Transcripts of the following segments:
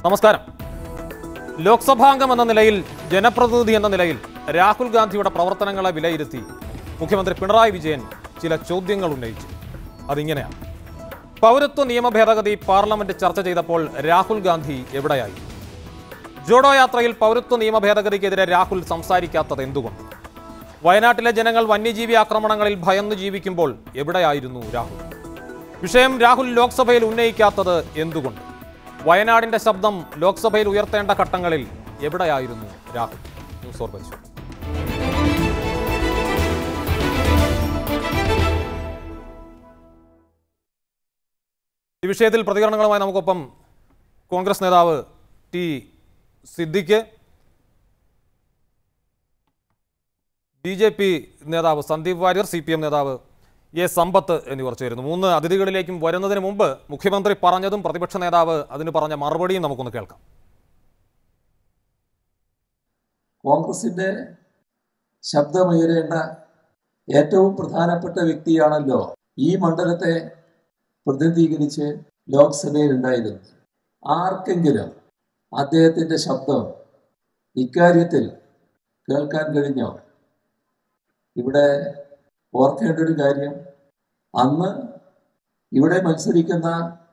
നമസ്കാരം ലോക്സഭാംഗം എന്ന നിലയിൽ ജനപ്രതിനിധി എന്ന നിലയിൽ രാഹുൽ ഗാന്ധിയുടെ പ്രവർത്തനങ്ങളെ വിലയിരുത്തി മുഖ്യമന്ത്രി പിണറായി വിജയൻ ചില ചോദ്യങ്ങൾ ഉന്നയിച്ചു അതിങ്ങനെയാണ് പൗരത്വ നിയമ ഭേദഗതി പാർലമെന്റ് ചർച്ച ചെയ്തപ്പോൾ രാഹുൽ ഗാന്ധി എവിടെയായി ജോഡോ യാത്രയിൽ പൗരത്വ നിയമ ഭേദഗതിക്കെതിരെ രാഹുൽ സംസാരിക്കാത്തത് എന്തുകൊണ്ട് വയനാട്ടിലെ ജനങ്ങൾ വന്യജീവി ആക്രമണങ്ങളിൽ ഭയന്നു ജീവിക്കുമ്പോൾ എവിടെയായിരുന്നു രാഹുൽ വിഷയം രാഹുൽ ലോക്സഭയിൽ ഉന്നയിക്കാത്തത് എന്തുകൊണ്ട് വയനാടിന്റെ ശബ്ദം ലോക്സഭയിൽ ഉയർത്തേണ്ട ഘട്ടങ്ങളിൽ എവിടെയായിരുന്നു രാഹുൽ ന്യൂസ് ഓർ പരിശോധന ഈ വിഷയത്തിൽ പ്രതികരണങ്ങളുമായി നമുക്കൊപ്പം കോൺഗ്രസ് നേതാവ് T Siddique B J P നേതാവ് Sandeep Warrier C P M നേതാവ് എ സമ്പത്ത് എന്നിവർ ചേരുന്നു മൂന്ന് അതിഥികളിലേക്കും വരുന്നതിന് മുമ്പ് മുഖ്യമന്ത്രി പറഞ്ഞതും പ്രതിപക്ഷ നേതാവ് അതിന് പറഞ്ഞ മറുപടിയും നമുക്കൊന്ന് കേൾക്കാം കോൺഗ്രസിന്റെ ശബ്ദമുയരേണ്ട ഏറ്റവും പ്രധാനപ്പെട്ട വ്യക്തിയാണല്ലോ ഈ മണ്ഡലത്തെ പ്രതിനിധീകരിച്ച് ലോക്സഭയിൽ ഉണ്ടായിരുന്നത് ആർക്കെങ്കിലും അദ്ദേഹത്തിന്റെ ശബ്ദം ഇക്കാര്യത്തിൽ കേൾക്കാൻ കഴിഞ്ഞോ ഇവിടെ ഓർക്കേണ്ട ഒരു കാര്യം അന്ന് ഇവിടെ മത്സരിക്കുന്ന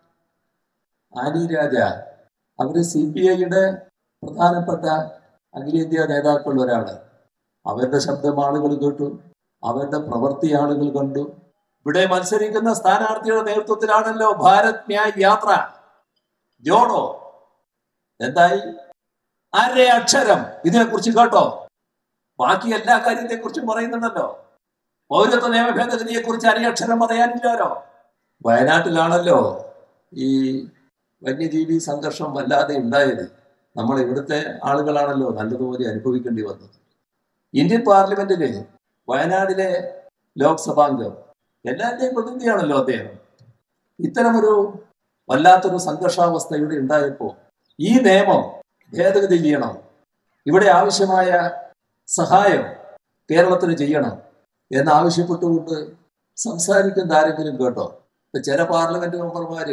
ആനി രാജ അവര് സി പി ഐയുടെ പ്രധാനപ്പെട്ട അഖിലേന്ത്യാ നേതാക്കളിൽ ഒരാള് അവരുടെ ശബ്ദം ആളുകൾ കേട്ടു അവരുടെ പ്രവൃത്തി ആളുകൾ കണ്ടു ഇവിടെ മത്സരിക്കുന്ന സ്ഥാനാർത്ഥിയുടെ നേതൃത്വത്തിലാണല്ലോ ഭാരത് ന്യായ് യാത്ര ജോഡോ എന്തായി അര അക്ഷരം ഇതിനെക്കുറിച്ച് കേട്ടോ ബാക്കി എല്ലാ കാര്യത്തെ കുറിച്ചും പറയുന്നുണ്ടല്ലോ പൗരത്വ നിയമ ഭേദഗതിയെ കുറിച്ച് അരയക്ഷരം പറയാനില്ലല്ലോ വയനാട്ടിലാണല്ലോ ഈ വന്യജീവി സംഘർഷം വല്ലാതെ ഉണ്ടായത് നമ്മൾ ഇവിടുത്തെ ആളുകളാണല്ലോ നല്ലതുപോലെ അനുഭവിക്കേണ്ടി വന്നത് ഇന്ത്യൻ പാർലമെന്റില് വയനാടിലെ ലോക്സഭാംഗം എല്ലാവരുടെയും പ്രതിനിധിയാണല്ലോ അദ്ദേഹം ഇത്തരമൊരു വല്ലാത്തൊരു സംഘർഷാവസ്ഥ ഇവിടെ ഉണ്ടായപ്പോൾ ഈ നിയമം ഭേദഗതി ചെയ്യണം ഇവിടെ ആവശ്യമായ സഹായം കേരളത്തിന് ചെയ്യണം എന്നാവശ്യപ്പെട്ടുകൊണ്ട് സംസാരിക്കുന്ന ആരെങ്കിലും കേട്ടോ ഇപ്പൊ ചില പാർലമെന്റ് മെമ്പർമാര്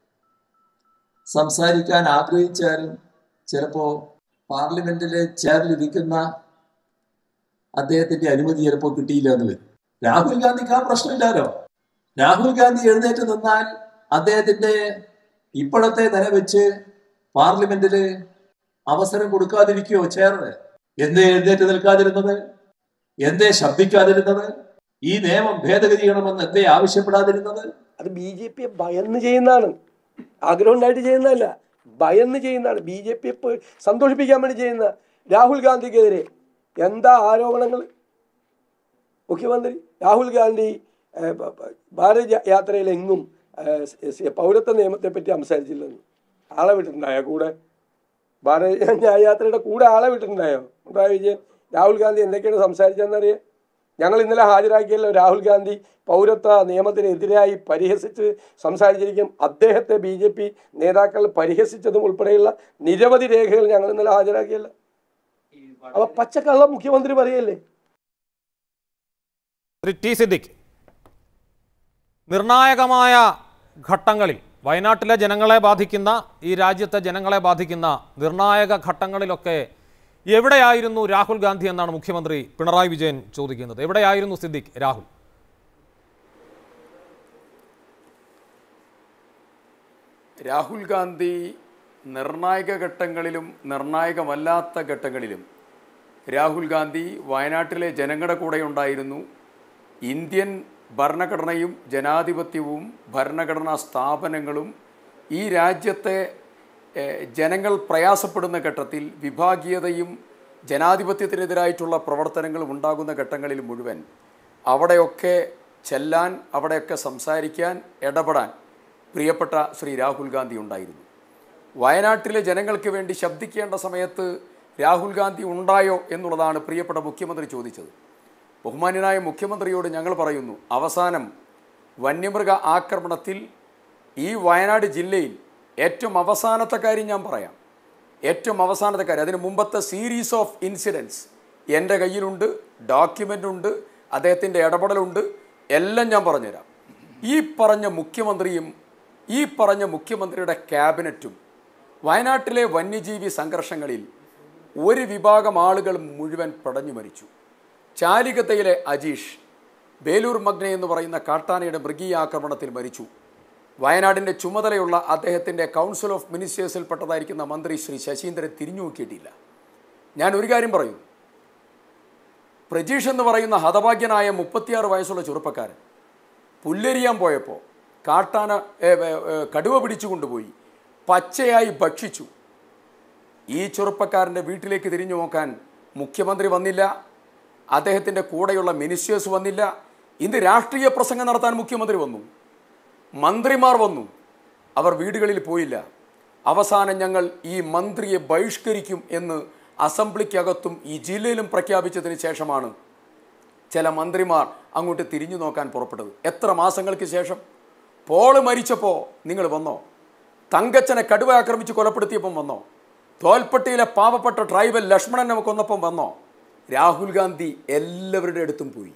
സംസാരിക്കാൻ ആഗ്രഹിച്ചാലും ചിലപ്പോ പാർലമെന്റിലെ ചെയറിലിരിക്കുന്ന അദ്ദേഹത്തിന്റെ അനുമതി ചിലപ്പോൾ കിട്ടിയില്ല എന്ന് വരും രാഹുൽ ഗാന്ധിക്ക് ആ പ്രശ്നമില്ലല്ലോ രാഹുൽ ഗാന്ധി എഴുന്നേറ്റ് നിന്നാൽ അദ്ദേഹത്തിന്റെ ഇപ്പോഴത്തെ നില വെച്ച് പാർലമെന്റില് അവസരം കൊടുക്കാതിരിക്കുകയോ ചെയറിന് എന്തേ എഴുന്നേറ്റ് നിൽക്കാതിരുന്നത് എന്തേ ശബ്ദിക്കാതിരുന്നത് ഈ നിയമം ഭേദഗതി ചെയ്യണമെന്ന് എന്തേ ആവശ്യപ്പെടാതിരുന്നത് അത് ബി ജെ പിയെ ഭയന്ന് ചെയ്യുന്നതാണ് ആഗ്രഹം ഉണ്ടായിട്ട് ചെയ്യുന്നതല്ല ഭയന്ന് ചെയ്യുന്നതാണ് ബി ജെ പിയെ പോയി സന്തോഷിപ്പിക്കാൻ വേണ്ടി ചെയ്യുന്ന രാഹുൽ ഗാന്ധിക്കെതിരെ എന്താ ആരോപണങ്ങൾ മുഖ്യമന്ത്രി രാഹുൽ ഗാന്ധി ഏഹ്, പ- പ- ഭാരത് യാ- യാത്രയിൽ എങ്ങും ഏഹ്, സ് സ് പൗരത്വ നിയമത്തെ പറ്റി സംസാരിച്ചില്ലെന്ന് ആളെ വിട്ടിട്ടുണ്ടായോ കൂടെ ഭാരത് ന്യായ യാത്രയുടെ കൂടെ ആളെ വിട്ടിട്ടുണ്ടായോ പിണറായി വിജയൻ രാഹുൽ ഗാന്ധി എന്തൊക്കെയാണ് സംസാരിച്ചതെന്നറിയാം ഞങ്ങൾ ഇന്നലെ ഹാജരാക്കിയല്ലോ രാഹുൽ ഗാന്ധി പൗരത്വ നിയമത്തിനെതിരായി പരിഹസിച്ച് സംസാരിച്ചിരിക്കും അദ്ദേഹത്തെ ബി ജെ പി നേതാക്കൾ പരിഹസിച്ചതും ഉൾപ്പെടെയുള്ള നിരവധി രേഖകൾ ഞങ്ങൾ ഇന്നലെ ഹാജരാക്കിയല്ലോ അപ്പൊ പച്ചക്കള്ളം മുഖ്യമന്ത്രി പറയല്ലേ ശ്രീ ടി സിദ്ദിഖ് നിർണായകമായ ഘട്ടങ്ങളിൽ വയനാട്ടിലെ ജനങ്ങളെ ബാധിക്കുന്ന ഈ രാജ്യത്തെ ജനങ്ങളെ ബാധിക്കുന്ന നിർണായക ഘട്ടങ്ങളിലൊക്കെ എവിടെയായിരുന്നു രാഹുൽ ഗാന്ധി എന്നാണ് മുഖ്യമന്ത്രി പിണറായി വിജയൻ ചോദിക്കുന്നത് എവിടെയായിരുന്നു സിദ്ദിഖ് രാഹുൽ രാഹുൽ ഗാന്ധി നിർണായക ഘട്ടങ്ങളിലും നിർണായകമല്ലാത്ത ഘട്ടങ്ങളിലും രാഹുൽ ഗാന്ധി വയനാട്ടിലെ ജനങ്ങളുടെ കൂടെ ഉണ്ടായിരുന്നു ഇന്ത്യൻ ഭരണഘടനയും ജനാധിപത്യവും ഭരണഘടനാ സ്ഥാപനങ്ങളും ഈ രാജ്യത്തെ ഏഹ്, ജനങ്ങൾ പ്രയാസപ്പെടുന്ന ഘട്ടത്തിൽ വിഭാഗീയതയും ജനാധിപത്യത്തിനെതിരായിട്ടുള്ള പ്രവർത്തനങ്ങളും ഉണ്ടാകുന്ന ഘട്ടങ്ങളിൽ മുഴുവൻ അവിടെയൊക്കെ ചെല്ലാൻ അവിടെയൊക്കെ സംസാരിക്കാൻ ഇടപെടാൻ പ്രിയപ്പെട്ട ശ്രീ രാഹുൽ ഗാന്ധി ഉണ്ടായിരുന്നു വയനാട്ടിലെ ജനങ്ങൾക്ക് വേണ്ടി ശബ്ദിക്കേണ്ട സമയത്ത് രാഹുൽ ഗാന്ധി ഉണ്ടായോ എന്നുള്ളതാണ് പ്രിയപ്പെട്ട മുഖ്യമന്ത്രി ചോദിച്ചത് ബഹുമാന്യനായ മുഖ്യമന്ത്രിയോട് ഞങ്ങൾ പറയുന്നു അവസാനം വന്യമൃഗ ആക്രമണത്തിൽ ഈ വയനാട് ജില്ലയിൽ ഏറ്റവും അവസാനത്തെ കാര്യം ഞാൻ പറയാം ഏറ്റവും അവസാനത്തെ കാര്യം അതിന് മുമ്പത്തെ സീരീസ് ഓഫ് ഇൻസിഡൻസ് എൻ്റെ കയ്യിലുണ്ട് ഡോക്യുമെൻ്റ് ഉണ്ട് അദ്ദേഹത്തിൻ്റെ ഇടപെടലുണ്ട് എല്ലാം ഞാൻ പറഞ്ഞുതരാം ഈ പറഞ്ഞ മുഖ്യമന്ത്രിയും ഈ പറഞ്ഞ മുഖ്യമന്ത്രിയുടെ ക്യാബിനറ്റും വയനാട്ടിലെ വന്യജീവി സംഘർഷങ്ങളിൽ ഒരു വിഭാഗം ആളുകൾ മുഴുവൻ പടഞ്ഞു മരിച്ചു ചാലികത്തയിലെ അജീഷ് ബേലൂർ മഗ്ന എന്ന് പറയുന്ന കാട്ടാനയുടെ മൃഗീയ ആക്രമണത്തിൽ മരിച്ചു വയനാടിൻ്റെ ചുമതലയുള്ള അദ്ദേഹത്തിൻ്റെ കൗൺസിൽ ഓഫ് മിനിസ്റ്റേഴ്സിൽപ്പെട്ടതായിരിക്കുന്ന മന്ത്രി ശ്രീ ശശീന്ദ്രൻ തിരിഞ്ഞു നോക്കിയിട്ടില്ല ഞാൻ ഒരു കാര്യം പറയും പ്രജീഷ് എന്ന് പറയുന്ന ഹതഭാഗ്യനായ മുപ്പത്തിയാറ് വയസ്സുള്ള ചെറുപ്പക്കാരൻ പുല്ലരിയാൻ പോയപ്പോൾ കാട്ടാന ഏ, ഏ, ഏ, കടുവ പിടിച്ചു കൊണ്ടുപോയി പച്ചയായി ഭക്ഷിച്ചു ഈ ചെറുപ്പക്കാരൻ്റെ വീട്ടിലേക്ക് തിരിഞ്ഞു നോക്കാൻ മുഖ്യമന്ത്രി വന്നില്ല അദ്ദേഹത്തിൻ്റെ കൂടെയുള്ള മിനിസ്റ്റേഴ്സ് വന്നില്ല ഇന്ന് രാഷ്ട്രീയ പ്രസംഗം നടത്താൻ മുഖ്യമന്ത്രി വന്നു മന്ത്രിമാർ വന്നു അവർ വീടുകളിൽ പോയില്ല അവസാനം ഞങ്ങൾ ഈ മന്ത്രിയെ ബഹിഷ്കരിക്കും എന്ന് അസംബ്ലിക്കകത്തും ഈ ജില്ലയിലും പ്രഖ്യാപിച്ചതിന് ശേഷമാണ് ചില മന്ത്രിമാർ അങ്ങോട്ട് തിരിഞ്ഞു നോക്കാൻ പുറപ്പെട്ടത് എത്ര മാസങ്ങൾക്ക് ശേഷം പോള് മരിച്ചപ്പോൾ നിങ്ങൾ വന്നോ തങ്കച്ചനെ കടുവ ആക്രമിച്ച് കൊലപ്പെടുത്തിയപ്പം വന്നോ തോൽപ്പട്ടിയിലെ പാവപ്പെട്ട ട്രൈബൽ ലക്ഷ്മണനെ കൊന്നപ്പം വന്നോ രാഹുൽ ഗാന്ധി എല്ലാവരുടെ അടുത്തും പോയി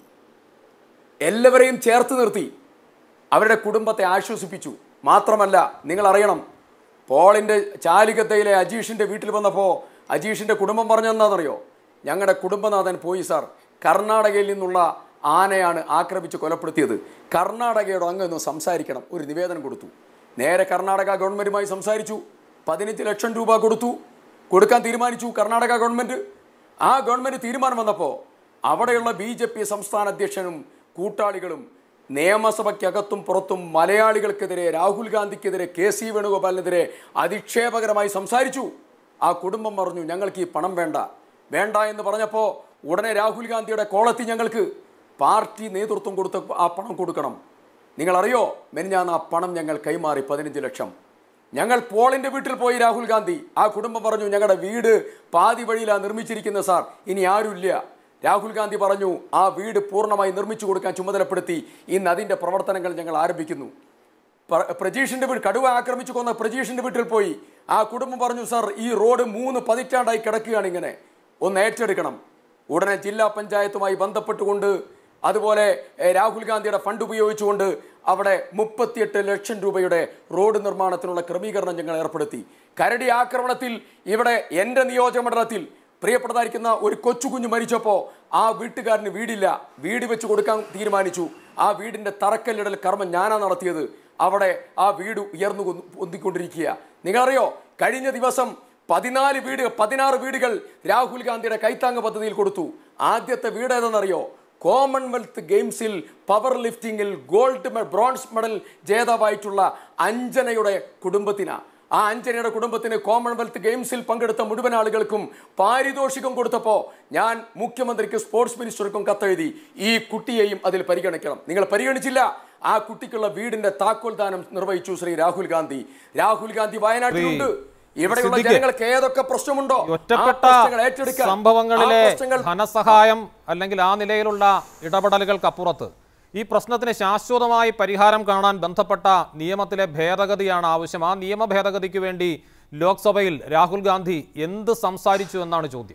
എല്ലാവരെയും ചേർത്ത് നിർത്തി അവരുടെ കുടുംബത്തെ ആശ്വസിപ്പിച്ചു മാത്രമല്ല നിങ്ങൾ അറിയണം പോളിൻ്റെ ചാലികത്തയിലെ അജീഷിൻ്റെ വീട്ടിൽ വന്നപ്പോൾ അജീഷിൻ്റെ കുടുംബം പറഞ്ഞെന്താണെന്നറിയോ ഞങ്ങളുടെ കുടുംബനാഥൻ പോയി സാർ കർണാടകയിൽ നിന്നുള്ള ആനയാണ് ആക്രമിച്ച് കൊലപ്പെടുത്തിയത് കർണാടകയോട് അങ്ങ് ഒന്ന് സംസാരിക്കണം ഒരു നിവേദനം കൊടുത്തു നേരെ കർണാടക ഗവൺമെൻറ്റുമായി സംസാരിച്ചു പതിനഞ്ച് ലക്ഷം രൂപ കൊടുത്തു കൊടുക്കാൻ തീരുമാനിച്ചു കർണാടക ഗവൺമെൻറ് ആ ഗവൺമെൻറ് തീരുമാനം വന്നപ്പോൾ അവിടെയുള്ള ബി ജെ പി സംസ്ഥാന അധ്യക്ഷനും കൂട്ടാളികളും നിയമസഭയ്ക്കകത്തും പുറത്തും മലയാളികൾക്കെതിരെ രാഹുൽ ഗാന്ധിക്കെതിരെ കെ സി വേണുഗോപാലിനെതിരെ അധിക്ഷേപകരമായി സംസാരിച്ചു ആ കുടുംബം പറഞ്ഞു ഞങ്ങൾക്ക് ഈ പണം വേണ്ട വേണ്ട എന്ന് പറഞ്ഞപ്പോൾ ഉടനെ രാഹുൽ ഗാന്ധിയുടെ കോളത്തി ഞങ്ങൾക്ക് പാർട്ടി നേതൃത്വം കൊടുത്ത ആ പണം കൊടുക്കണം നിങ്ങളറിയോ മെനിഞ്ഞാന്ന് ആ പണം ഞങ്ങൾ കൈമാറി പതിനഞ്ച് ലക്ഷം ഞങ്ങൾ പോളിന്റെ വീട്ടിൽ പോയി രാഹുൽ ഗാന്ധി ആ കുടുംബം പറഞ്ഞു ഞങ്ങളുടെ വീട് പാതി വഴിയിലാണ് നിർമ്മിച്ചിരിക്കുന്നത് സാർ ഇനി ആരുമില്ല രാഹുൽ ഗാന്ധി പറഞ്ഞു ആ വീട് പൂർണ്ണമായി നിർമ്മിച്ചു കൊടുക്കാൻ ചുമതലപ്പെടുത്തി ഇന്ന് അതിൻ്റെ പ്രവർത്തനങ്ങൾ ഞങ്ങൾ ആരംഭിക്കുന്നു പ്ര- പ്രജീഷിന്റെ വീട് കടുവ ആക്രമിച്ചു കൊന്ന പ്രജീഷിന്റെ വീട്ടിൽ പോയി ആ കുടുംബം പറഞ്ഞു സാർ ഈ റോഡ് മൂന്ന് പതിറ്റാണ്ടായി കിടക്കുകയാണ് ഇങ്ങനെ ഒന്ന് ഏറ്റെടുക്കണം ഉടനെ ജില്ലാ പഞ്ചായത്തുമായി ബന്ധപ്പെട്ടുകൊണ്ട് അതുപോലെ എ, രാഹുൽ ഗാന്ധിയുടെ ഫണ്ട് ഉപയോഗിച്ചുകൊണ്ട് അവിടെ മുപ്പത്തിയെട്ട് ലക്ഷം രൂപയുടെ റോഡ് നിർമ്മാണത്തിനുള്ള ക്രമീകരണം ഞങ്ങൾ ഏർപ്പെടുത്തി കരടി ആക്രമണത്തിൽ ഇവിടെ എൻ്റെ നിയോജകമണ്ഡലത്തിൽ പ്രിയപ്പെട്ടതായിരിക്കുന്ന ഒരു കൊച്ചുകുഞ്ഞ് മരിച്ചപ്പോൾ ആ വീട്ടുകാരന് വീടില്ല വീട് വെച്ച് കൊടുക്കാൻ തീരുമാനിച്ചു ആ വീടിൻ്റെ തറക്കല്ലിടൽ കർമ്മം ഞാനാ നടത്തിയത് അവിടെ ആ വീട് ഉയർന്നു കൊന്നു- പൊന്തിക്കൊണ്ടിരിക്കുക നിങ്ങളറിയോ കഴിഞ്ഞ ദിവസം പതിനാല് വീട് പതിനാറ് വീടുകൾ രാഹുൽ ഗാന്ധിയുടെ കൈത്താങ് പദ്ധതിയിൽ കൊടുത്തു ആദ്യത്തെ വീട് ഏതെന്നറിയോ കോമൺവെൽത്ത് ഗെയിംസിൽ പവർ ലിഫ്റ്റിംഗിൽ ഗോൾഡ് മെ- ബ്രോൺസ് മെഡൽ ജേതാവായിട്ടുള്ള അഞ്ജനയുടെ കുടുംബത്തിനാണ് ആ അഞ്ജനയുടെ കുടുംബത്തിന് കോമൺവെൽത്ത് ഗെയിംസിൽ പങ്കെടുത്ത മുഴുവൻ ആളുകൾക്കും പാരിതോഷികം കൊടുത്തപ്പോൾ ഞാൻ മുഖ്യമന്ത്രിക്ക് സ്പോർട്സ് മിനിസ്റ്റർക്കും കത്തെഴുതി ഈ കുട്ടിയെയും അതിൽ പരിഗണിക്കണം നിങ്ങൾ പരിഗണിച്ചില്ല ആ കുട്ടിക്കുള്ള വീടിന്റെ താക്കോൽ ദാനം നിർവഹിച്ചു ശ്രീ രാഹുൽ ഗാന്ധി രാഹുൽ ഗാന്ധി വയനാട്ടിലുണ്ട് ഇവിടെയുള്ള സിദ്ദിഖ്, ജനങ്ങൾക്ക് ഏതൊക്കെ പ്രശ്നമുണ്ടോ ഈ ആ ഒറ്റപ്പെട്ട പ്രശ്നങ്ങൾ ഏറ്റെടുക്കാൻ, ആ സംഭവങ്ങളിലെ പ്രശ്നങ്ങൾ ധനസഹായം അല്ലെങ്കിൽ ആ നിലയിലുള്ള ഇടപെടലുകൾക്കപ്പുറത്ത് ഈ പ്രശ്നത്തിന് ശാശ്വതമായി പരിഹാരം കാണാൻ ബന്ധപ്പെട്ട നിയമത്തിലെ ഭേദഗതിയാണ് ആവശ്യം ആ നിയമ ഭേദഗതിക്ക് വേണ്ടി ലോക്സഭയിൽ രാഹുൽ ഗാന്ധി എന്ത് സംസാരിച്ചു എന്നാണ് ചോദ്യം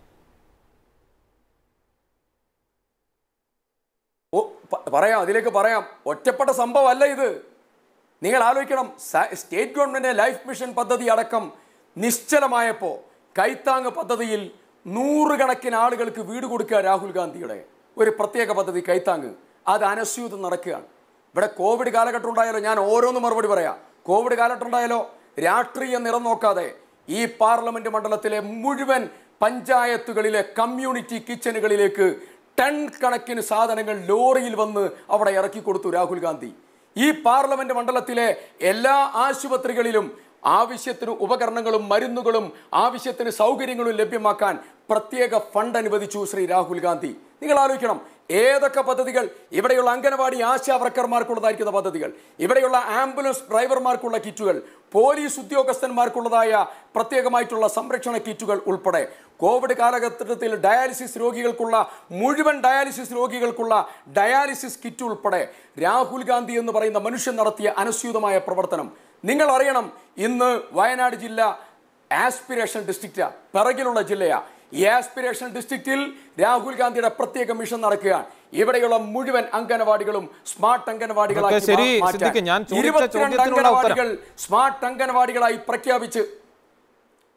ഓ, പ- പറയാം അതിലേക്ക് പറയാം ഒറ്റപ്പെട്ട സംഭവമല്ല ഇത് നിങ്ങൾ ആലോചിക്കണം സ- സ്റ്റേറ്റ് ഗവൺമെന്റ് ലൈഫ് മിഷൻ പദ്ധതി അടക്കം നിശ്ചലമായപ്പോൾ കൈത്താങ് പദ്ധതിയിൽ നൂറുകണക്കിന് ആളുകൾക്ക് വീട് കൊടുക്കുക രാഹുൽ ഗാന്ധിയുടെ ഒരു പ്രത്യേക പദ്ധതി കൈത്താങ് അത് അനസ്യൂതം നടക്കുകയാണ് ഇവിടെ കോവിഡ് കാലഘട്ടം ഉണ്ടായാലോ ഞാൻ ഓരോന്ന് മറുപടി പറയാം കോവിഡ് കാലഘട്ടം ഉണ്ടായാലോ രാഷ്ട്രീയ നിറം നോക്കാതെ ഈ പാർലമെന്റ് മണ്ഡലത്തിലെ മുഴുവൻ പഞ്ചായത്തുകളിലെ കമ്മ്യൂണിറ്റി കിച്ചണുകളിലേക്ക് ടൺ കണക്കിന് സാധനങ്ങൾ ലോറിയിൽ വന്ന് അവിടെ ഇറക്കി കൊടുത്തു രാഹുൽ ഗാന്ധി ഈ പാർലമെന്റ് മണ്ഡലത്തിലെ എല്ലാ ആശുപത്രികളിലും ആവശ്യത്തിന് ഉപകരണങ്ങളും മരുന്നുകളും ആവശ്യത്തിന് സൗകര്യങ്ങളും ലഭ്യമാക്കാൻ പ്രത്യേക ഫണ്ട് അനുവദിച്ചു ശ്രീ രാഹുൽ ഗാന്ധി നിങ്ങൾ ആലോചിക്കണം ഏതൊക്കെ പദ്ധതികൾ ഇവിടെയുള്ള അംഗനവാടി ആശാ വർക്കർമാർക്കുള്ളതായിരിക്കുന്ന പദ്ധതികൾ ഇവിടെയുള്ള ആംബുലൻസ് ഡ്രൈവർമാർക്കുള്ള കിറ്റുകൾ പോലീസ് ഉദ്യോഗസ്ഥന്മാർക്കുള്ളതായ പ്രത്യേകമായിട്ടുള്ള സംരക്ഷണ കിറ്റുകൾ ഉൾപ്പെടെ കോവിഡ് കാലഘട്ടത്തിൽ ഡയാലിസിസ് രോഗികൾക്കുള്ള മുഴുവൻ ഡയാലിസിസ് രോഗികൾക്കുള്ള ഡയാലിസിസ് കിറ്റ് ഉൾപ്പെടെ രാഹുൽ ഗാന്ധി എന്ന് പറയുന്ന മനുഷ്യൻ നടത്തിയ അനുസ്യൂതമായ പ്രവർത്തനം നിങ്ങൾ അറിയണം ഇന്ന് വയനാട് ജില്ല ആസ്പിരേഷൻ ഡിസ്ട്രിക്റ്റാ പിറകിലുള്ള ജില്ലയാ ഈ ആസ്പിരേഷൻ ഡിസ്ട്രിക്റ്റിൽ രാഹുൽ ഗാന്ധിയുടെ പ്രത്യേക മിഷൻ നടക്കുകയാണ് ഇവിടെയുള്ള മുഴുവൻ അംഗനവാടികളും സ്മാർട്ട് അംഗനവാടികളാക്കി അതൊക്കെ ശരി, മാ- മാറ്റാൻ. സിദ്ദിഖ്, ഞാൻ ചോദിച്ച ഇരുപത്തിരണ്ട് ചോദ്യത്തിനുള്ള ഉത്തരം. അംഗനവാടികൾ സ്മാർട്ട് അംഗനവാടികളായി പ്രഖ്യാപിച്ച്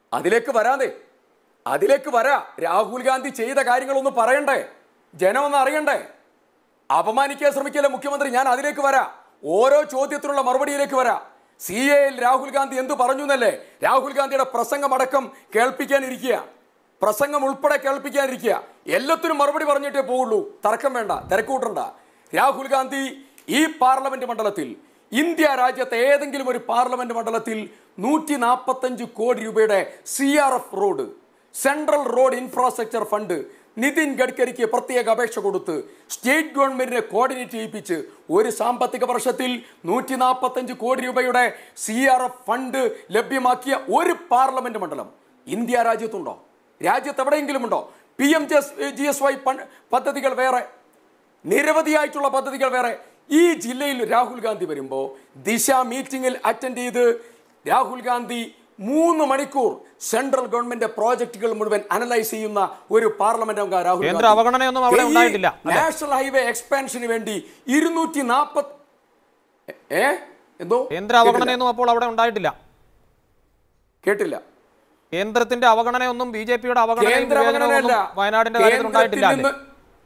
അതിലേക്ക് വരാതെ അതിലേക്ക് വരാ രാഹുൽ ഗാന്ധി ചെയ്ത കാര്യങ്ങളൊന്നും പറയണ്ടേ ജനമൊന്ന് അറിയണ്ടേ അപമാനിക്കാൻ ശ്രമിക്കല്ലേ മുഖ്യമന്ത്രി ഞാൻ അതിലേക്ക് വരാ ഓരോ ചോദ്യത്തിനുള്ള മറുപടിയിലേക്ക് വരാ സി എയിൽ രാഹുൽ ഗാന്ധി എന്തു പറഞ്ഞു എന്നല്ലേ രാഹുൽ ഗാന്ധിയുടെ പ്രസംഗമടക്കം കേൾപ്പിക്കാനിരിക്കുക പ്രസംഗം ഉൾപ്പെടെ കേൾപ്പിക്കാനിരിക്കുക എല്ലാത്തിനും മറുപടി പറഞ്ഞിട്ടേ പോവുള്ളൂ തർക്കം വേണ്ട തിരക്കൂട്ടണ്ട രാഹുൽ ഗാന്ധി ഈ പാർലമെന്റ് മണ്ഡലത്തിൽ ഇന്ത്യ രാജ്യത്തെ ഏതെങ്കിലും ഒരു പാർലമെന്റ് മണ്ഡലത്തിൽ നൂറ്റി നാൽപ്പത്തഞ്ച് കോടി രൂപയുടെ C R F road central road infrastructure fund Nitin ഗഡ്കരിക്ക് പ്രത്യേക അപേക്ഷ കൊടുത്ത് സ്റ്റേറ്റ് ഗവൺമെന്റിനെ കോർഡിനേറ്റ് ചെയ്യിപ്പിച്ച് ഒരു സാമ്പത്തിക വർഷത്തിൽ നൂറ്റി നാൽപ്പത്തഞ്ച് കോടി രൂപയുടെ സി ആർ എഫ് ഫണ്ട് ലഭ്യമാക്കിയ ഒരു പാർലമെന്റ് മണ്ഡലം ഇന്ത്യ രാജ്യത്തുണ്ടോ രാജ്യത്ത് എവിടെയെങ്കിലും ഉണ്ടോ P M G S Y പദ്ധതികൾ വേറെ നിരവധിയായിട്ടുള്ള പദ്ധതികൾ വേറെ ഈ ജില്ലയിൽ രാഹുൽ ഗാന്ധി വരുമ്പോൾ ദിശ മീറ്റിംഗിൽ അറ്റൻഡ് ചെയ്ത് രാഹുൽ ഗാന്ധി മൂന്ന് മണിക്കൂർ സെൻട്രൽ ഗവൺമെന്റ് പ്രോജക്റ്റുകൾ മുഴുവൻ അനലൈസ് ചെയ്യുന്ന ഒരു പാർലമെന്റ് അംഗം രാഹുൽ കേന്ദ്ര ഗാന്ധി. അവഗണനയൊന്നും അവിടെ ഈ ഉണ്ടായിട്ടില്ല, അല്ലേ? നാഷണൽ ഹൈവേ എക്സ്പാൻഷന് വേണ്ടി ഇരുന്നൂറ്റി നാപ്പത് ഏ എന്തോ കേന്ദ്ര അവഗണനയൊന്നും അപ്പോൾ അവിടെ ഉണ്ടായിട്ടില്ല കേട്ടില്ല കേന്ദ്രത്തിന്റെ അവഗണനയൊന്നും ബി ജെ പിയുടെ അവഗണനയും കേന്ദ്ര വിവേചനവും അവഗണനയല്ല ഒന്നും വയനാടിന്റെ കാര്യത്തിൽ ഉണ്ടായിട്ടില്ല കേന്ദ്രത്തിൽ അല്ലേ? നിന്ന്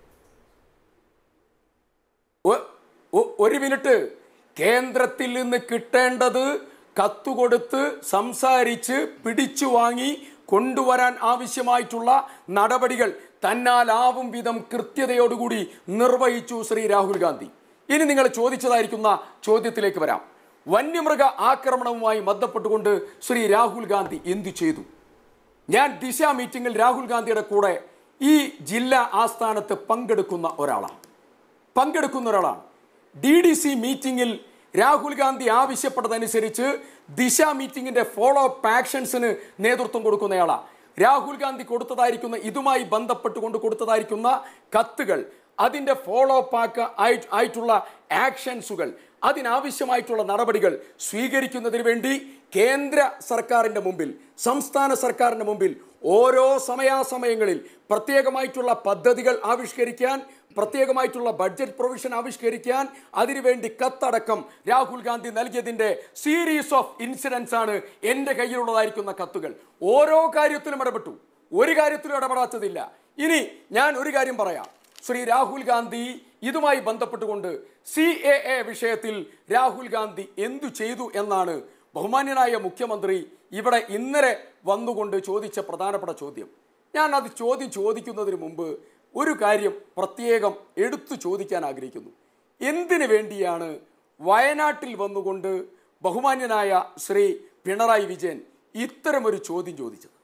ഒ- ഒ- ഒരു മിനിറ്റ് കേന്ദ്രത്തിൽ നിന്ന് കിട്ടേണ്ടത് കത്തുകൊടുത്ത് സംസാരിച്ച് പിടിച്ചു വാങ്ങി കൊണ്ടുവരാൻ ആവശ്യമായിട്ടുള്ള നടപടികൾ തന്നാലാവും വിധം കൃത്യതയോടുകൂടി നിർവഹിച്ചു ശ്രീ രാഹുൽ ഗാന്ധി ഇനി നിങ്ങൾ ചോദിച്ചതായിരിക്കുന്ന ചോദ്യത്തിലേക്ക് വരാം വന്യമൃഗ ആക്രമണവുമായി ബന്ധപ്പെട്ടുകൊണ്ട് ശ്രീ രാഹുൽ ഗാന്ധി എന്തു ചെയ്തു ഞാൻ ദിശ മീറ്റിംഗിൽ രാഹുൽ ഗാന്ധിയുടെ കൂടെ ഈ ജില്ലാ ആസ്ഥാനത്ത് പങ്കെടുക്കുന്ന ഒരാളാണ് പങ്കെടുക്കുന്ന ഒരാളാണ് ഡി ഡി സി മീറ്റിംഗിൽ രാഹുൽ ഗാന്ധി ആവശ്യപ്പെട്ടതനുസരിച്ച് ദിശ മീറ്റിംഗിന്റെ ഫോളോ അപ്പ് ആക്ഷൻസിന് നേതൃത്വം കൊടുക്കുന്നയാളാണ് രാഹുൽ ഗാന്ധി കൊടുത്തതായിരിക്കുന്ന ഇതുമായി ബന്ധപ്പെട്ടുകൊണ്ട് കൊടുത്തതായിരിക്കുന്ന കത്തുകൾ അതിന്റെ ഫോളോ അപ്പ് ആക്ക ആയി- ആയിട്ടുള്ള ആക്ഷൻസുകൾ അതിനാവശ്യമായിട്ടുള്ള നടപടികൾ സ്വീകരിക്കുന്നതിന് വേണ്ടി കേന്ദ്ര സർക്കാരിന്റെ മുമ്പിൽ സംസ്ഥാന സർക്കാരിന്റെ മുമ്പിൽ ഓരോ സമയാസമയങ്ങളിൽ പ്രത്യേകമായിട്ടുള്ള പദ്ധതികൾ ആവിഷ്കരിക്കാൻ പ്രത്യേകമായിട്ടുള്ള ബഡ്ജറ്റ് പ്രൊവിഷൻ ആവിഷ്കരിക്കാൻ അതിനുവേണ്ടി കത്തടക്കം രാഹുൽ ഗാന്ധി നൽകിയതിന്റെ സീരീസ് ഓഫ് ഇൻസിഡൻസ് ആണ് എൻ്റെ കയ്യിലുള്ളതായിരിക്കുന്ന കത്തുകൾ ഓരോ കാര്യത്തിലും ഇടപെട്ടു ഒരു കാര്യത്തിലും ഇടപെടാത്തതില്ല ഇനി ഞാൻ ഒരു കാര്യം പറയാം ശ്രീ രാഹുൽ ഗാന്ധി ഇതുമായി ബന്ധപ്പെട്ടുകൊണ്ട് സി എ എ വിഷയത്തിൽ രാഹുൽ ഗാന്ധി എന്തു ചെയ്തു എന്നാണ് ബഹുമാന്യനായ മുഖ്യമന്ത്രി ഇവിടെ ഇന്നലെ വന്നുകൊണ്ട് ചോദിച്ച പ്രധാനപ്പെട്ട ചോദ്യം ഞാൻ അത് ചോദ്യം ചോദിക്കുന്നതിന് മുമ്പ് ഒരു കാര്യം പ്രത്യേകം എടുത്തു ചോദിക്കാൻ ആഗ്രഹിക്കുന്നു എന്തിനു വേണ്ടിയാണ് വയനാട്ടിൽ വന്നുകൊണ്ട് ബഹുമാന്യനായ ശ്രീ പിണറായി വിജയൻ ഇത്തരമൊരു ചോദ്യം ചോദിച്ചത്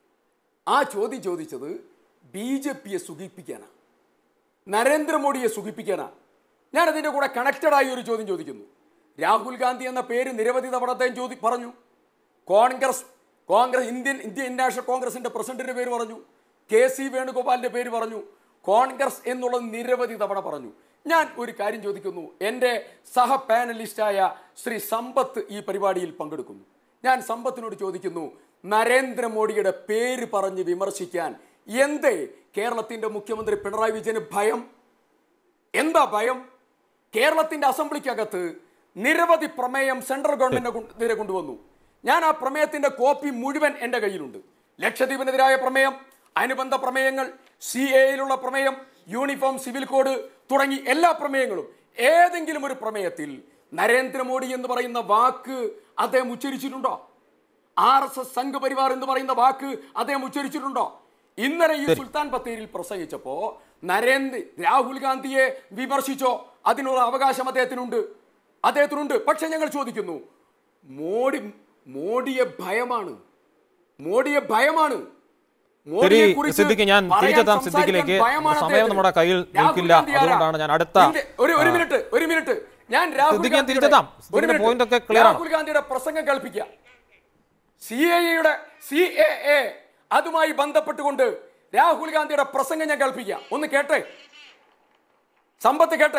ആ ചോദ്യം ചോദിച്ചത് ബി ജെ പിയെ സുഖിപ്പിക്കാനാണ് നരേന്ദ്രമോദിയെ സുഖിപ്പിക്കാനാണ് ഞാൻ അതിൻ്റെ കൂടെ കണക്റ്റഡ് ആയി ഒരു ചോദ്യം ചോദിക്കുന്നു രാഹുൽ ഗാന്ധി എന്ന പേര് നിരവധി തവണ അദ്ദേഹം ചോദി പറഞ്ഞു Congress Congress Indian Indian national കോൺഗ്രസിന്റെ പ്രസിഡന്റിന്റെ പേര് പറഞ്ഞു കെ സി വേണുഗോപാലിന്റെ പേര് പറഞ്ഞു കോൺഗ്രസ് എന്നുള്ളത് നിരവധി തവണ പറഞ്ഞു ഞാൻ ഒരു കാര്യം ചോദിക്കുന്നു എൻ്റെ സഹ പാനലിസ്റ്റായ ശ്രീ സമ്പത്ത് ഈ പരിപാടിയിൽ പങ്കെടുക്കുന്നു ഞാൻ സമ്പത്തിനോട് ചോദിക്കുന്നു നരേന്ദ്രമോദിയുടെ പേര് പറഞ്ഞ് വിമർശിക്കാൻ എന്തേ കേരളത്തിന്റെ മുഖ്യമന്ത്രി പിണറായി വിജയന് ഭയം എന്താ ഭയം കേരളത്തിന്റെ അസംബ്ലിക്കകത്ത് നിരവധി പ്രമേയം സെൻട്രൽ ഗവൺമെന്റിനെതിരെ കൊണ്ടുവന്നു ഞാൻ ആ പ്രമേയത്തിന്റെ കോപ്പി മുഴുവൻ എൻ്റെ കയ്യിലുണ്ട് ലക്ഷദ്വീപിനെതിരായ പ്രമേയം അനുബന്ധ പ്രമേയങ്ങൾ സി എയിലുള്ള പ്രമേയം യൂണിഫോം സിവിൽ കോഡ് തുടങ്ങി എല്ലാ പ്രമേയങ്ങളും ഏതെങ്കിലും ഒരു പ്രമേയത്തിൽ നരേന്ദ്രമോദി എന്ന് പറയുന്ന വാക്ക് അദ്ദേഹം ഉച്ചരിച്ചിട്ടുണ്ടോ ആർ എസ് എസ് സംഘപരിവാർ എന്ന് പറയുന്ന വാക്ക് അദ്ദേഹം ഉച്ചരിച്ചിട്ടുണ്ടോ ഇന്നലെ ഈ സുൽത്താൻ ബത്തേരിയിൽ പ്രസംഗിച്ചപ്പോ നരേന്ദ്ര രാഹുൽ ഗാന്ധിയെ വിമർശിച്ചോ അതിനുള്ള അവകാശം അദ്ദേഹത്തിനുണ്ട് അദ്ദേഹത്തിനുണ്ട് പക്ഷെ ഞങ്ങൾ ചോദിക്കുന്നു മോഡി മോഡിയെ ഭയമാണ് മോഡിയെ ഭയമാണ് ശരി മോഡിയെക്കുറിച്ച് സിദ്ദിഖ് ഞാൻ പറയാൻ തിരിച്ചെത്താം സംസാരിക്കാൻ സിദ്ദിഖിലേക്ക് ഭയമാണ് സമയം അദ്ദേഹത്തിന്. നമ്മുടെ കയ്യിൽ രാഹുൽ നിൽക്കില്ല ഗാന്ധി ആരാ? അതുകൊണ്ടാണ് ഞാൻ അടുത്ത ഇതിന്റെ- ഒരു ഒരു മിനിറ്റ് ഒരു മിനിറ്റ് ഞാൻ രാഹുൽ സിദ്ദിഖ് ഞാൻ ഗാന്ധിയുടെ- തിരിച്ചെത്താം. ഒരു സിദ്ദിഖിന്റെ മിനിറ്റ്. point ഒക്കെ clear ആണ്. രാഹുൽ ഗാന്ധിയുടെ പ്രസംഗം കേൾപ്പിക്കുക സി എയുടെ സി എ എ അതുമായി ബന്ധപ്പെട്ടുകൊണ്ട് രാഹുൽ ഗാന്ധിയുടെ പ്രസംഗം ഞാൻ കേൾപ്പിക്കുക ഒന്ന് കേട്ടെ സമ്പത്ത് കേട്ടെ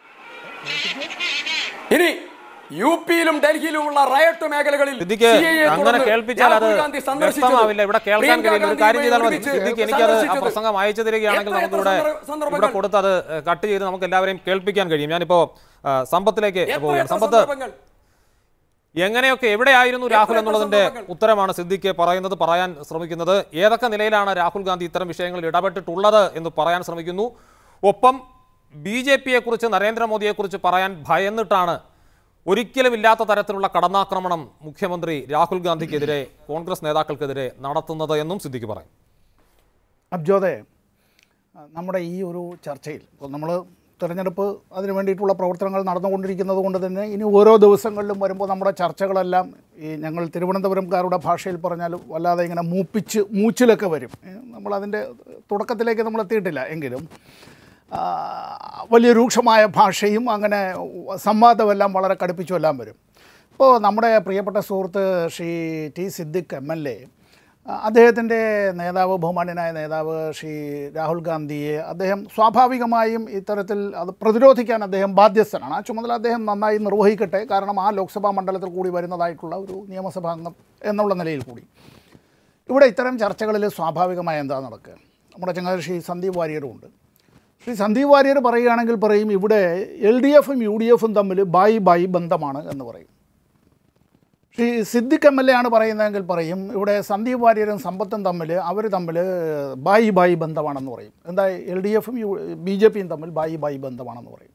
ഇനി യു പിയിലും ഡൽഹിയിലുമുള്ള റയട്ട് മേഖലകളിൽ സിദ്ദിഖ് CAA യെ അങ്ങനെ തുടർന്ന് കേൾപ്പിച്ചാൽ അത് രാഹുൽ ഗാന്ധി സന്ദർശിച്ചത്, വ്യക്തമാവില്ല ഇവിടെ കേൾക്കാൻ പ്രിയങ്ക കഴിയില്ല ഒരു കാര്യം ചെയ്താൽ മതി ഗാന്ധിയുമായി സിദ്ദിഖ് എനിക്കത് ആ സന്ദർശിച്ചത്. പ്രസംഗം അയച്ചു തരികയാണെങ്കിൽ എത്ര നമുക്ക് ഇവിടെ സന്ദർഭ- സന്ദർഭങ്ങൾ? ഇവിടെ കൊടുത്ത് അത് കട്ട് ചെയ്ത് നമുക്ക് എല്ലാവരെയും കേൾപ്പിക്കാൻ കഴിയും ഞാനിപ്പോ ആ, സമ്പത്തിലേക്ക് എത്ര പോവുകയാണ് എത്ര സമ്പത്ത് സന്ദർഭങ്ങൾ? എങ്ങനെയൊക്കെ എവിടെയായിരുന്നു രാഹുൽ എന്നുള്ളതിന്റെ ഉത്തരമാണ് സിദ്ദിഖ് പറയുന്നത് പറയാൻ ശ്രമിക്കുന്നത് ഏതൊക്കെ നിലയിലാണ് രാഹുൽ ഗാന്ധി ഇത്തരം വിഷയങ്ങളിൽ ഇടപെട്ടിട്ടുള്ളത് എന്ന് പറയാൻ ശ്രമിക്കുന്നു ഒപ്പം ബി ജെ പിയെ കുറിച്ച് നരേന്ദ്രമോദിയെക്കുറിച്ച് പറയാൻ ഭയന്നിട്ടാണ് ഒരിക്കലും ഇല്ലാത്ത തരത്തിലുള്ള കടന്നാക്രമണം മുഖ്യമന്ത്രി രാഹുൽ ഗാന്ധിക്കെതിരെ കോൺഗ്രസ് നേതാക്കൾക്കെതിരെ നടത്തുന്നത് എന്നും സിദ്ദിഖ് പറയും അബ്ജോദെ നമ്മുടെ ഈ ഒരു ചർച്ചയിൽ ഇപ്പോൾ നമ്മൾ തിരഞ്ഞെടുപ്പ് അതിന് വേണ്ടിയിട്ടുള്ള പ്രവർത്തനങ്ങൾ നടന്നുകൊണ്ടിരിക്കുന്നത് കൊണ്ട് തന്നെ ഇനി ഓരോ ദിവസങ്ങളിലും വരുമ്പോൾ നമ്മുടെ ചർച്ചകളെല്ലാം ഈ ഞങ്ങൾ തിരുവനന്തപുരംകാരുടെ ഭാഷയിൽ പറഞ്ഞാൽ വല്ലാതെ ഇങ്ങനെ മൂപ്പിച്ച് മൂച്ചിലൊക്കെ വരും ഏ, നമ്മളതിൻ്റെ തുടക്കത്തിലേക്ക് നമ്മൾ എത്തിയിട്ടില്ല എങ്കിലും ആ, വലിയ രൂക്ഷമായ ഭാഷയും അങ്ങനെ സംവാദമെല്ലാം വളരെ കടുപ്പിച്ചുമെല്ലാം വരും ഇപ്പോൾ നമ്മുടെ പ്രിയപ്പെട്ട സുഹൃത്ത് Shri T Siddique M L A അദ്ദേഹത്തിൻ്റെ നേതാവ് ബഹുമാന്യനായ നേതാവ് ശ്രീ രാഹുൽ ഗാന്ധിയെ അദ്ദേഹം സ്വാഭാവികമായും ഇത്തരത്തിൽ അത് പ്രതിരോധിക്കാൻ അദ്ദേഹം ബാധ്യസ്ഥനാണ് ആ ചുമതല അദ്ദേഹം നന്നായി നിർവഹിക്കട്ടെ കാരണം ആ ലോക്സഭാ മണ്ഡലത്തിൽ കൂടി വരുന്നതായിട്ടുള്ള ഒരു നിയമസഭാ അംഗം എന്നുള്ള നിലയിൽ കൂടി ഇവിടെ ഇത്തരം ചർച്ചകളിൽ സ്വാഭാവികമായ എന്താ നടക്കുക നമ്മുടെ ചങ്ങാതി ശ്രീ സന്ദീപ് വാര്യരും ഉണ്ട് ശ്രീ സന്ദീപ് വാര്യർ പറയുകയാണെങ്കിൽ പറയും ഇവിടെ എൽ ഡി എഫും യു ഡി എഫും തമ്മിൽ ബായി ബായി ബന്ധമാണ് എന്ന് പറയും Shri Siddique M L A ആണ് പറയുന്നതെങ്കിൽ പറയും ഇവിടെ സന്ദീപ് വാര്യരും സമ്പത്തും തമ്മിൽ അവർ തമ്മിൽ ബായി ബായി ബന്ധമാണെന്ന് പറയും എന്താ എൽ ഡി എഫും യു ബി ജെ പിയും തമ്മിൽ ബായി ബായി ബന്ധമാണെന്ന് പറയും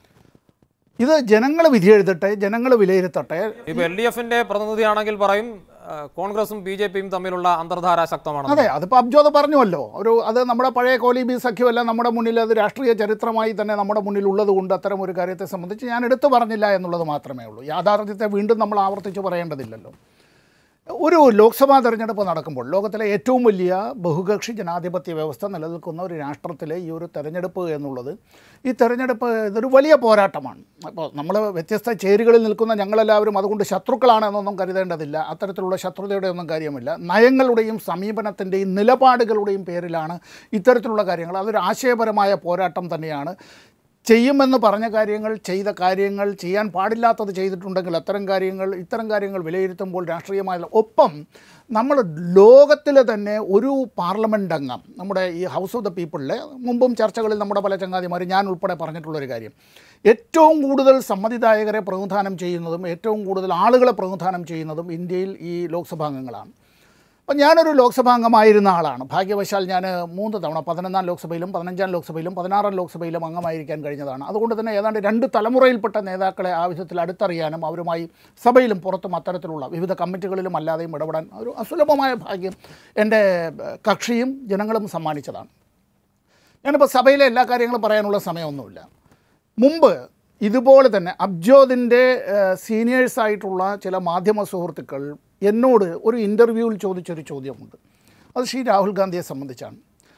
ഇത് ജനങ്ങൾ വിധിയെഴുതട്ടെ ജനങ്ങൾ വിലയിരുത്തട്ടെ ഇപ്പൊ എൽ ഡി എഫിന്റെ പ്രതിനിധിയാണെങ്കിൽ പറയും ആ, കോൺഗ്രസും ബി ജെ പിയും തമ്മിലുള്ള അന്തർധാര ശക്തമാണ് അതെ അതിപ്പോൾ അബ്ജോദ് പറഞ്ഞുവല്ലോ ഒരു അത് നമ്മുടെ പഴയ കോലിബി സഖ്യമല്ല നമ്മുടെ മുന്നിൽ അത് രാഷ്ട്രീയ ചരിത്രമായി തന്നെ നമ്മുടെ മുന്നിൽ ഉള്ളത് കൊണ്ട് അത്തരം ഒരു കാര്യത്തെ സംബന്ധിച്ച് ഞാൻ എടുത്തു പറഞ്ഞില്ല എന്നുള്ളത് മാത്രമേ ഉള്ളൂ യാഥാർത്ഥ്യത്തെ വീണ്ടും നമ്മൾ ആവർത്തിച്ച് പറയേണ്ടതില്ലല്ലോ ഒരു ലോക്സഭാ തെരഞ്ഞെടുപ്പ് നടക്കുമ്പോൾ ലോകത്തിലെ ഏറ്റവും വലിയ ബഹുകക്ഷി ജനാധിപത്യ വ്യവസ്ഥ നിലനിൽക്കുന്ന ഒരു രാഷ്ട്രത്തിലെ ഈ ഒരു തെരഞ്ഞെടുപ്പ് എന്നുള്ളത് ഈ തെരഞ്ഞെടുപ്പ് ഇതൊരു വലിയ പോരാട്ടമാണ് അപ്പോൾ നമ്മൾ വ്യത്യസ്ത ചേരികളിൽ നിൽക്കുന്ന ഞങ്ങളെല്ലാവരും അതുകൊണ്ട് ശത്രുക്കളാണ് എന്നൊന്നും കരുതേണ്ടതില്ല അത്തരത്തിലുള്ള ശത്രുതയുടെ ഒന്നും കാര്യമില്ല നയങ്ങളുടെയും സമീപനത്തിൻ്റെയും നിലപാടുകളുടെയും പേരിലാണ് ഇത്തരത്തിലുള്ള കാര്യങ്ങൾ അതൊരു ആശയപരമായ പോരാട്ടം തന്നെയാണ് ചെയ്യുമെന്ന് പറഞ്ഞ കാര്യങ്ങൾ ചെയ്ത കാര്യങ്ങൾ ചെയ്യാൻ പാടില്ലാത്തത് ചെയ്തിട്ടുണ്ടെങ്കിൽ അത്തരം കാര്യങ്ങൾ ഇത്തരം കാര്യങ്ങൾ വിലയിരുത്തുമ്പോൾ രാഷ്ട്രീയമായ ഒപ്പം നമ്മൾ ലോകത്തിലെ തന്നെ ഒരു പാർലമെൻ്റ് അംഗം നമ്മുടെ ഈ ഹൗസ് ഓഫ് ദ പീപ്പിളിലെ മുമ്പും ചർച്ചകളിൽ നമ്മുടെ പല ചങ്ങാതിമാർ ഞാൻ ഉൾപ്പെടെ പറഞ്ഞിട്ടുള്ളൊരു കാര്യം ഏറ്റവും കൂടുതൽ സമ്മതിദായകരെ പ്രതിനിധാനം ചെയ്യുന്നതും ഏറ്റവും കൂടുതൽ ആളുകളെ പ്രതിനിധാനം ചെയ്യുന്നതും ഇന്ത്യയിൽ ഈ ലോക്സഭാംഗങ്ങളാണ് അപ്പം ഞാനൊരു ലോക്സഭാ അംഗമായിരുന്ന ആളാണ് ഭാഗ്യവശാൽ ഞാൻ മൂന്ന് തവണ പതിനൊന്നാം ലോക്സഭയിലും പതിനഞ്ചാം ലോക്സഭയിലും പതിനാറാം ലോക്സഭയിലും അംഗമായിരിക്കാൻ കഴിഞ്ഞതാണ് അതുകൊണ്ട് തന്നെ ഏതാണ്ട് രണ്ട് തലമുറയിൽപ്പെട്ട നേതാക്കളെ ആ വിധത്തിൽ അടുത്തറിയാനും അവരുമായി സഭയിലും പുറത്തും അത്തരത്തിലുള്ള വിവിധ കമ്മിറ്റികളിലും അല്ലാതെയും ഇടപെടാൻ ഒരു അസുലഭമായ ഭാഗ്യം എൻ്റെ ഏഹ്, കക്ഷിയും ജനങ്ങളും സമ്മാനിച്ചതാണ് ഞാനിപ്പോൾ സഭയിലെ എല്ലാ കാര്യങ്ങളും പറയാനുള്ള സമയമൊന്നുമില്ല മുമ്പ് ഇതുപോലെ തന്നെ അബ്ജോദിൻ്റെ സീനിയേഴ്സായിട്ടുള്ള ചില മാധ്യമ സുഹൃത്തുക്കൾ എന്നോട് ഒരു ഇൻ്റർവ്യൂവിൽ ചോദിച്ചൊരു ചോദ്യമുണ്ട് അത് ശ്രീ രാഹുൽ ഗാന്ധിയെ സംബന്ധിച്ചാണ്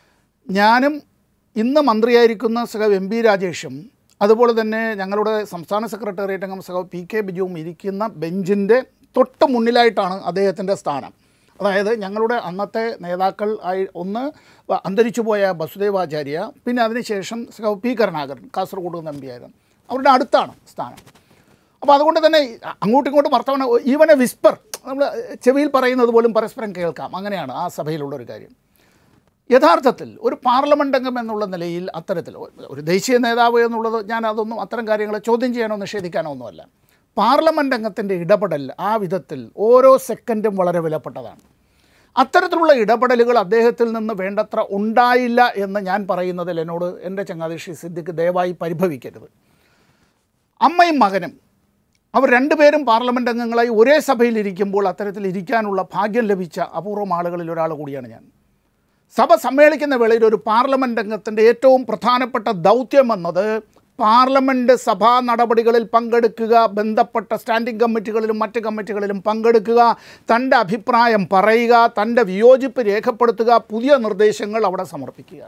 ഞാനും ഇന്ന് മന്ത്രിയായിരിക്കുന്ന സഹ എം പി രാജേഷും അതുപോലെ തന്നെ ഞങ്ങളുടെ സംസ്ഥാന സെക്രട്ടേറിയറ്റ് അംഗം സഹ പി കെ ബിജുവും ഇരിക്കുന്ന ബെഞ്ചിൻ്റെ തൊട്ട് മുന്നിലായിട്ടാണ് അദ്ദേഹത്തിൻ്റെ സ്ഥാനം അതായത് ഞങ്ങളുടെ അന്നത്തെ നേതാക്കൾ ആയി ഒന്ന് അന്തരിച്ചു പോയ വസുദേവാചാര്യ പിന്നെ അതിനുശേഷം സഹ പി കരുണാകരൻ കാസർഗോഡ് നിന്ന് എം പി ആയിരുന്നു അവരുടെ അടുത്താണ് സ്ഥാനം അപ്പോൾ അതുകൊണ്ട് തന്നെ അങ്ങോട്ടും ഇങ്ങോട്ടും വർത്തമാനം ഈവൻ എ വിസ്പർ നമ്മൾ ചെവിയിൽ പറയുന്നത് പോലും പരസ്പരം കേൾക്കാം അങ്ങനെയാണ് ആ സഭയിലുള്ള ഒരു കാര്യം യഥാർത്ഥത്തിൽ ഒരു പാർലമെൻ്റ് അംഗം എന്നുള്ള നിലയിൽ അത്തരത്തിൽ ഒരു ദേശീയ നേതാവ് എന്നുള്ളത് ഞാൻ അതൊന്നും അത്തരം കാര്യങ്ങളെ ചോദ്യം ചെയ്യാനോ നിഷേധിക്കാനോ ഒന്നുമല്ല പാർലമെൻ്റ് അംഗത്തിൻ്റെ ഇടപെടൽ ആ വിധത്തിൽ ഓരോ സെക്കൻഡും വളരെ വിലപ്പെട്ടതാണ് അത്തരത്തിലുള്ള ഇടപെടലുകൾ അദ്ദേഹത്തിൽ നിന്ന് വേണ്ടത്ര ഉണ്ടായില്ല എന്ന് ഞാൻ പറയുന്നതിൽ എന്നോട് എൻ്റെ ചങ്ങാതി ശ്രീ സിദ്ദിഖ് ദയവായി പരിഭവിക്കരുത് അമ്മയും മകനും അവർ രണ്ടുപേരും പാർലമെൻ്റ് അംഗങ്ങളായി ഒരേ സഭയിൽ ഇരിക്കുമ്പോൾ അത്തരത്തിൽ ഇരിക്കാനുള്ള ഭാഗ്യം ലഭിച്ച അപൂർവം ആളുകളിൽ ഒരാൾ കൂടിയാണ് ഞാൻ സഭ സമ്മേളിക്കുന്ന വേളയിൽ ഒരു പാർലമെൻ്റ് അംഗത്തിൻ്റെ ഏറ്റവും പ്രധാനപ്പെട്ട ദൗത്യം എന്നത് പാർലമെൻറ്റ് സഭാ നടപടികളിൽ പങ്കെടുക്കുക ബന്ധപ്പെട്ട സ്റ്റാൻഡിംഗ് കമ്മിറ്റികളിലും മറ്റ് കമ്മിറ്റികളിലും പങ്കെടുക്കുക തൻ്റെ അഭിപ്രായം പറയുക തൻ്റെ വിയോജിപ്പ് രേഖപ്പെടുത്തുക പുതിയ നിർദ്ദേശങ്ങൾ അവിടെ സമർപ്പിക്കുക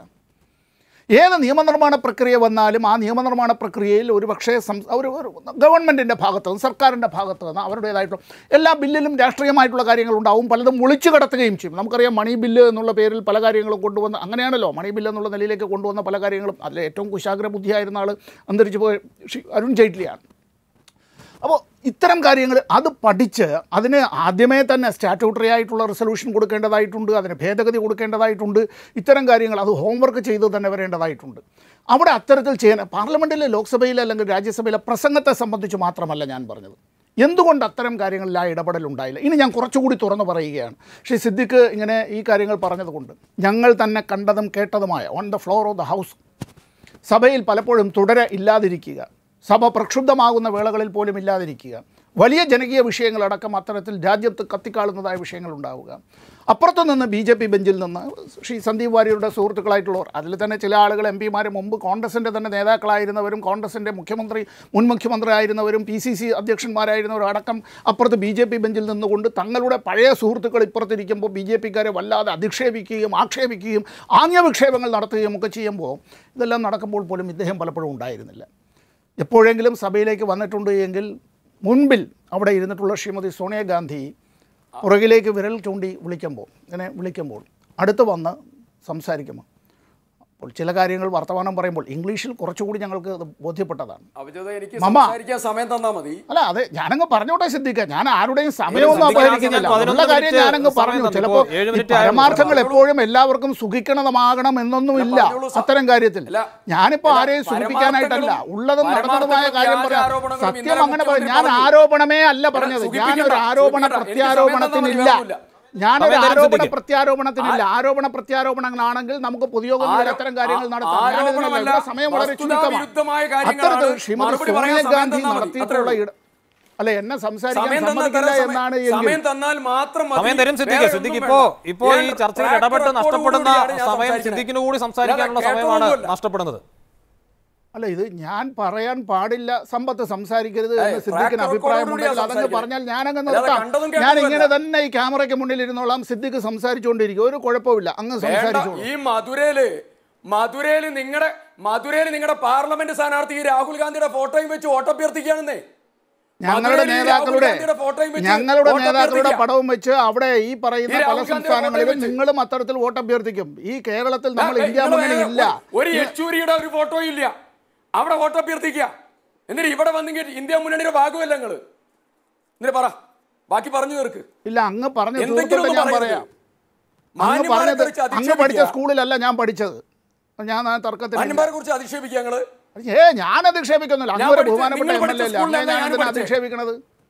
ഏത് നിയമനിർമ്മാണ പ്രക്രിയ വന്നാലും ആ നിയമനിർമ്മാണ പ്രക്രിയയിൽ ഒരു പക്ഷേ സം- ഒരു ഒരു ഗവൺമെൻറ്റിൻ്റെ ഭാഗത്ത് നിന്ന് സർക്കാരിൻ്റെ ഭാഗത്ത് നിന്ന് അവരുടേതായിട്ടുള്ള എല്ലാ ബില്ലിലും രാഷ്ട്രീയമായിട്ടുള്ള കാര്യങ്ങളുണ്ടാവും പലതും ഒളിച്ചു കടത്തുകയും ചെയ്യും നമുക്കറിയാം മണി ബില്ല് എന്നുള്ള പേരിൽ പല കാര്യങ്ങളും കൊണ്ടുവന്ന് അങ്ങനെയാണല്ലോ മണി ബില്ല് എന്നുള്ള നിലയിലേക്ക് കൊണ്ടുവന്ന പല കാര്യങ്ങളും അതിൽ ഏറ്റവും കുശാഗ്ര ബുദ്ധിയായിരുന്ന ആൾ അന്തരിച്ചു പോയ ശ്രീ അരുൺ ജെയ്റ്റ്ലിയാണ് അപ്പോൾ ഇത്തരം കാര്യങ്ങൾ അത് പഠിച്ച് അതിന് ആദ്യമേ തന്നെ സ്റ്റാറ്റ്യൂട്ടറി ആയിട്ടുള്ള റിസൊല്യൂഷൻ കൊടുക്കേണ്ടതായിട്ടുണ്ട് അതിന് ഭേദഗതി കൊടുക്കേണ്ടതായിട്ടുണ്ട് ഇത്തരം കാര്യങ്ങൾ അത് ഹോംവർക്ക് ചെയ്ത് തന്നെ വരേണ്ടതായിട്ടുണ്ട് അവിടെ അത്തരത്തിൽ ചെയ്യാൻ പാർലമെൻറ്റിലെ ലോക്സഭയിലെ അല്ലെങ്കിൽ രാജ്യസഭയിലെ പ്രസംഗത്തെ സംബന്ധിച്ച് മാത്രമല്ല ഞാൻ പറഞ്ഞത് എന്തുകൊണ്ട് അത്തരം കാര്യങ്ങളിൽ ആ ഇടപെടൽ ഉണ്ടായില്ല ഇനി ഞാൻ കുറച്ചുകൂടി തുറന്നു പറയുകയാണ് പക്ഷേ സിദ്ദിഖ് ഇങ്ങനെ ഈ കാര്യങ്ങൾ പറഞ്ഞതുകൊണ്ട് ഞങ്ങൾ തന്നെ കണ്ടതും കേട്ടതുമായ on the floor of the house സഭയിൽ പലപ്പോഴും തുടരെ ഇല്ലാതിരിക്കുക സഭ പ്രക്ഷുബ്ധമാകുന്ന വേളകളിൽ പോലും ഇല്ലാതിരിക്കുക വലിയ ജനകീയ വിഷയങ്ങളടക്കം അത്തരത്തിൽ രാജ്യത്ത് കത്തിക്കാളുന്നതായ വിഷയങ്ങൾ ഉണ്ടാവുക അപ്പുറത്തു നിന്ന് ബി ജെ പി ബെഞ്ചിൽ നിന്ന് ശ്രീ സന്ദീപ് വാര്യരുടെ സുഹൃത്തുക്കളായിട്ടുള്ളവർ അതിൽ തന്നെ ചില ആളുകൾ എം പിമാർ മുമ്പ് കോൺഗ്രസിൻ്റെ തന്നെ നേതാക്കളായിരുന്നവരും കോൺഗ്രസിൻ്റെ മുഖ്യമന്ത്രി മുൻ മുഖ്യമന്ത്രി ആയിരുന്നവരും പി സി സി അധ്യക്ഷന്മാരായിരുന്നവരും അടക്കം അപ്പുറത്ത് ബി ജെ പി ബെഞ്ചിൽ നിന്നുകൊണ്ട് തങ്ങളുടെ പഴയ സുഹൃത്തുക്കൾ ഇപ്പുറത്തിരിക്കുമ്പോൾ ബി ജെ പിക്കാരെ വല്ലാതെ അധിക്ഷേപിക്കുകയും ആക്ഷേപിക്കുകയും ആംഗ്യവിക്ഷേപങ്ങൾ നടത്തുകയും ഒക്കെ ചെയ്യുമ്പോൾ ഇതെല്ലാം നടക്കുമ്പോൾ പോലും ഇദ്ദേഹം പലപ്പോഴും ഉണ്ടായിരുന്നില്ല എപ്പോഴെങ്കിലും സഭയിലേക്ക് വന്നിട്ടുണ്ട് എങ്കിൽ മുൻപിൽ അവിടെ ഇരുന്നിട്ടുള്ള ശ്രീമതി സോണിയാഗാന്ധി പുറകിലേക്ക് വിരൽ ചൂണ്ടി വിളിക്കുമ്പോൾ ഇങ്ങനെ വിളിക്കുമ്പോൾ അടുത്ത് വന്ന് സംസാരിക്കുമ്പോൾ അപ്പോൾ ചില കാര്യങ്ങൾ വർത്തമാനം പറയുമ്പോൾ ഇംഗ്ലീഷിൽ കുറച്ചുകൂടി ഞങ്ങൾക്ക് അത് ബോധ്യപ്പെട്ടതാണ് അവജത എനിക്ക് മമ. സംസാരിക്കാൻ സമയം തന്നാ മതി അല്ല അതെ ഞാനങ്ങ് പറഞ്ഞോട്ടെ സിദ്ധിക്കാം ഞാൻ ആരുടെയും സമയമൊന്നും സിദ്ദിഖ് അപഹരിക്കുന്നില്ല ഞാൻ ഉള്ള കാര്യം മിനിറ്റ് ഞാനങ്ങ് സമയം പറഞ്ഞു തന്നു. ചിലപ്പോൾ ഇപ്പോൾ ഏഴ് ഈ മിനിറ്റ് ആയല്ലോ. പരമാർത്ഥങ്ങൾ എപ്പോഴും എല്ലാവർക്കും സുഖിക്കണമാകണം എന്നൊന്നുമില്ല പറഞ്ഞോളൂ സാർ. അത്തരം കാര്യത്തിൽ അല്ല, ഞാനിപ്പോ അല്ല, ആരെയും സുഖിപ്പിക്കാനായിട്ടല്ല പരമാർത്ഥങ്ങളും ഉള്ളതും നടന്നതുമായ പരമാർത്ഥങ്ങളും കാര്യം പറയാം വ്യാജാരോപണങ്ങളും സത്യം ഇന്നലെ അങ്ങനെ പറയും ഞാൻ മുഖ്യമന്ത്രി ആരോപണമേ അല്ല പറഞ്ഞത് സുഖിപ്പിക്കണ്ട, ഞാനൊരു ആരോപണ സുഖിപ്പിക്കണ്ട. എനിക്ക് സമയം തന്നാൽ മതി, പ്രത്യാരോപണത്തിനില്ല വേറൊന്നുമില്ല. ഞാനൊരു സമയം തരും ആരോപണ സിദ്ദിഖ്. പ്രത്യാരോപണത്തിനില്ല ആരോപണ പ്രത്യാരോപണങ്ങളാണെങ്കിൽ നമുക്ക് പൊതുയോഗങ്ങളിൽ ആരോ- അത്തരം കാര്യങ്ങൾ ആ- നടത്താം ഞാനിതിനല്ല. ആരോപണമല്ല, ഇവിടെ സമയം വളരെ വസ്തുതാവിരുദ്ധമായ ചുരുക്കമാണ് കാര്യങ്ങളാണ് അത്തരത്തിൽ ശ്രീമതി മറുപടി പറയാൻ സമയം സോണിയാഗാന്ധി തന്നാൽ മതി. നടത്തിയിട്ടുള്ള അത്രേ ഇട അല്ല എന്നെ സംസാരിക്കാൻ സമയം തന്നാൽ സമ്മതിക്കില്ല തരാൻ എന്നാണ് സമയം- എങ്കിൽ സമയം തന്നാൽ മാത്രം മതി. സമയം തരും സിദ്ദിഖ് വേറെ സിദ്ദിഖ് ഒന്നും ഇപ്പോ വേണ്ട. ഇപ്പോ ഈ ഞാൻ ചർച്ചയിൽ track ഇടപെട്ട് record നഷ്ടപ്പെടുന്ന കൂടിയാണ് ഞാൻ സമയം സംസാരിക്കുന്നത്. സിദ്ദിഖിന് കൂടി സംസാരിക്കാനുള്ള അല്ലാതെ സമയമാണ് കേട്ടതൊന്നുമല്ല. നഷ്ടപ്പെടുന്നത് അല്ല ഇത് ഞാൻ പറയാൻ പാടില്ല സമ്പത്ത് സംസാരിക്കരുത് ഏയ്, എന്ന് സിദ്ദിഖിന് track അഭിപ്രായമുണ്ടെങ്കിൽ record അതങ്ങ് കൂടിയാ പറഞ്ഞാൽ ഞാനങ്ങ് അല്ലാതെ നിർത്താം കണ്ടതും ഞാൻ കേട്ടതുമല്ല. ഇങ്ങനെ തന്നെ ഈ ക്യാമറയ്ക്ക് മുന്നിൽ ഇരുന്നോളാം സിദ്ദിഖ് സംസാരിച്ചുകൊണ്ടിരിക്കും ഒരു കുഴപ്പമില്ല അങ്ങ് വേണ്ട സംസാരിച്ചോളൂ ഈ മധുരയില് മധുരയില് നിങ്ങളുടെ മധുരയില് നിങ്ങളുടെ പാർലമെന്റ് സ്ഥാനാർത്ഥി ഈ രാഹുൽ ഗാന്ധിയുടെ ഫോട്ടോയും വെച്ച് വോട്ടഭ്യർത്ഥിക്കുകയാണെന്നേ ഞങ്ങളുടെ മധുരയിൽ ഈ രാഹുൽ നേതാക്കളുടെ ഗാന്ധിയുടെ ഫോട്ടോയും വെച്ച് ഞങ്ങളുടെ വോട്ട് നേതാക്കളുടെ അഭ്യർത്ഥിക്കുക. പടവും വെച്ച് അവിടെ ഈ പറയുന്ന ഈ പല രാഹുൽ ഗാന്ധിയുടെ സംസ്ഥാനങ്ങളിലും ഫോട്ടോ വെച്ച്. നിങ്ങളും അത്തരത്തിൽ വോട്ട് അഭ്യർത്ഥിക്കും ഈ കേരളത്തിൽ നമ്മൾ ഏ, ഇന്ത്യ നിങ്ങള് മുന്നണി വേറെ ഇല്ല ഒരു യെച്ചൂരിയുടെ ഒരു ഫോട്ടോ ഇല്ല അവിടെ വോട്ട് അഭ്യർത്ഥിക്കുക എന്നിട്ട് ഇവിടെ വന്നെങ്കിൽ ഇന്ത്യ മുന്നണിയുടെ ഭാഗമല്ല നിങ്ങള് എന്നിട്ട് പറ ബാക്കി പറഞ്ഞു തീർക്ക് ഇല്ല അങ്ങ് പറഞ്ഞ എന്തെങ്കിലും സുഹൃത്തുക്കളെ ഒന്ന് ഞാൻ പറയരുത്. പറയാം അങ്ങ് മാന്യന്മാരെ പറഞ്ഞത് കുറിച്ച് അങ്ങ് അധിക്ഷേപിക്കുക. പഠിച്ച സ്കൂളിലല്ല ഞാൻ പഠിച്ചത് ഞാൻ ആ തർക്കത്തിൽ മാന്യന്മാരെ കുറിച്ച് അധിക്ഷേപിക്കുക ഞങ്ങള് ഏ ഞാൻ അധിക്ഷേപിക്കുന്നില്ല ഞാൻ അങ്ങ് ഒരു പഠിച്ച- ബഹുമാനപ്പെട്ട നിങ്ങൾ എം എൽ പഠിച്ച എ അല്ല സ്കൂളിലല്ല അങ്ങനെ ഞാൻ ഞാൻ എന്തിനാ പഠിച്ചത്. അധിക്ഷേപിക്കണത്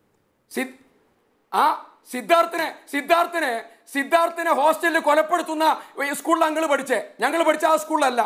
സിദ്- ആ സിദ്ധാർത്ഥിനെ സിദ്ധാർത്ഥിനെ സിദ്ധാർത്ഥിനെ ഹോസ്റ്റലിൽ കൊലപ്പെടുത്തുന്ന ഈ സ്കൂളിൽ അങ്ങള് പഠിച്ചേ ഞങ്ങൾ പഠിച്ച ആ സ്കൂളിലല്ല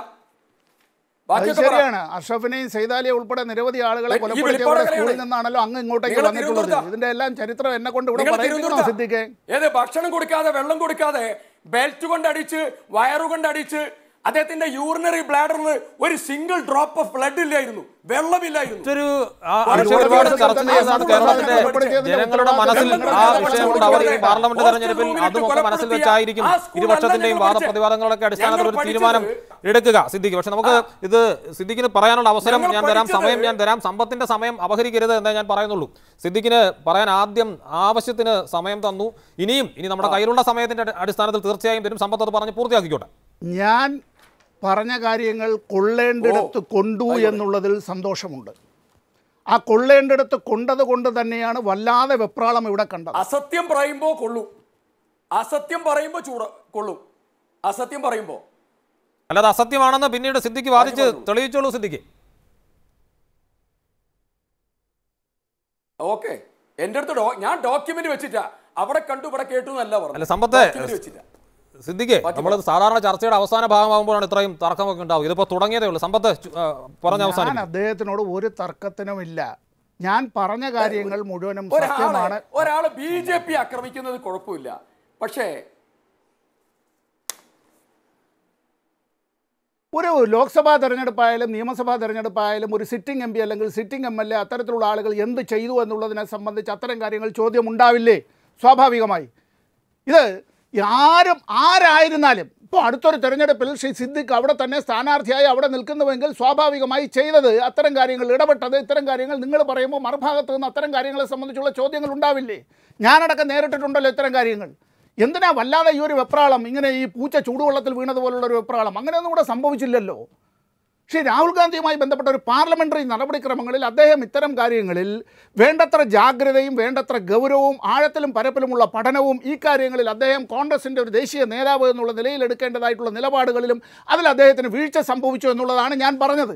അത് ബാക്കിയൊക്കെ പറ. ശരിയാണ് അഷ്റഫിനെയും സൈതാലിയെ ഉൾപ്പെടെ നിരവധി ആളുകളെ ഈ കൊലപ്പെടുത്തിയവരുടെ വെളിപ്പാട് സ്കൂളിൽ കളയാണ്. നിന്നാണല്ലോ അങ്ങ് ഇങ്ങോട്ടേക്ക് നിങ്ങൾ വന്നിട്ടുള്ളത് തിരുവനന്തപുരത്താ? ഇതിന്റെ എല്ലാം ചരിത്രം എന്നെ കൊണ്ട് ഇവിടെ നിങ്ങൾ പറയിപ്പിക്കണോ തിരുവനന്തപുരത്താ? സിദ്ദിഖെ ഏത് ഭക്ഷണം കൊടുക്കാതെ വെള്ളം കൊടുക്കാതെ ബെൽറ്റ് കൊണ്ട് അടിച്ച് വയറു കൊണ്ട് അടിച്ച് അദ്ദേഹത്തിന്റെ യൂറിനറി ബ്ലാഡറിൽ ഒരു സിംഗിൾ ഡ്രോപ്പ് ഓഫ് ബ്ലഡ് ഇല്ലായിരുന്നു വെള്ളമില്ലായിരുന്നു മറ്റൊരു ആ ഒരു വിഷയം ഒരുപാട് ഒരുപാട് ചർച്ച ചെയ്യുന്നതാണ് കേരളത്തിന്റെ ഉൾപ്പെടുത്തിയതിന്റെ ജനങ്ങളുടെ മനസ്സിൽ ആ വിഷയമുണ്ട് അവർ ഈ പാർലമെന്റ് തെരഞ്ഞെടുപ്പിൽ അതുമൊക്കെ മനസ്സിൽ വെച്ചായിരിക്കും ഇരുപക്ഷത്തിന്റെയും വാദപ്രതിവാദങ്ങളുടെ അടിസ്ഥാനത്തിൽ ഒരു തീരുമാനം എടുക്കുക സിദ്ദിഖ് പക്ഷെ നമുക്ക് ഇത് സിദ്ദിഖിന് പറയാനുള്ള അവസരം ഞാൻ തരാം സമയം ഞാൻ തരാം സമ്പത്തിന്റെ സമയം അപഹരിക്കരുത് എന്നേ ഞാൻ പറയുന്നുള്ളൂ സിദ്ദിഖിന് പറയാൻ ആദ്യം ആവശ്യത്തിന് സമയം തന്നു ഇനിയും ഇനി നമ്മുടെ കയ്യിലുള്ള സമയത്തിന്റെ അടി- അടിസ്ഥാനത്തിൽ തീർച്ചയായും തരും സമ്പത്ത് അത് പറഞ്ഞ് പൂർത്തിയാക്കിക്കോട്ടെ ഞാൻ പറഞ്ഞ കാര്യങ്ങൾ കൊള്ളേണ്ടിടത്ത് കൊണ്ടു എന്നുള്ളതിൽ സന്തോഷമുണ്ട് ആ കൊള്ളേണ്ടിടത്ത് കൊണ്ടത് കൊണ്ട് തന്നെയാണ് വല്ലാതെ വെപ്രാളം ഇവിടെ കണ്ടത് അസത്യം പറയുമ്പോ കൊള്ളും അസത്യം പറയുമ്പോ ചൂട് കൊള്ളും അസത്യം പറയുമ്പോ അല്ലാതെ അസത്യമാണെന്ന് പിന്നീട് സിദ്ദിഖ് വാദിച്ച് തെളിയിച്ചോളൂ സിദ്ദിഖ് ഓക്കെ എന്റെ അടുത്ത് ഡോ- ഞാൻ ഡോക്യുമെന്റ് വെച്ചിട്ടാ അവിടെ കണ്ടു ഇവിടെ കേട്ടു എന്നല്ല അല്ല പറഞ്ഞു സമ്പത്തെ Document വെച്ചിട്ടാ സിദ്ദിഖ് നമ്മൾ സാധാരണ ചർച്ചയുടെ അവസാന ഭാഗമാകുമ്പോഴാണ് ഇത്രയും തർക്കമൊക്കെ ഉണ്ടാവും ഇതിപ്പോ തുടങ്ങിയതേ ഉള്ളൂ സമ്പത്ത് ചു- ആ, പറഞ്ഞ ഞാൻ അവസാനം അദ്ദേഹത്തിനോട് ഒരു തർക്കത്തിനുമില്ല ഞാൻ പറഞ്ഞ കാര്യങ്ങൾ മുഴുവനും ഒരാളെ സത്യമാണ് ഒരാള് ബി ജെ പി ആക്രമിക്കുന്നത് കുഴപ്പമില്ല പക്ഷേ ഒരു ലോക്സഭാ തെരഞ്ഞെടുപ്പായാലും നിയമസഭാ തെരഞ്ഞെടുപ്പായാലും ഒരു സിറ്റിംഗ് എം പി അല്ലെങ്കിൽ സിറ്റിംഗ് എം എൽ എ അത്തരത്തിലുള്ള ആളുകൾ എന്ത് ചെയ്തു എന്നുള്ളതിനെ സംബന്ധിച്ച് അത്തരം കാര്യങ്ങൾ ചോദ്യം ഉണ്ടാവില്ലേ സ്വാഭാവികമായി ഇത് ആരും ആരായിരുന്നാലും ഇപ്പോൾ അടുത്തൊരു തെരഞ്ഞെടുപ്പിൽ ശ്രീ സിദ്ദിഖ് അവിടെ തന്നെ സ്ഥാനാർത്ഥിയായി അവിടെ നിൽക്കുന്നുവെങ്കിൽ സ്വാഭാവികമായി ചെയ്തത് അത്തരം കാര്യങ്ങൾ ഇടപെട്ടത് ഇത്തരം കാര്യങ്ങൾ നിങ്ങൾ പറയുമ്പോൾ മറുഭാഗത്ത് നിന്ന് അത്തരം കാര്യങ്ങളെ സംബന്ധിച്ചുള്ള ചോദ്യങ്ങൾ ഉണ്ടാവില്ലേ ഞാനടക്കം നേരിട്ടിട്ടുണ്ടല്ലോ ഇത്തരം കാര്യങ്ങൾ എന്തിനാ വല്ലാതെ ഈ ഒരു വെപ്രാളം ഇങ്ങനെ ഈ പൂച്ച ചൂടുവെള്ളത്തിൽ വീണതുപോലുള്ള ഒരു വെപ്രാളം അങ്ങനെയൊന്നും കൂടെ സംഭവിച്ചില്ലല്ലോ പക്ഷേ രാഹുൽ ഗാന്ധിയുമായി ബന്ധപ്പെട്ട ഒരു പാർലമെന്ററി നടപടിക്രമങ്ങളിൽ അദ്ദേഹം ഇത്തരം കാര്യങ്ങളിൽ വേണ്ടത്ര ജാഗ്രതയും വേണ്ടത്ര ഗൗരവവും ആഴത്തിലും പരപ്പിലുമുള്ള പഠനവും ഈ കാര്യങ്ങളിൽ അദ്ദേഹം കോൺഗ്രസിൻ്റെ ഒരു ദേശീയ നേതാവ് എന്നുള്ള നിലയിൽ എടുക്കേണ്ടതായിട്ടുള്ള നിലപാടുകളിലും അതിൽ അദ്ദേഹത്തിന് വീഴ്ച സംഭവിച്ചു എന്നുള്ളതാണ് ഞാൻ പറഞ്ഞത്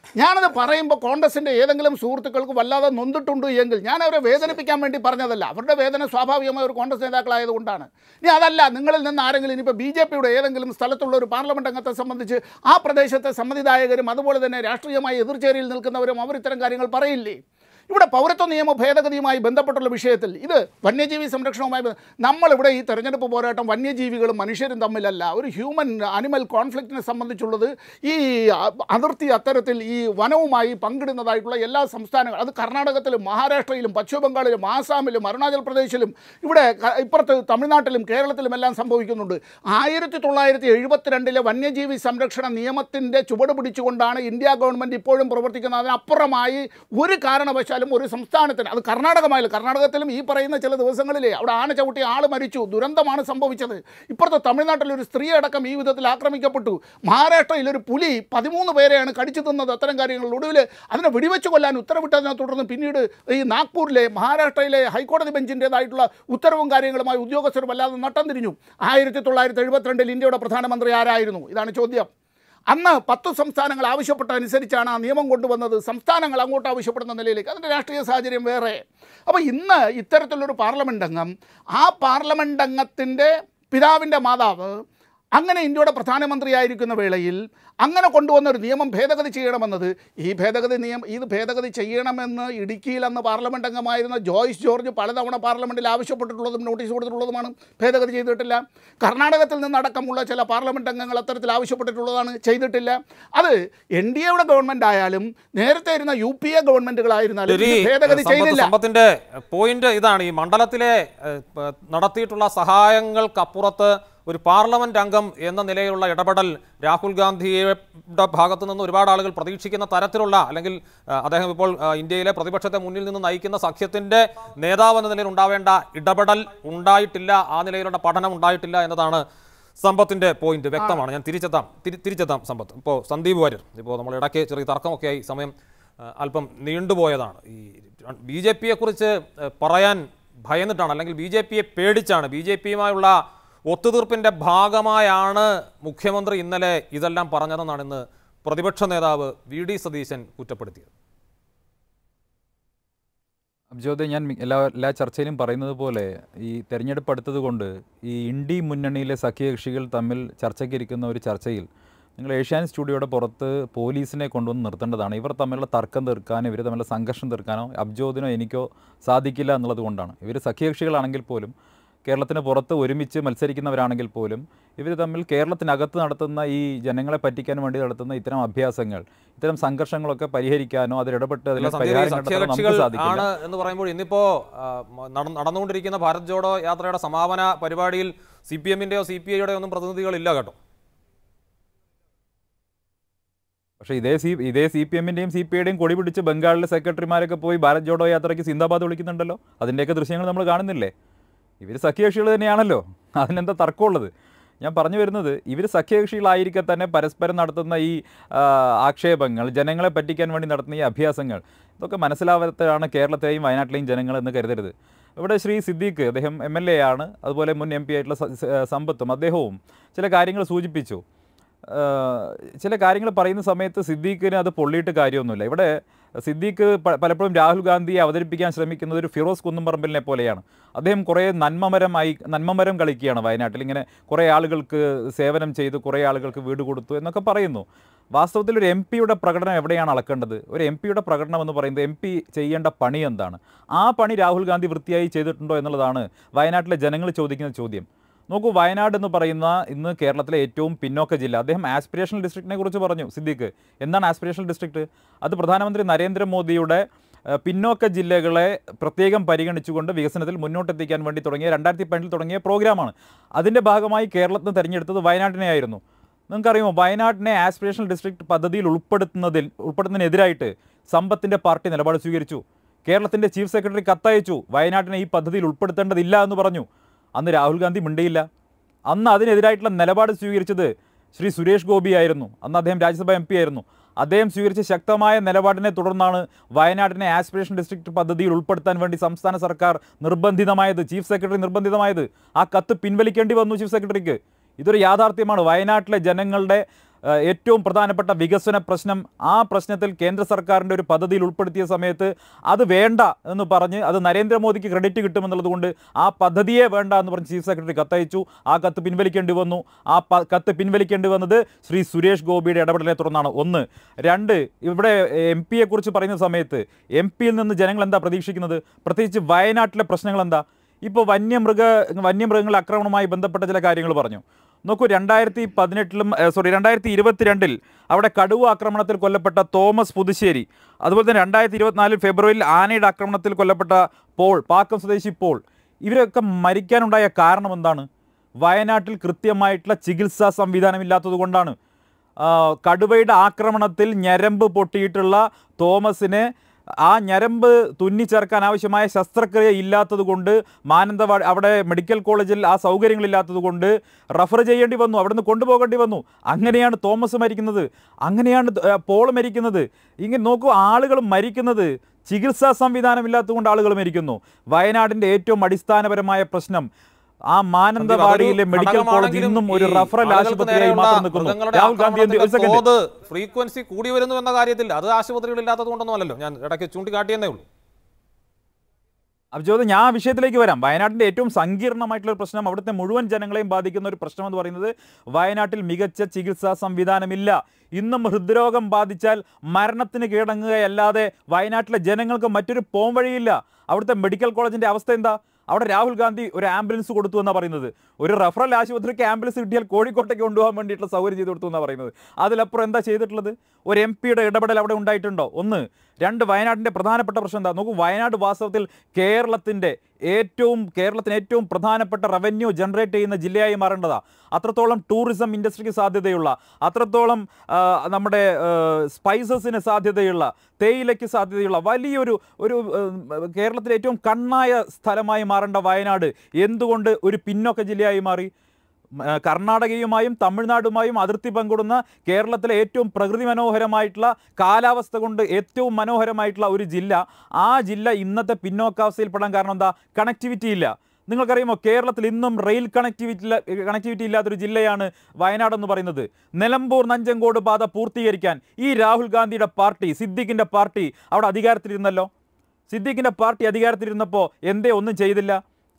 ഞാനത് പറയുമ്പോൾ കോൺഗ്രസിൻ്റെ ഏതെങ്കിലും സുഹൃത്തുക്കൾക്ക് വല്ലാതെ നൊന്തിട്ടുണ്ട് എങ്കിൽ ഞാൻ അവരെ വേദനിപ്പിക്കാൻ വേണ്ടി പറഞ്ഞതല്ല അവരുടെ വേദന സ്വാഭാവികമായ ഒരു കോൺഗ്രസ് നേതാക്കളായതുകൊണ്ടാണ് ഇനി അതല്ല നിങ്ങളിൽ നിന്ന് ആരെങ്കിലും ഇനിയിപ്പോൾ ബി ജെ പിയുടെ ഏതെങ്കിലും സ്ഥലത്തുള്ള ഒരു പാർലമെൻറ്റ് അംഗത്തെ സംബന്ധിച്ച് ആ പ്രദേശത്തെ സമ്മതിദായകരും അതുപോലെ തന്നെ രാഷ്ട്രീയമായി എതിർചേരിയിൽ നിൽക്കുന്നവരും അവർ ഇത്തരം കാര്യങ്ങൾ പറയില്ലേ ഇവിടെ പൗരത്വ നിയമ ഭേദഗതിയുമായി ബന്ധപ്പെട്ടുള്ള വിഷയത്തിൽ ഇത് വന്യജീവി സംരക്ഷണവുമായി ബന്ധ- നമ്മളിവിടെ ഈ തെരഞ്ഞെടുപ്പ് പോരാട്ടം വന്യജീവികളും മനുഷ്യരും തമ്മിലല്ല ഒരു ഹ്യൂമൻ അനിമൽ കോൺഫ്ലിക്റ്റിനെ സംബന്ധിച്ചുള്ളത് ഈ അ- അതിർത്തി അത്തരത്തിൽ ഈ വനവുമായി പങ്കിടുന്നതായിട്ടുള്ള എല്ലാ സംസ്ഥാനങ്ങളും അത് കർണാടകത്തിലും മഹാരാഷ്ട്രയിലും പശ്ചിമ ബംഗാളിലും ആസാമിലും അരുണാചൽ പ്രദേശിലും ഇവിടെ ക- ഇപ്പുറത്ത് തമിഴ്നാട്ടിലും കേരളത്തിലും എല്ലാം സംഭവിക്കുന്നുണ്ട് ആയിരത്തി തൊള്ളായിരത്തി എഴുപത്തിരണ്ടിലെ വന്യജീവി സംരക്ഷണ നിയമത്തിൻ്റെ ചുവട് പിടിച്ചുകൊണ്ടാണ് ഇന്ത്യ ഗവൺമെൻറ് ഇപ്പോഴും പ്രവർത്തിക്കുന്നത് അതിനപ്പുറമായി ഒരു കാരണവശാലും ഒരു സംസ്ഥാനത്തിന് അത് കർണാടകമായാലും കർണാടകത്തിലും ഈ പറയുന്ന ചില ദിവസങ്ങളിലെ അവിടെ ആന ചവിട്ടി ആൾ മരിച്ചു ദുരന്തമാണ് സംഭവിച്ചത് ഇപ്പുറത്തെ തമിഴ്നാട്ടിൽ ഒരു സ്ത്രീ അടക്കം ഈ വിധത്തിൽ ആക്രമിക്കപ്പെട്ടു മഹാരാഷ്ട്രയിൽ ഒരു പുലി പതിമൂന്ന് പേരെയാണ് കടിച്ചു തിന്നത് അത്തരം കാര്യങ്ങൾ ഒടുവിൽ അതിനെ വെടിവെച്ച് കൊല്ലാൻ ഉത്തരവിട്ടതിനെ തുടർന്ന് പിന്നീട് ഈ നാഗ്പൂരിലെ മഹാരാഷ്ട്രയിലെ ഹൈക്കോടതി ബെഞ്ചിൻ്റേതായിട്ടുള്ള ഉത്തരവും കാര്യങ്ങളുമായി ഉദ്യോഗസ്ഥർ വല്ലാതെ നട്ടം തിരിഞ്ഞു ആയിരത്തി തൊള്ളായിരത്തി എഴുപത്തിരണ്ടിൽ ഇന്ത്യയുടെ പ്രധാനമന്ത്രി ആരായിരുന്നു ഇതാണ് ചോദ്യം അന്ന് പത്ത് സംസ്ഥാനങ്ങൾ ആവശ്യപ്പെട്ട അനുസരിച്ചാണ് ആ നിയമം കൊണ്ടുവന്നത് സംസ്ഥാനങ്ങൾ അങ്ങോട്ട് ആവശ്യപ്പെടുന്ന നിലയിലേക്ക് അതിൻ്റെ രാഷ്ട്രീയ സാഹചര്യം വേറെ അപ്പോൾ ഇന്ന് ഇത്തരത്തിലൊരു പാർലമെൻ്റ് അംഗം ആ പാർലമെൻ്റ് അംഗത്തിൻ്റെ പിതാവിൻ്റെ മാതാവ് അങ്ങനെ ഇന്ത്യയുടെ പ്രധാനമന്ത്രിയായിരിക്കുന്ന വേളയിൽ അങ്ങനെ കൊണ്ടുവന്ന ഒരു നിയമം ഭേദഗതി ചെയ്യണമെന്നത് ഈ ഭേദഗതി നിയമം ഇത് ഭേദഗതി ചെയ്യണമെന്ന് ഇടുക്കിയിൽ അന്ന് പാർലമെൻറ്റ് അംഗമായിരുന്ന ജോയ്സ് ജോർജ് പലതവണ പാർലമെൻറ്റിൽ ആവശ്യപ്പെട്ടിട്ടുള്ളതും നോട്ടീസ് കൊടുത്തിട്ടുള്ളതുമാണ് ഭേദഗതി ചെയ്തിട്ടില്ല കർണാടകത്തിൽ നിന്നടക്കമുള്ള ചില പാർലമെൻറ്റ് അംഗങ്ങൾ അത്തരത്തിൽ ആവശ്യപ്പെട്ടിട്ടുള്ളതാണ് ചെയ്തിട്ടില്ല അത് എൻ ഡി എയുടെ ഗവൺമെൻറ് ആയാലും നേരത്തെ ഇരുന്ന യു പി എ ഗവൺമെൻറ്റുകളായിരുന്നാലും ശരി ഇത് ഭേദഗതി സമ്പത്ത് ചെയ്തില്ല സമ്പത്തിന്റെ പോയിന്റ് ഇതാണ് ഈ മണ്ഡലത്തിലെ ഏഹ്, പ- നടത്തിയിട്ടുള്ള സഹായങ്ങൾക്കപ്പുറത്ത് ഒരു പാർലമെന്റ് അംഗം എന്ന നിലയിലുള്ള ഇടപെടൽ രാഹുൽ ഗാന്ധിയുടെ ഭാഗത്തു നിന്ന് ഒരുപാട് ആളുകൾ പ്രതീക്ഷിക്കുന്ന തരത്തിലുള്ള അല്ലെങ്കിൽ ആ, അദ്ദേഹം ഇപ്പോൾ ആ, ഇന്ത്യയിലെ പ്രതിപക്ഷത്തെ മുന്നിൽ നിന്ന് നയിക്കുന്ന സഖ്യത്തിന്റെ നേതാവ് എന്ന നിലയിൽ ഉണ്ടാവേണ്ട ഇടപെടൽ ഉണ്ടായിട്ടില്ല ആ നിലയിലുള്ള പഠനം ഉണ്ടായിട്ടില്ല എന്നതാണ് സമ്പത്തിന്റെ പോയിന്റ് വ്യക്തമാണ് ഞാൻ തിരിച്ചെത്താം തിരി- തിരിച്ചെത്താം സമ്പത്ത് ഇപ്പോൾ സന്ദീപ് വാര്യർ ഇപ്പോൾ നമ്മൾ ഇടയ്ക്ക് ചെറിയ തർക്കമൊക്കെ ആയി സമയം ആ, അല്പം നീണ്ടുപോയതാണ് ഈ ബി ജെ പിയെ കുറിച്ച് പറയാൻ ഭയന്നിട്ടാണ് അല്ലെങ്കിൽ ബി ജെ പിയെ പേടിച്ചാണ് ബി ജെ പിയുമായുള്ള ഒത്തുതീർപ്പിന്റെ ഭാഗമായാണ് മുഖ്യമന്ത്രി ഇന്നലെ ഇതെല്ലാം പറഞ്ഞതെന്നാണ് ഇന്ന് പ്രതിപക്ഷ നേതാവ് വി ഡി സതീശൻ കുറ്റപ്പെടുത്തിയത് അബ്ജോദ് ഞാൻ മി- എല്ലാ എല്ലാ ചർച്ചയിലും പറയുന്നത് പോലെ ഈ തെരഞ്ഞെടുപ്പ് അടുത്തത് കൊണ്ട് ഈ ഇന്ത്യ മുന്നണിയിലെ സഖ്യകക്ഷികൾ തമ്മിൽ ചർച്ചയ്ക്കിരിക്കുന്ന ഒരു ചർച്ചയിൽ നിങ്ങൾ ഏഷ്യാൻ സ്റ്റുഡിയോയുടെ പുറത്ത് പോലീസിനെ കൊണ്ടുവന്ന് നിർത്തേണ്ടതാണ് ഇവർ തമ്മിലുള്ള തർക്കം തീർക്കാനോ ഇവർ തമ്മിലുള്ള സംഘർഷം തീർക്കാനോ അബ്ജോദിനോ എനിക്കോ സാധിക്കില്ല എന്നുള്ളത് കൊണ്ടാണ് ഇവർ സഖ്യകക്ഷികളാണെങ്കിൽ പോലും കേരളത്തിന് പുറത്ത് ഒരുമിച്ച് മത്സരിക്കുന്നവരാണെങ്കിൽ പോലും ഇവർ തമ്മിൽ കേരളത്തിനകത്ത് നടത്തുന്ന ഈ ജനങ്ങളെ പറ്റിക്കാൻ വേണ്ടി നടത്തുന്ന ഇത്തരം അഭ്യാസങ്ങൾ ഇത്തരം സംഘർഷങ്ങളൊക്കെ പരിഹരിക്കാനോ അതിൽ ഇടപെട്ട് അതിന് അല്ല, സന്ദീപ്, ഈ പരിഹാരം കണ്ടെത്താനോ സഖ്യകക്ഷികൾ നമുക്ക് സാധിക്കില്ല ആണ് എന്ന് പറയുമ്പോൾ ഇന്നിപ്പോ ആ, മ- നട- നടന്നുകൊണ്ടിരിക്കുന്ന ഭാരത് ജോഡോ യാത്രയുടെ സമാപന പരിപാടിയിൽ സി പി എമ്മിന്റെയോ സി പി ഐയുടെയോ ഒന്നും പ്രതിനിധികളില്ല കേട്ടോ പക്ഷേ ഇതേ സി ഇതേ സി പി എമ്മിൻ്റെയും സി പി ഐയുടെയും കൊടി പിടിച്ച് ബംഗാളിലെ സെക്രട്ടറിമാരൊക്കെ പോയി ഭാരത് ജോഡോ യാത്രയ്ക്ക് സിന്ദാബാദ് വിളിക്കുന്നുണ്ടല്ലോ അതിൻ്റെയൊക്കെ ദൃശ്യങ്ങൾ നമ്മൾ കാണുന്നില്ലേ ഇവർ സഖ്യകക്ഷികൾ തന്നെയാണല്ലോ അതിനെന്താ തർക്കമുള്ളത് ഞാൻ പറഞ്ഞു വരുന്നത് ഇവർ സഖ്യകക്ഷികളായിരിക്കെ തന്നെ പരസ്പരം നടത്തുന്ന ഈ ആ, ആക്ഷേപങ്ങൾ ജനങ്ങളെ പറ്റിക്കാൻ വേണ്ടി നടത്തുന്ന ഈ അഭ്യാസങ്ങൾ ഇതൊക്കെ മനസ്സിലാവാത്തതാണ് കേരളത്തെയും വയനാട്ടിലെയും ജനങ്ങൾ എന്ന് കരുതരുത് ഇവിടെ ശ്രീ സിദ്ദീഖ് അദ്ദേഹം എം എൽ എ ആണ് അതുപോലെ മുൻ എം പി ആയിട്ടുള്ള സ- സ- സമ്പത്തും അദ്ദേഹവും ചില കാര്യങ്ങൾ സൂചിപ്പിച്ചു ആഹ് ചില കാര്യങ്ങൾ പറയുന്ന സമയത്ത് സിദ്ദീഖിന് അത് പൊള്ളിയിട്ട് കാര്യമൊന്നുമില്ല ഇവിടെ സിദ്ദീഖ് പ- പലപ്പോഴും രാഹുൽ ഗാന്ധിയെ അവതരിപ്പിക്കാൻ ശ്രമിക്കുന്നത് ഒരു ഫിറോസ് കുന്നുംപറമ്പലിനെ പോലെയാണ് അദ്ദേഹം കുറേ നന്മമരമായി നന്മമരം കളിക്കുകയാണ് വയനാട്ടിൽ ഇങ്ങനെ കുറേ ആളുകൾക്ക് സേവനം ചെയ്തു കുറേ ആളുകൾക്ക് വീട് കൊടുത്തു എന്നൊക്കെ പറയുന്നു വാസ്തവത്തിൽ ഒരു എം പിയുടെ പ്രകടനം എവിടെയാണ് അളക്കേണ്ടത് ഒരു എം പിയുടെ പ്രകടനം എന്ന് പറയുന്നത് എം പി ചെയ്യേണ്ട പണി എന്താണ് ആ പണി രാഹുൽ ഗാന്ധി വൃത്തിയായി ചെയ്തിട്ടുണ്ടോ എന്നുള്ളതാണ് വയനാട്ടിലെ ജനങ്ങൾ ചോദിക്കുന്ന ചോദ്യം നോക്കൂ വയനാട് എന്ന് പറയുന്ന ഇന്ന് കേരളത്തിലെ ഏറ്റവും പിന്നോക്ക ജില്ല അദ്ദേഹം ആസ്പിറേഷണൽ ഡിസ്ട്രിക്റ്റിനെ കുറിച്ച് പറഞ്ഞു സിദ്ദീഖ് എന്താണ് ആസ്പിറേഷണൽ ഡിസ്ട്രിക്റ്റ് അത് പ്രധാനമന്ത്രി നരേന്ദ്രമോദിയുടെ ഏഹ്, പിന്നോക്ക ജില്ലകളെ പ്രത്യേകം പരിഗണിച്ചുകൊണ്ട് വികസനത്തിൽ മുന്നോട്ടെത്തിക്കാൻ വേണ്ടി തുടങ്ങിയ രണ്ടായിരത്തി പതിനെട്ടിൽ തുടങ്ങിയ പ്രോഗ്രാമാണ് അതിൻ്റെ ഭാഗമായി കേരളത്തിൽ നിന്ന് തിരഞ്ഞെടുത്തത് വയനാട്ടിനെയായിരുന്നു നിങ്ങൾക്കറിയുമോ വയനാട്ടിനെ ആസ്പിറേഷണൽ ഡിസ്ട്രിക്ട് പദ്ധതിയിൽ ഉൾപ്പെടുത്തുന്നതിൽ ഉൾപ്പെടുത്തുന്നതിനെതിരായിട്ട് സമ്പത്തിൻ്റെ പാർട്ടി നിലപാട് സ്വീകരിച്ചു കേരളത്തിൻ്റെ ചീഫ് സെക്രട്ടറി കത്തയച്ചു വയനാട്ടിനെ ഈ പദ്ധതിയിൽ ഉൾപ്പെടുത്തേണ്ടതില്ല എന്ന് പറഞ്ഞു അന്ന് രാഹുൽ ഗാന്ധി മിണ്ടിയില്ല അന്ന് അതിനെതിരായിട്ടുള്ള നിലപാട് സ്വീകരിച്ചത് ശ്രീ സുരേഷ് ഗോപി ആയിരുന്നു അന്ന് അദ്ദേഹം രാജ്യസഭ എം പി ആയിരുന്നു അദ്ദേഹം സ്വീകരിച്ച ശക്തമായ നിലപാടിനെ തുടർന്നാണ് വയനാടിനെ ആസ്പിറേഷൻ ഡിസ്ട്രിക്ട് പദ്ധതിയിൽ ഉൾപ്പെടുത്താൻ വേണ്ടി സംസ്ഥാന സർക്കാർ നിർബന്ധിതമായത് ചീഫ് സെക്രട്ടറി നിർബന്ധിതമായത് ആ കത്ത് പിൻവലിക്കേണ്ടി വന്നു ചീഫ് സെക്രട്ടറിക്ക് ഇതൊരു യാഥാർത്ഥ്യമാണ് വയനാട്ടിലെ ജനങ്ങളുടെ ആ, ഏറ്റവും പ്രധാനപ്പെട്ട വികസന പ്രശ്നം ആ പ്രശ്നത്തിൽ കേന്ദ്ര സർക്കാരിൻ്റെ ഒരു പദ്ധതിയിൽ ഉൾപ്പെടുത്തിയ സമയത്ത് അത് വേണ്ട എന്ന് പറഞ്ഞ് അത് നരേന്ദ്രമോദിക്ക് ക്രെഡിറ്റ് കിട്ടുമെന്നുള്ളത് കൊണ്ട് ആ പദ്ധതിയെ വേണ്ട എന്ന് പറഞ്ഞ് ചീഫ് സെക്രട്ടറി കത്തയച്ചു ആ കത്ത് പിൻവലിക്കേണ്ടി വന്നു ആ പ- കത്ത് പിൻവലിക്കേണ്ടി വന്നത് ശ്രീ സുരേഷ് ഗോപിയുടെ ഇടപെടലെ തുടർന്നാണ് ഒന്ന് രണ്ട് ഇവിടെ എം പിയെ കുറിച്ച് പറയുന്ന സമയത്ത് എം പിയിൽ നിന്ന് ജനങ്ങൾ എന്താ പ്രതീക്ഷിക്കുന്നത് പ്രത്യേകിച്ച് വയനാട്ടിലെ പ്രശ്നങ്ങൾ എന്താ ഇപ്പോൾ വന്യമൃഗ വന്യമൃഗങ്ങളുടെ ആക്രമണവുമായി ബന്ധപ്പെട്ട ചില കാര്യങ്ങൾ പറഞ്ഞു നോക്കൂ രണ്ടായിരത്തി പതിനെട്ടിലും സോറി രണ്ടായിരത്തി ഇരുപത്തിരണ്ടിൽ അവിടെ കടുവ ആക്രമണത്തിൽ കൊല്ലപ്പെട്ട തോമസ് പുതുശ്ശേരി അതുപോലെ തന്നെ രണ്ടായിരത്തി ഇരുപത്തിനാലിൽ ഫെബ്രുവരിയിൽ ആനയുടെ ആക്രമണത്തിൽ കൊല്ലപ്പെട്ട പോൾ പാക്കം സ്വദേശി പോൾ ഇവരൊക്കെ മരിക്കാനുണ്ടായ കാരണം എന്താണ് വയനാട്ടിൽ കൃത്യമായിട്ടുള്ള ചികിത്സാ സംവിധാനം ഇല്ലാത്തത് കൊണ്ടാണ് ആ, കടുവയുടെ ആക്രമണത്തിൽ ഞരമ്പ് പൊട്ടിയിട്ടുള്ള തോമസിന് ആ ഞരമ്പ് തുന്നിച്ചേർക്കാൻ ആവശ്യമായ ശസ്ത്രക്രിയ ഇല്ലാത്തത് കൊണ്ട് മാനന്തവാടി അവിടെ മെഡിക്കൽ കോളേജിൽ ആ സൗകര്യങ്ങളില്ലാത്തത് കൊണ്ട് റഫർ ചെയ്യേണ്ടി വന്നു അവിടുന്ന് കൊണ്ടുപോകേണ്ടി വന്നു അങ്ങനെയാണ് തോമസ് മരിക്കുന്നത് അങ്ങനെയാണ് ത- ഏ, പോൾ മരിക്കുന്നത് ഇങ്ങനെ നോക്കൂ ആളുകൾ മരിക്കുന്നത് ചികിത്സാ സംവിധാനമില്ലാത്തത് കൊണ്ട് ആളുകൾ മരിക്കുന്നു വയനാടിൻ്റെ ഏറ്റവും അടിസ്ഥാനപരമായ പ്രശ്നം ആ മാനന്തവാടിയിലെ മെഡിക്കൽ കോളേജ് ഇന്നും ഒരു റഫറൽ ആശുപത്രിയായി മാത്രം നിൽക്കുന്നു രാഹുൽ ഗാന്ധി എന്ത് ഒരു സെക്കൻഡ് തോത് ഫ്രീക്വൻസി കൂടി വരുന്നു എന്ന കാര്യത്തിൽ അത് ആശുപത്രികൾ ഇല്ലാത്തത് കൊണ്ടൊന്നും അല്ലല്ലോ ഞാൻ ഇടയ്ക്ക് ചൂണ്ടിക്കാട്ടിയെന്നേ ഉള്ളൂ അബ്ജോദ് ഞാൻ ആ വിഷയത്തിലേക്ക് വരാം വയനാട്ടിൻ്റെ ഏറ്റവും സങ്കീർണമായിട്ടുള്ള ഒരു പ്രശ്നം അവിടുത്തെ മുഴുവൻ ജനങ്ങളെയും ബാധിക്കുന്ന ഒരു പ്രശ്നം എന്ന് പറയുന്നത് വയനാട്ടിൽ മികച്ച ചികിത്സാ സംവിധാനമില്ല ഇന്നും ഹൃദ്രോഗം ബാധിച്ചാൽ മരണത്തിന് കീഴടങ്ങുകയല്ലാതെ വയനാട്ടിലെ ജനങ്ങൾക്ക് മറ്റൊരു പോംവഴിയില്ല അവിടുത്തെ മെഡിക്കൽ കോളേജിൻ്റെ അവസ്ഥ എന്താ അവിടെ രാഹുൽ ഗാന്ധി ഒരു ആംബുലൻസ് കൊടുത്തു എന്നാണ് പറയുന്നത് ഒരു റഫറൽ ആശുപത്രിക്ക് ആംബുലൻസ് കിട്ടിയാൽ കോഴിക്കോട്ടേക്ക് കൊണ്ടുപോകാൻ വേണ്ടിയിട്ടുള്ള സൗകര്യം ചെയ്ത് കൊടുത്തു എന്നാണ് പറയുന്നത് അതിലപ്പുറം എന്താ ചെയ്തിട്ടുള്ളത് ഒരു എം പിയുടെ ഇടപെടൽ അവിടെ ഉണ്ടായിട്ടുണ്ടോ ഒന്ന് രണ്ട് വയനാടിൻ്റെ പ്രധാനപ്പെട്ട പ്രശ്നം എന്താ നോക്കൂ വയനാട് വാസ്തവത്തിൽ കേരളത്തിൻ്റെ ഏറ്റവും കേരളത്തിന് ഏറ്റവും പ്രധാനപ്പെട്ട റവന്യൂ ജനറേറ്റ് ചെയ്യുന്ന ജില്ലയായി മാറേണ്ടതാണ് അത്രത്തോളം ടൂറിസം ഇൻഡസ്ട്രിക്ക് സാധ്യതയുള്ള അത്രത്തോളം ആ, നമ്മുടെ സ്പൈസസിന് സാധ്യതയുള്ള തേയിലയ്ക്ക് സാധ്യതയുള്ള വലിയൊരു ഒരു ആ, കേരളത്തിലെ ഏറ്റവും കണ്ണായ സ്ഥലമായി മാറേണ്ട വയനാട് എന്തുകൊണ്ട് ഒരു പിന്നോക്ക ജില്ലയായി മാറി മ, ആ, കർണാടകയുമായും തമിഴ്നാടുമായും അതിർത്തി പങ്കിടുന്ന കേരളത്തിലെ ഏറ്റവും പ്രകൃതി മനോഹരമായിട്ടുള്ള കാലാവസ്ഥ കൊണ്ട് ഏറ്റവും മനോഹരമായിട്ടുള്ള ഒരു ജില്ല ആ ജില്ല ഇന്നത്തെ പിന്നോക്കാവസ്ഥയിൽപ്പെടാൻ കാരണം എന്താ കണക്ടിവിറ്റി ഇല്ല നിങ്ങൾക്കറിയുമോ കേരളത്തിൽ ഇന്നും റെയിൽ കണക്ടിവിറ്റി ഇല്ല കണക്ടിവിറ്റി ഇല്ലാത്തൊരു ജില്ലയാണ് വയനാട് എന്ന് പറയുന്നത് നിലമ്പൂർ നഞ്ചങ്കോട് പാത പൂർത്തീകരിക്കാൻ ഈ രാഹുൽ ഗാന്ധിയുടെ പാർട്ടി സിദ്ദിഖിൻ്റെ പാർട്ടി അവിടെ അധികാരത്തിലിരുന്നല്ലോ സിദ്ദിഖിൻ്റെ പാർട്ടി അധികാരത്തിലിരുന്നപ്പോൾ എന്തേ ഒന്നും ചെയ്തില്ല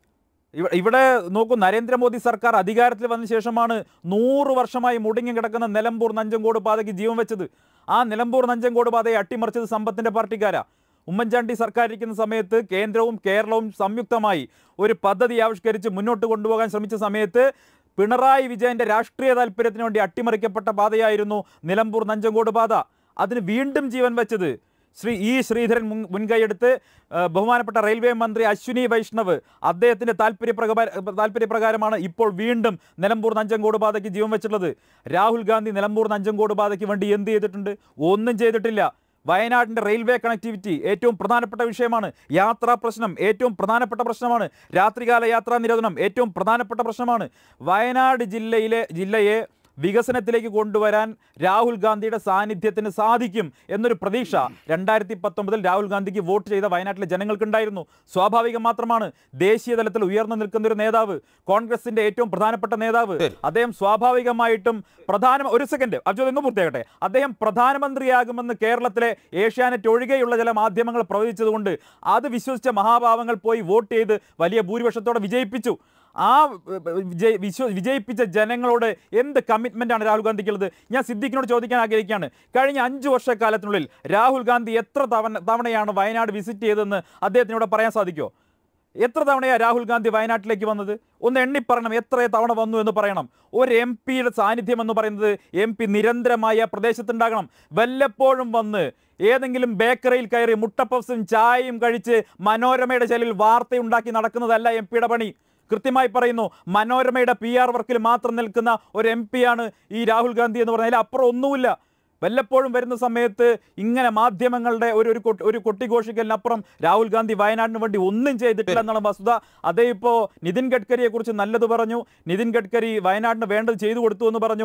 ഇവ- ഇവിടെ നോക്കൂ നരേന്ദ്രമോദി സർക്കാർ അധികാരത്തിൽ വന്ന ശേഷമാണ് നൂറ് വർഷമായി മുടങ്ങി കിടക്കുന്ന നിലമ്പൂർ നഞ്ചങ്കോട് പാതയ്ക്ക് ജീവൻ വെച്ചത് ആ നിലമ്പൂർ നഞ്ചങ്കോട് പാതയെ അട്ടിമറിച്ചത് സമ്പത്തിന്റെ പാർട്ടിക്കാരാ ഉമ്മൻചാണ്ടി സർക്കാർ ഇരിക്കുന്ന സമയത്ത് കേന്ദ്രവും കേരളവും സംയുക്തമായി ഒരു പദ്ധതി ആവിഷ്കരിച്ച് മുന്നോട്ട് കൊണ്ടുപോകാൻ ശ്രമിച്ച സമയത്ത് പിണറായി വിജയന്റെ രാഷ്ട്രീയ താല്പര്യത്തിന് വേണ്ടി അട്ടിമറിക്കപ്പെട്ട പാതയായിരുന്നു നിലമ്പൂർ നഞ്ചങ്കോട് പാത അതിന് വീണ്ടും ജീവൻ വെച്ചത് ശ്രീ ഇ ശ്രീധരൻ മുൻ മുൻകൈയെടുത്ത് ആ, ബഹുമാനപ്പെട്ട റെയിൽവേ മന്ത്രി അശ്വിനി വൈഷ്ണവ് അദ്ദേഹത്തിൻ്റെ താല്പര്യപ്രകാര താല്പര്യപ്രകാരമാണ് ഇപ്പോൾ വീണ്ടും നിലമ്പൂർ നഞ്ചങ്കോട് പാതയ്ക്ക് ജീവൻ വെച്ചിട്ടുള്ളത് രാഹുൽ ഗാന്ധി നിലമ്പൂർ നഞ്ചങ്കോട് പാതയ്ക്ക് വേണ്ടി എന്ത് ചെയ്തിട്ടുണ്ട് ഒന്നും ചെയ്തിട്ടില്ല വയനാടിൻ്റെ റെയിൽവേ കണക്ടിവിറ്റി ഏറ്റവും പ്രധാനപ്പെട്ട വിഷയമാണ് യാത്രാ പ്രശ്നം ഏറ്റവും പ്രധാനപ്പെട്ട പ്രശ്നമാണ് രാത്രികാല യാത്രാ നിരോധനം ഏറ്റവും പ്രധാനപ്പെട്ട പ്രശ്നമാണ് വയനാട് ജില്ലയിലെ ജില്ലയെ വികസനത്തിലേക്ക് കൊണ്ടുവരാൻ രാഹുൽ ഗാന്ധിയുടെ സാന്നിധ്യത്തിന് സാധിക്കും എന്നൊരു പ്രതീക്ഷ രണ്ടായിരത്തി പത്തൊമ്പതിൽ രാഹുൽ ഗാന്ധിക്ക് വോട്ട് ചെയ്ത വയനാട്ടിലെ ജനങ്ങൾക്കുണ്ടായിരുന്നു സ്വാഭാവികം മാത്രമാണ് ദേശീയ തലത്തിൽ ഉയർന്നു നിൽക്കുന്ന ഒരു നേതാവ് കോൺഗ്രസിന്റെ ഏറ്റവും പ്രധാനപ്പെട്ട നേതാവ് അദ്ദേഹം സ്വാഭാവികമായിട്ടും പ്രധാന ഒരു സെക്കൻഡ് അർജുൻ എന്ന് പൂർത്തിയാകട്ടെ അദ്ദേഹം പ്രധാനമന്ത്രിയാകുമെന്ന് കേരളത്തിലെ ഏഷ്യാനെറ്റ് ഒഴികെയുള്ള ചില മാധ്യമങ്ങൾ പ്രവചിച്ചതുകൊണ്ട് അത് വിശ്വസിച്ച മഹാഭാവങ്ങൾ പോയി വോട്ട് ചെയ്ത് വലിയ ഭൂരിപക്ഷത്തോടെ വിജയിപ്പിച്ചു ആ ഏർ, വിജയ വിശ്വ വിജയിപ്പിച്ച ജനങ്ങളോട് എന്ത് കമ്മിറ്റ്മെൻ്റാണ് രാഹുൽ ഗാന്ധിക്കുള്ളത് ഞാൻ സിദ്ദിഖിനോട് ചോദിക്കാൻ ആഗ്രഹിക്കുകയാണ് കഴിഞ്ഞ അഞ്ച് വർഷക്കാലത്തിനുള്ളിൽ രാഹുൽ ഗാന്ധി എത്ര തവണ തവണയാണ് വയനാട് വിസിറ്റ് ചെയ്തതെന്ന് അദ്ദേഹത്തിനോട് പറയാൻ സാധിക്കുമോ എത്ര തവണയാണ് രാഹുൽ ഗാന്ധി വയനാട്ടിലേക്ക് വന്നത് ഒന്ന് എണ്ണി പറയണം എത്ര തവണ വന്നു എന്ന് പറയണം ഒരു എം പിയുടെ സാന്നിധ്യം എന്ന് പറയുന്നത് എം പി നിരന്തരമായ പ്രദേശത്തുണ്ടാകണം വല്ലപ്പോഴും വന്ന് ഏതെങ്കിലും ബേക്കറിയിൽ കയറി മുട്ടപ്പഫ്സും ചായയും കഴിച്ച് മനോരമയുടെ ചെലിൽ വാർത്തയുണ്ടാക്കി നടക്കുന്നതല്ല എം പിയുടെ പണി കൃത്യമായി പറയുന്നു മനോരമയുടെ പി ആർ വർക്കിൽ മാത്രം നിൽക്കുന്ന ഒരു എം ആണ് ഈ രാഹുൽ ഗാന്ധി എന്ന് പറഞ്ഞാൽ അപ്പുറം ഒന്നുമില്ല വല്ലപ്പോഴും വരുന്ന സമയത്ത് ഇങ്ങനെ മാധ്യമങ്ങളുടെ ഒരു ഒരു കൊട്ടി- ഒരു കൊട്ടിഘോഷിക്കലിനപ്പുറം രാഹുൽ ഗാന്ധി വയനാടിന് വേണ്ടി ഒന്നും ചെയ്തിട്ടില്ല എന്നുള്ള വസ്തുത അതേ ഇപ്പോൾ നിതിൻ ഗഡ്കരിയെ കുറിച്ച് നല്ലത് പറഞ്ഞു നിതിൻ ഗഡ്കരി വയനാടിന് വേണ്ടത് ചെയ്തു കൊടുത്തു എന്ന് പറഞ്ഞു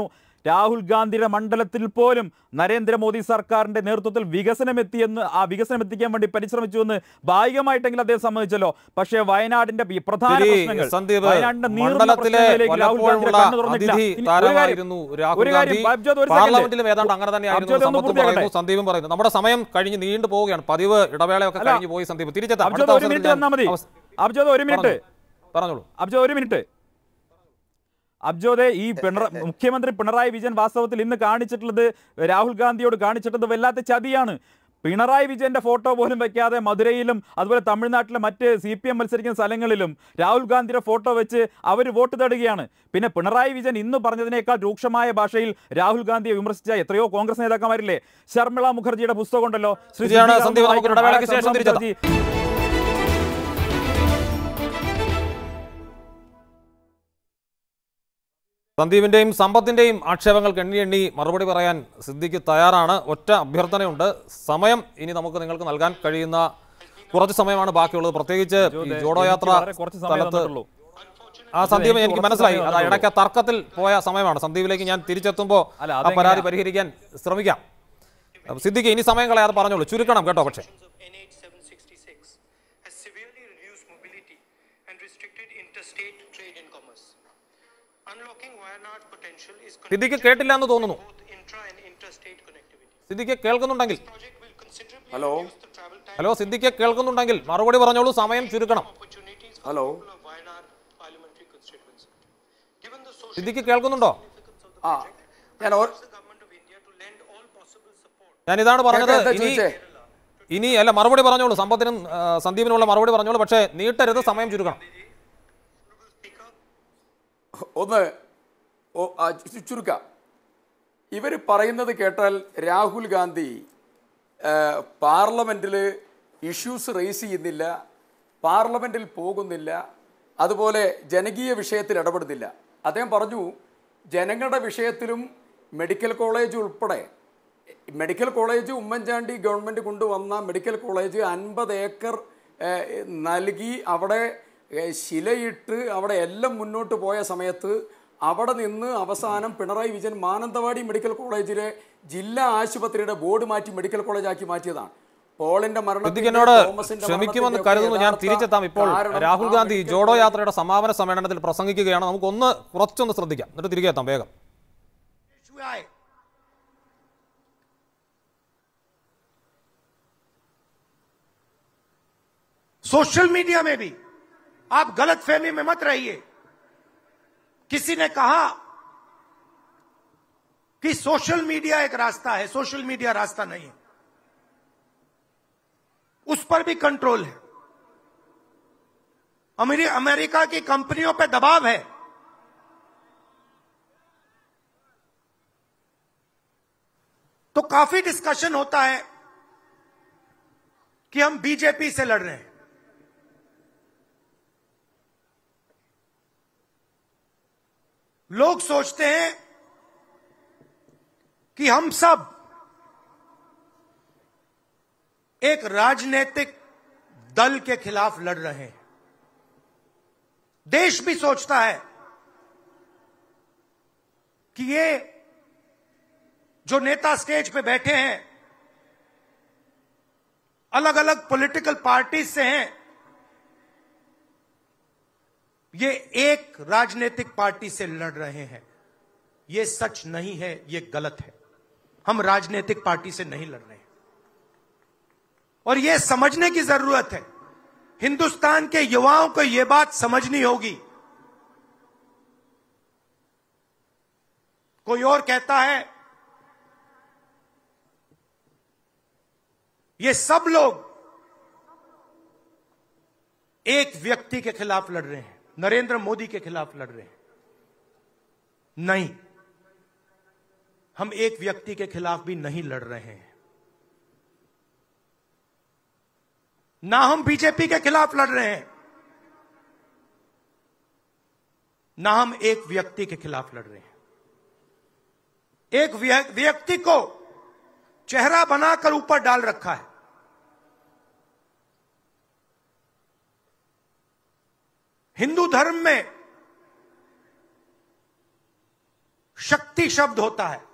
രാഹുൽ ഗാന്ധിയുടെ മണ്ഡലത്തിൽ പോലും നരേന്ദ്രമോദി സർക്കാരിന്റെ നേതൃത്വത്തിൽ വികസനം എത്തിയെന്ന് ആ വികസനം എത്തിക്കാൻ വേണ്ടി പരിശ്രമിച്ചുവെന്ന് ഭാഗികമായിട്ടെങ്കിലും അദ്ദേഹം സമ്മതിച്ചല്ലോ പക്ഷേ വയനാടിന്റെ ഈ പ്രധാന ശരി, പ്രശ്നങ്ങൾ സന്ദീപ് വയനാടിന്റെ നീറുന്ന മണ്ഡലത്തിലെ പ്രശ്നങ്ങളിലേക്ക് രാഹുൽ ഗാന്ധി പലപ്പോഴുമുള്ള കണ്ണു തുറന്നിട്ടില്ല. അതിഥി ഇനി ഒരു കാര്യം- താരമായിരുന്നു രാഹുൽ ഒരു കാര്യം, ഗാന്ധി അബ്ജോദ് ഒരു second. പാർലമെന്റിലും ഏതാണ്ട് അങ്ങനെ തന്നെയായിരുന്നു അബ്ജോദ് ഒന്ന് സമ്പത്തും പൂർത്തിയാക്കട്ടെ. പറയുന്നു സന്ദീപും പറയുന്നു നമ്മുടെ സമയം കഴിഞ്ഞ് നീണ്ടു പോവുകയാണ് പതിവ് ഇടവേളയൊക്കെ അല്ല, കഴിഞ്ഞു പോയി സന്ദീപ് തിരിച്ചെത്താം അബ്ജോദ് അടുത്ത ഒരു മിനിറ്റ് അവസരത്തിൽ തന്നാ മതി ഞാൻ അവസ്- അബ്ജോദ് ഒരു മിനിറ്റ് പറഞ്ഞോളൂ. പറഞ്ഞോളൂ അബ്ജോദ് ഒരു മിനിറ്റ് അബ്ജോദെ ഈ പിണറ മുഖ്യമന്ത്രി പിണറായി വിജയൻ വാസ്തവത്തിൽ ഇന്ന് കാണിച്ചിട്ടുള്ളത് രാഹുൽ ഗാന്ധിയോട് കാണിച്ചിട്ടുള്ളത് വല്ലാത്ത ചതിയാണ് പിണറായി വിജയന്റെ ഫോട്ടോ പോലും വെക്കാതെ മധുരയിലും അതുപോലെ തമിഴ്നാട്ടിലെ മറ്റ് സി പി എം മത്സരിക്കുന്ന സ്ഥലങ്ങളിലും രാഹുൽ ഗാന്ധിയുടെ ഫോട്ടോ വെച്ച് അവർ വോട്ട് തേടുകയാണ് പിന്നെ പിണറായി വിജയൻ ഇന്ന് പറഞ്ഞതിനേക്കാൾ രൂക്ഷമായ ഭാഷയിൽ രാഹുൽ ഗാന്ധിയെ വിമർശിച്ച എത്രയോ കോൺഗ്രസ് നേതാക്കന്മാരില്ലേ ശർമിള മുഖർജിയുടെ പുസ്തകം ഉണ്ടല്ലോ ശ്രീ ശരിയാണ്, സുധീർ സന്ദീപ്. നമുക്ക് വായിക്കണം. ഇടവേളയ്ക്ക് ആ ശേഷം ശർമിള തിരിച്ചെത്താം. മുഖർജി സന്ദീപിന്റെയും സമ്പത്തിന്റെയും ആക്ഷേപങ്ങൾക്ക് എണ്ണി എണ്ണി മറുപടി പറയാൻ സിദ്ദിഖ് തയ്യാറാണ് ഒറ്റ അഭ്യർത്ഥനയുണ്ട് സമയം ഇനി നമുക്ക് നിങ്ങൾക്ക് നൽകാൻ കഴിയുന്ന കുറച്ച് സമയമാണ് ബാക്കിയുള്ളത് പ്രത്യേകിച്ച് ഈ ജോഡോ യാത്ര എനിക്ക് വളരെ കുറച്ച് സമയം സ്ഥലത്ത് തന്നിട്ടുള്ളൂ. ആ സന്ദീപ് എനിക്ക് എനിക്ക് കുറച്ച് മനസ്സിലായി സമയം അത് തന്നിട്ടുള്ളൂ. ഇടയ്ക്ക് തർക്കത്തിൽ പോയ സമയമാണ് സന്ദീപിലേക്ക് ഞാൻ തിരിച്ചെത്തുമ്പോൾ അല്ല, ആ അതെങ്ങനെയാ? പരാതി പരിഹരിക്കാൻ ശ്രമിക്കാം സിദ്ദിഖ് ഇനി സമയം കളയാതെ പറഞ്ഞോളൂ ചുരുക്കണം കേട്ടോ പക്ഷേ of NH 766 has severely reduced mobility and restricted interstate trade and commerce. Unlocking Wayanad potential is Siddique കേട്ടില്ല എന്ന് തോന്നുന്നു both intra and interstate connectivity. Siddique കേൾക്കുന്നുണ്ടെങ്കിൽ Project will considerably Hello? reduce the travel time hello Siddique കേൾക്കുന്നുണ്ടെങ്കിൽ മറുപടി പറഞ്ഞോളൂ സമയം ചുരുക്കണം opportunities for Hello? the people of Wayanad parliamentary constituency. Given the social Siddique കേൾക്കുന്നുണ്ടോ ആ ഞാൻ ഓർ- the government of India to lend all possible support ഞാൻ ഇതാണ് പറഞ്ഞത് കേൾക്കാം, എന്താ ഇനി ചോദിച്ചേ? ഇനി അല്ല മറുപടി പറഞ്ഞോളൂ സമ്പത്തിനും ആ, സന്ദീപിനുള്ള മറുപടി പറഞ്ഞോളൂ പക്ഷേ നീട്ടരുത് സമയം ചുരുക്കണം ഒന്ന് ഓ, ആ, ചു- ചുരുക്കാം ഇവർ പറയുന്നത് കേട്ടാൽ രാഹുൽ ഗാന്ധി പാർലമെൻറ്റിൽ ഇഷ്യൂസ് റേസ് ചെയ്യുന്നില്ല പാർലമെൻറ്റിൽ പോകുന്നില്ല അതുപോലെ ജനകീയ വിഷയത്തിൽ ഇടപെടുന്നില്ല അദ്ദേഹം പറഞ്ഞു ജനങ്ങളുടെ വിഷയത്തിലും മെഡിക്കൽ കോളേജ് ഉൾപ്പെടെ മെഡിക്കൽ കോളേജ് ഉമ്മൻചാണ്ടി ഗവൺമെൻറ് കൊണ്ടുവന്ന മെഡിക്കൽ കോളേജ് അൻപത് ഏക്കർ ഏഹ്, നൽകി അവിടെ ഏഹ്, ശിലയിട്ട് അവിടെ എല്ലാം മുന്നോട്ട് പോയ സമയത്ത് അവിടെ നിന്ന് അവസാനം പിണറായി വിജയൻ മാനന്തവാടി മെഡിക്കൽ കോളേജിലെ ജില്ലാ ആശുപത്രിയുടെ ബോർഡ് മാറ്റി മെഡിക്കൽ കോളേജാക്കി മാറ്റിയതാണ് പോളിന്റെ സിദ്ദിഖ് എന്നോട് തോമസിന്റെ ക്ഷമിക്കുമെന്ന് മരണത്തിന്റെയൊക്കെ കരുതുന്നു ഞാൻ യഥാർത്ഥ തിരിച്ചെത്താം ഇപ്പോൾ കാരണം രാഹുൽ ആ ഗാന്ധി മെഡിക്കൽ ജോഡോ യാത്രയുടെ സമാപന സമ്മേളനത്തിൽ പ്രസംഗിക്കുകയാണ് നമുക്കൊന്ന് കുറച്ചൊന്ന് ശ്രദ്ധിക്കാം എന്നിട്ട് തിരികെ എത്താം വേഗം हुए आए सोशल मीडिया में भी आप गलत फहमी में मत रहिए किसी ने कहा कि सोशल मीडिया एक रास्ता है सोशल मीडिया रास्ता नहीं है उस पर भी कंट्रोल है अमेरि- अमेरिका की कंपनियों पर दबाव है तो काफी डिस्कशन होता है कि हम बीजेपी से लड़ रहे हैं लोग सोचते हैं कि हम सब एक राजनीतिक दल के खिलाफ लड़ रहे हैं देश भी सोचता है कि ये जो नेता स्टेज पे बैठे हैं अलग अलग पॉलिटिकल पार्टीज से हैं ये एक राजनीतिक पार्टी से लड़ रहे हैं ये सच नहीं है ये गलत है हम राजनीतिक पार्टी से नहीं लड़ रहे हैं और ये समझने की जरूरत है हिंदुस्तान के युवाओं को यह बात समझनी होगी कोई और कहता है ये सब लोग एक व्यक्ति के खिलाफ लड़ रहे हैं नरेंद्र मोदी के खिलाफ लड़ रहे हैं नहीं हम एक व्यक्ति के खिलाफ भी नहीं लड़ रहे हैं ना हम बीजेपी के खिलाफ लड़ रहे हैं ना हम एक व्यक्ति के खिलाफ लड़ रहे हैं एक व्य- व्यक्ति को चेहरा बनाकर ऊपर डाल रखा है हिंदू धर्म में शक्ति शब्द होता है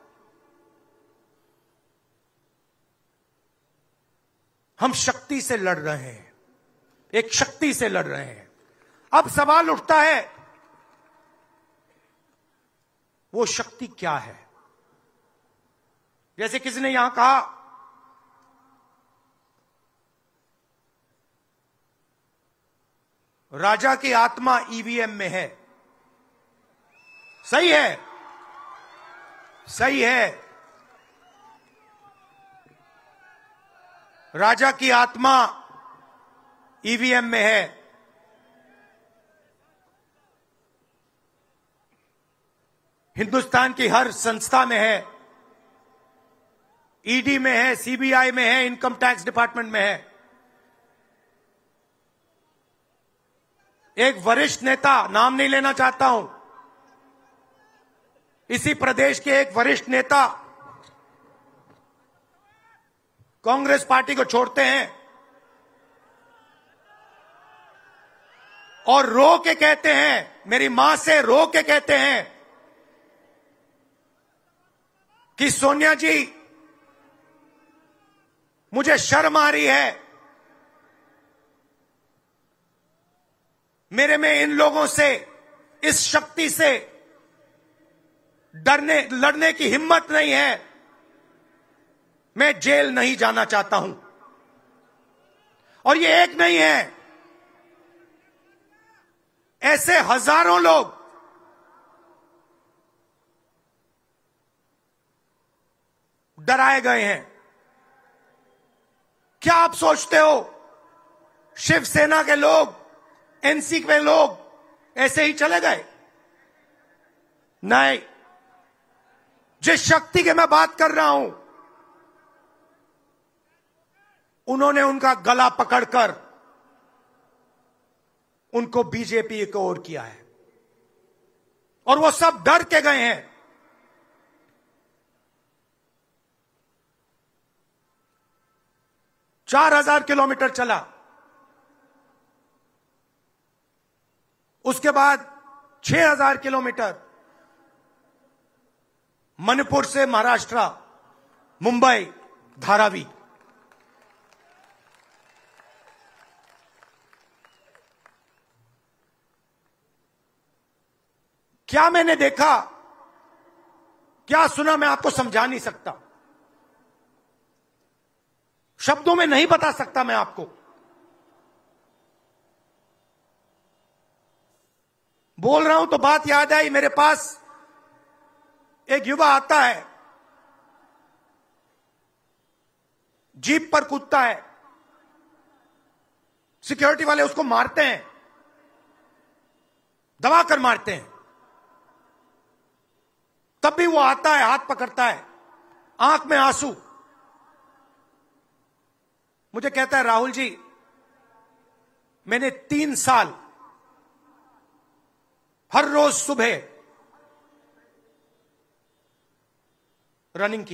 हम शक्ति से लड़ रहे हैं एक शक्ति से लड़ रहे हैं अब सवाल उठता है वो शक्ति क्या है जैसे किसी ने यहां कहा राजा की आत्मा ईवीएम में है सही है सही है राजा की आत्मा ईवीएम में है हिंदुस्तान की हर संस्था में है ईडी में है सीबीआई में है इनकम टैक्स डिपार्टमेंट में है एक वरिष्ठ नेता नाम नहीं लेना चाहता हूं इसी प्रदेश के एक वरिष्ठ नेता कांग्रेस पार्टी को छोड़ते हैं और रो के कहते हैं मेरी मां से रो के कहते हैं कि सोनिया जी मुझे शर्म आ रही है मेरे में इन लोगों से इस शक्ति से डरने लड़ने की हिम्मत नहीं है मैं जेल नहीं जाना चाहता हूं और ये एक नहीं है ऐसे हजारों लोग डराए गए हैं क्या आप सोचते हो शिवसेना के लोग एनसी के लोग ऐसे ही चले गए नहीं जिस शक्ति की मैं बात कर रहा हूं उन्होंने उनका गला पकड़कर उनको बीजेपी को ओर किया है और वो सब डर के गए हैं चार हजार किलोमीटर चला उसके बाद छह हजार किलोमीटर मणिपुर से महाराष्ट्र मुंबई धारावी क्या मैंने देखा क्या सुना मैं आपको समझा नहीं सकता शब्दों में नहीं बता सकता मैं आपको बोल रहा हूं तो बात याद आई मेरे पास एक युवा आता है जीप पर कूदता है सिक्योरिटी वाले उसको मारते हैं दबा कर मारते हैं तब भी वो आता है हाथ पकड़ता है आंख में आंसू मुझे कहता है राहुल जी मैंने तीन साल हर रोज सुबह रनिंग की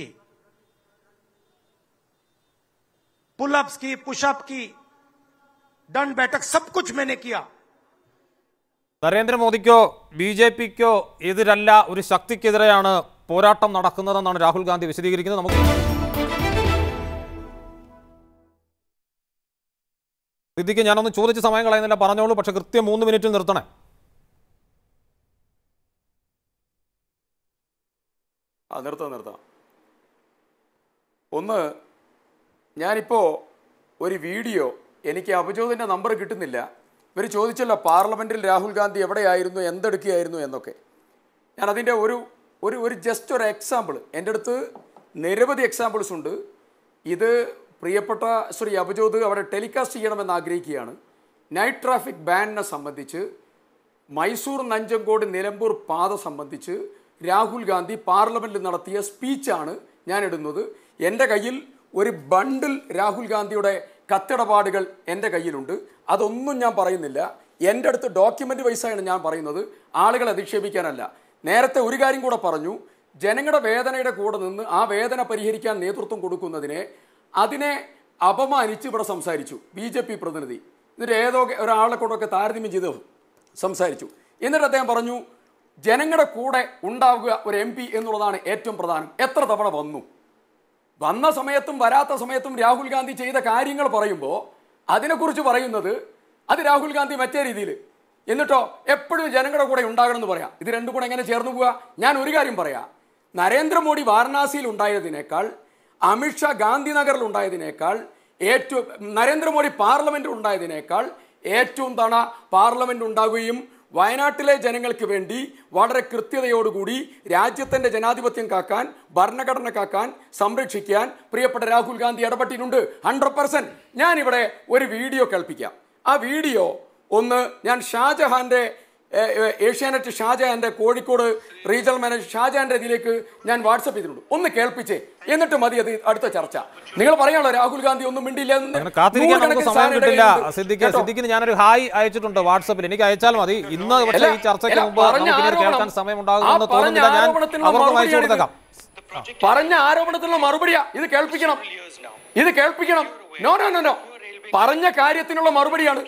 पुलअप्स की पुशअप की दंड बैठक सब कुछ मैंने किया നരേന്ദ്രമോദിക്കോ ബി ജെ പിക്കോ എതിരല്ല ഒരു ശക്തിക്കെതിരെയാണ് പോരാട്ടം നടക്കുന്നതെന്നാണ് രാഹുൽ ഗാന്ധി വിശദീകരിക്കുന്നത് നമുക്ക് സിദ്ദിഖ് ഞാനൊന്ന് ചോദിച്ച സമയം കളയുന്നില്ല പറഞ്ഞോളൂ പക്ഷെ കൃത്യം മൂന്ന് മിനിറ്റിൽ നിർത്തണേ ആ നിർത്താം നിർത്താം ഒന്ന് ഞാനിപ്പോൾ ഒരു വീഡിയോ എനിക്ക് അഭിജോതിൻ്റെ നമ്പർ കിട്ടുന്നില്ല ഇവർ ചോദിച്ചല്ലോ പാർലമെൻറ്റിൽ രാഹുൽ ഗാന്ധി എവിടെയായിരുന്നു എന്തെടുക്കുകയായിരുന്നു എന്നൊക്കെ ഞാൻ അതിൻ്റെ ഒരു ഒരു ഒരു ജസ്റ്റ് ഒരു എക്സാമ്പിൾ എൻ്റെ അടുത്ത് നിരവധി എക്സാമ്പിൾസ് ഉണ്ട് ഇത് പ്രിയപ്പെട്ട ശ്രീ അഭിജോത് അവിടെ ടെലികാസ്റ്റ് ചെയ്യണമെന്ന് ആഗ്രഹിക്കുകയാണ് നൈറ്റ് ട്രാഫിക് ബാനിനെ സംബന്ധിച്ച് മൈസൂർ നഞ്ചങ്കോട് നിലമ്പൂർ പാത സംബന്ധിച്ച് രാഹുൽ ഗാന്ധി പാർലമെന്റിൽ നടത്തിയ സ്പീച്ചാണ് ഞാൻ ഇടുന്നത് എൻ്റെ കയ്യിൽ ഒരു ബണ്ടിൽ രാഹുൽ ഗാന്ധിയുടെ കത്തിടപാടുകൾ എൻ്റെ കയ്യിലുണ്ട് അതൊന്നും ഞാൻ പറയുന്നില്ല എൻ്റെ അടുത്ത് ഡോക്യുമെൻ്റ് വൈസാണ് ഞാൻ പറയുന്നത് ആളുകളെ അധിക്ഷേപിക്കാനല്ല നേരത്തെ ഒരു കാര്യം കൂടെ പറഞ്ഞു ജനങ്ങളുടെ വേദനയുടെ കൂടെ നിന്ന് ആ വേദന പരിഹരിക്കാൻ നേതൃത്വം കൊടുക്കുന്നതിനെ അതിനെ അപമാനിച്ച് ഇവിടെ സംസാരിച്ചു ബി ജെ പി പ്രതിനിധി എന്നിട്ട് ഏതോ ഒരാളെ കൊണ്ടൊക്കെ താരതമ്യം ചെയ്ത് സംസാരിച്ചു എന്നിട്ട് അദ്ദേഹം പറഞ്ഞു ജനങ്ങളുടെ കൂടെ ഉണ്ടാവുക ഒരു എം പി എന്നുള്ളതാണ് ഏറ്റവും പ്രധാനം എത്ര തവണ വന്നു വന്ന സമയത്തും വരാത്ത സമയത്തും രാഹുൽ ഗാന്ധി ചെയ്ത കാര്യങ്ങൾ പറയുമ്പോൾ അതിനെക്കുറിച്ച് പറയുന്നത് അത് രാഹുൽ ഗാന്ധി മറ്റേ രീതിയിൽ എന്നിട്ടോ എപ്പോഴും ജനങ്ങളുടെ കൂടെ ഉണ്ടാകണം എന്ന് പറയാം ഇത് രണ്ടും കൂടെ എങ്ങനെ ചേർന്ന് പോവുക ഞാൻ ഒരു കാര്യം പറയാം നരേന്ദ്രമോദി വാരണാസിയിൽ ഉണ്ടായതിനേക്കാൾ അമിത്ഷാ ഗാന്ധിനഗറിൽ ഉണ്ടായതിനേക്കാൾ ഏറ്റവും നരേന്ദ്രമോദി പാർലമെന്റിൽ ഉണ്ടായതിനേക്കാൾ ഏറ്റവും തവണ പാർലമെന്റ് ഉണ്ടാകുകയും വയനാട്ടിലെ ജനങ്ങൾക്ക് വേണ്ടി വളരെ കൃത്യതയോടുകൂടി രാജ്യത്തിന്റെ ജനാധിപത്യം കാക്കാൻ ഭരണഘടന കാക്കാൻ സംരക്ഷിക്കാൻ പ്രിയപ്പെട്ട രാഹുൽ ഗാന്ധി ഇടപെട്ടിട്ടുണ്ട് ഹൺഡ്രഡ് പെർസെന്റ് ഞാനിവിടെ ഒരു വീഡിയോ കേൾപ്പിക്കാം ആ വീഡിയോ ഒന്ന് ഞാൻ ഷാജഹാന്റെ ഏ- ഏ- ഏഷ്യാനെറ്റ് ഷാജഹാന്റെ കോഴിക്കോട് റീജിയണൽ മാനേജർ ഷാജഹാന്റെ ഇതിലേക്ക് ഞാൻ വാട്സപ്പ് ചെയ്തിട്ടുണ്ട് ഒന്ന് കേൾപ്പിച്ചേ എന്നിട്ട് മതി അത് അടുത്ത ചർച്ച നിങ്ങൾ പറയാണല്ലോ രാഹുൽ ഗാന്ധി ഒന്നും മിണ്ടില്ല എന്ന്. അങ്ങനെ കാത്തിരിക്കാൻ നമുക്ക് നൂറുകണക്കിന് സമയം സാധനം കിട്ടില്ല ഇടയിലുണ്ട്. സിദ്ദിഖ് കേട്ടോ? സിദ്ദിഖിന് ഞാനൊരു ഹായ് അയച്ചിട്ടുണ്ട് വാട്സപ്പിൽ എനിക്ക് അയച്ചാൽ മതി ഇന്ന് പക്ഷേ അല്ല, ഈ ചർച്ചയ്ക്ക് അല്ല, മുമ്പ് പറഞ്ഞ നമുക്ക് പിന്നീട് ആരോപണം- കേൾക്കാൻ സമയം ഉണ്ടാകുമെന്ന് ആ പറഞ്ഞ തോന്നുന്നില്ല ഞാൻ ആരോപണത്തിനുള്ള അവർക്കും അയച്ചു മറുപടിയാണ് കൊടുത്തേക്കാം പറഞ്ഞ ആരോപണത്തിനുള്ള മറുപടിയാ ഇത് കേൾപ്പിക്കണം ഇത് കേൾപ്പിക്കണം നോ നോ നോ നോ പറഞ്ഞ കാര്യത്തിനുള്ള മറുപടിയാണ്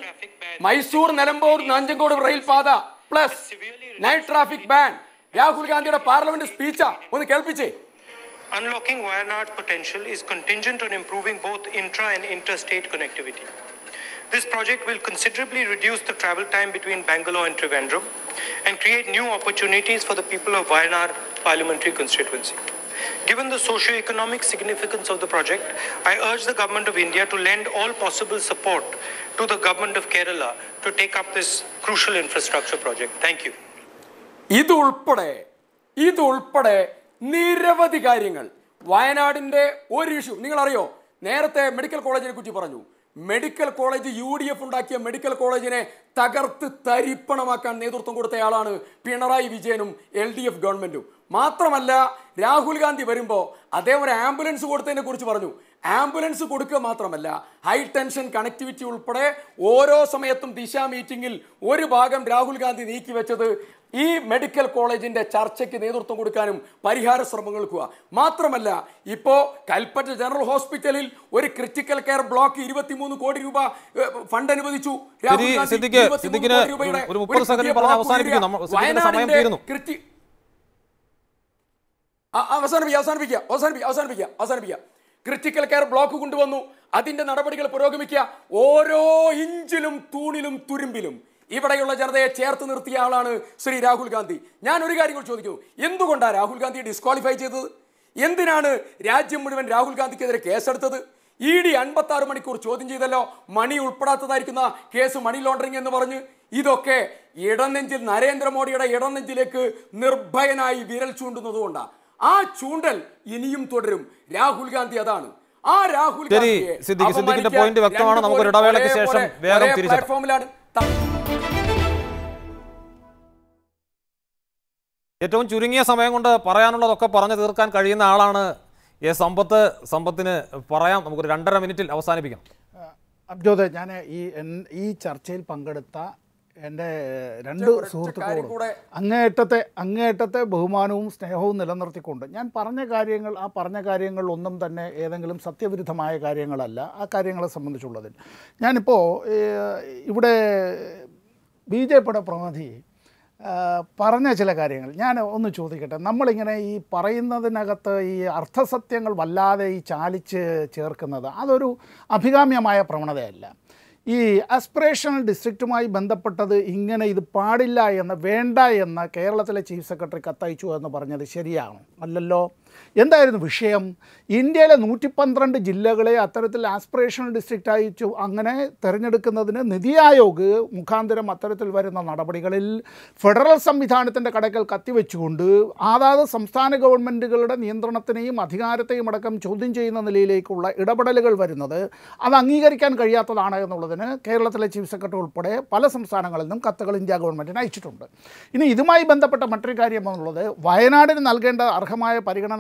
മൈസൂർ നിലമ്പൂർ നാഞ്ചങ്കോട് റെയിൽ പാത plus night traffic ban Rahul ഗാന്ധിയുടെ പാർലമെന്റ് സ്പീച്ചാ ഒന്ന് കേൾപ്പിച്ചേ Unlocking Wayanad potential is contingent on improving both intra and interstate connectivity. This project will considerably reduce the travel time between Bangalore and Trivandrum and create new opportunities for the people of Wayanad parliamentary constituency. Given the socio-economic significance of the project, I urge the Government of India to lend all possible support to the Government of Kerala to take up this crucial infrastructure project. Thank you. ഇതുൾപ്പെടെ ഇതുൾപ്പെടെ നിരവധി കാര്യങ്ങൾ വയനാടിന്റെ ഒരു issue നിങ്ങൾ അറിയോ നേരത്തെ medical കോളേജിനെ കുറിച്ച് പറഞ്ഞു medical college U D F ഉണ്ടാക്കിയ മെഡിക്കൽ കോളേജിനെ തകർത്ത് തരിപ്പണമാക്കാൻ നേതൃത്വം കൊടുത്തയാളാണ് പിണറായി വിജയനും എൽ ഡി എഫ് ഗവൺമെന്റും മാത്രമല്ല രാഹുൽ ഗാന്ധി വരുമ്പോൾ അദ്ദേഹം ഒരു ആംബുലൻസ് കൊടുത്തതിനെ കുറിച്ച് പറഞ്ഞു ആംബുലൻസ് കൊടുക്കുക മാത്രമല്ല ഹൈ ടെൻഷൻ കണക്ടിവിറ്റി ഉൾപ്പെടെ ഓരോ സമയത്തും ദിശ മീറ്റിംഗിൽ ഒരു ഭാഗം രാഹുൽ ഗാന്ധി നീക്കി വെച്ചത് ഈ മെഡിക്കൽ കോളേജിന്റെ ചർച്ചയ്ക്ക് നേതൃത്വം കൊടുക്കാനും പരിഹാര ശ്രമങ്ങൾക്കുക മാത്രമല്ല ഇപ്പോ കൽപ്പറ്റ ജനറൽ ഹോസ്പിറ്റലിൽ ഒരു ക്രിട്ടിക്കൽ കെയർ ബ്ലോക്ക് ഇരുപത്തിമൂന്ന് കോടി രൂപ ഏഹ്, ഫണ്ട് അനുവദിച്ചു രാഹുൽ ശരി, ഗാന്ധി സിദ്ദിഖ്, 23 സിദ്ദിഖിന് കോടി രൂപയുടെ ഒരു മുപ്പത് പുതിയ സെക്കൻഡ് പറഞ്ഞ് ബ്ലോക്ക് അവസാനിപ്പിക്കും. വരിക. നമ്മ- സിദ്ദിഖിന്റെ സമയം വയനാടിന്റെ തീരുന്നു. കൃത്യ- ആ, അവസാനിപ്പിക്കുക അവസാനിപ്പിക്കുക അവസാനിപ്പിക്കുക അവസാനിപ്പിക്കുക അവസാനിപ്പിക്കുക ക്രിട്ടിക്കൽ കെയർ ബ്ലോക്ക് കൊണ്ടുവന്നു അതിന്റെ നടപടികൾ പുരോഗമിക്കുക ഓരോ ഇഞ്ചിലും തൂണിലും തുരുമ്പിലും ഇവിടെയുള്ള ജനതയെ ചേർത്ത് നിർത്തിയ ആളാണ് ശ്രീ രാഹുൽ ഗാന്ധി ഞാൻ ഒരു കാര്യം കൂടി ചോദിക്കുന്നു എന്തുകൊണ്ടാണ് രാഹുൽ ഗാന്ധിയെ ഡിസ്ക്വാളിഫൈ ചെയ്തത് എന്തിനാണ് രാജ്യം മുഴുവൻ രാഹുൽ ഗാന്ധിക്കെതിരെ കേസെടുത്തത് ഇ ഡി അൻപത്തി ആറ് മണിക്കൂർ ചോദ്യം ചെയ്തല്ലോ മണി ഉൾപ്പെടാത്തതായിരിക്കുന്ന കേസ് മണി ലോണ്ടറിംഗ് എന്ന് പറഞ്ഞ് ഇതൊക്കെ ഇടനെഞ്ചിൽ നരേന്ദ്രമോദിയുടെ ഇടനെഞ്ചിലേക്ക് നിർഭയനായി വിരൽ ചൂണ്ടുന്നതുകൊണ്ടാണ് ആ ചൂണ്ടൽ ഇനിയും തുടരും രാഹുൽ ഗാന്ധി അതാണ് ആ രാഹുൽ ശരി, ഗാന്ധിയെ സിദ്ദിഖ്, സിദ്ദിഖിന്റെ അപമാനിക്കാൻ point വ്യക്തമാണ്. രണ്ടുപേരും നമുക്കൊരു ഇടവേളയ്ക്ക് ഒരേ ശേഷം പോലെ വേഗം ഒരേ തിരിച്ചെത്താം. പ്ലാറ്റ്ഫോമിലാണ് ത- ഏറ്റവും ചുരുങ്ങിയ സമയം കൊണ്ട് പറയാനുള്ളതൊക്കെ പറഞ്ഞു തീർക്കാൻ കഴിയുന്ന ആളാണ് എ സമ്പത്ത് സമ്പത്തിന് പറയാം നമുക്കൊരു രണ്ടര മിനിറ്റിൽ അവസാനിപ്പിക്കാം അബ്ജോദ് ഞാൻ ഈ എൻ- ഈ ചർച്ചയിൽ പങ്കെടുത്ത എൻ്റെ രണ്ട് ഒരൊറ്റ കാര്യം സുഹൃത്തുക്കളോടും കൂടെ അങ്ങേയറ്റത്തെ അങ്ങേയറ്റത്തെ ബഹുമാനവും സ്നേഹവും നിലനിർത്തിക്കൊണ്ട് ഞാൻ പറഞ്ഞ കാര്യങ്ങൾ ആ പറഞ്ഞ കാര്യങ്ങൾ ഒന്നും തന്നെ ഏതെങ്കിലും സത്യവിരുദ്ധമായ കാര്യങ്ങളല്ല ആ കാര്യങ്ങളെ സംബന്ധിച്ചുള്ളതിൽ ഞാനിപ്പോൾ ഏഹ്, ഇവിടെ ബി ജെ പിയുടെ പ്രതിനിധി ആ, പറഞ്ഞ ചില കാര്യങ്ങൾ ഞാൻ ഒന്ന് ചോദിക്കട്ടെ നമ്മളിങ്ങനെ ഈ പറയുന്നതിനകത്ത് ഈ അർത്ഥസത്യങ്ങൾ വല്ലാതെ ഈ ചാലിച്ച് ചേർക്കുന്നത് അതൊരു അഭികാമ്യമായ പ്രവണതയല്ല ഈ അസ്പിറേഷണൽ ഡിസ്ട്രിക്റ്റുമായി ബന്ധപ്പെട്ടത് ഇങ്ങനെ ഇത് പാടില്ല എന്ന് വേണ്ട എന്ന് കേരളത്തിലെ ചീഫ് സെക്രട്ടറി കത്തയച്ചു എന്ന് പറഞ്ഞത് ശരിയാണോ അല്ലല്ലോ എന്തായിരുന്നു വിഷയം ഇന്ത്യയിലെ നൂറ്റി പന്ത്രണ്ട് ജില്ലകളെ അത്തരത്തിൽ ആസ്പിറേഷണൽ ഡിസ്ട്രിക്റ്റ് അയച്ചു അങ്ങനെ തിരഞ്ഞെടുക്കുന്നതിന് നിതി ആയോഗ് മുഖാന്തരം അത്തരത്തിൽ വരുന്ന നടപടികളിൽ ഫെഡറൽ സംവിധാനത്തിൻ്റെ കടക്കൽ കത്തിവെച്ചുകൊണ്ട് അതാത് സംസ്ഥാന ഗവൺമെൻറ്റുകളുടെ നിയന്ത്രണത്തിനെയും അധികാരത്തെയും അടക്കം ചോദ്യം ചെയ്യുന്ന നിലയിലേക്കുള്ള ഇടപെടലുകൾ വരുന്നത് അത് അംഗീകരിക്കാൻ കഴിയാത്തതാണ് എന്നുള്ളതിന് കേരളത്തിലെ ചീഫ് സെക്രട്ടറി ഉൾപ്പെടെ പല സംസ്ഥാനങ്ങളിൽ നിന്നും കത്തുകൾ ഇന്ത്യ ഗവൺമെൻറ്റിന് അയച്ചിട്ടുണ്ട് ഇനി ഇതുമായി ബന്ധപ്പെട്ട മറ്റൊരു കാര്യം എന്നുള്ളത് വയനാടിന് നൽകേണ്ട അർഹമായ പരിഗണന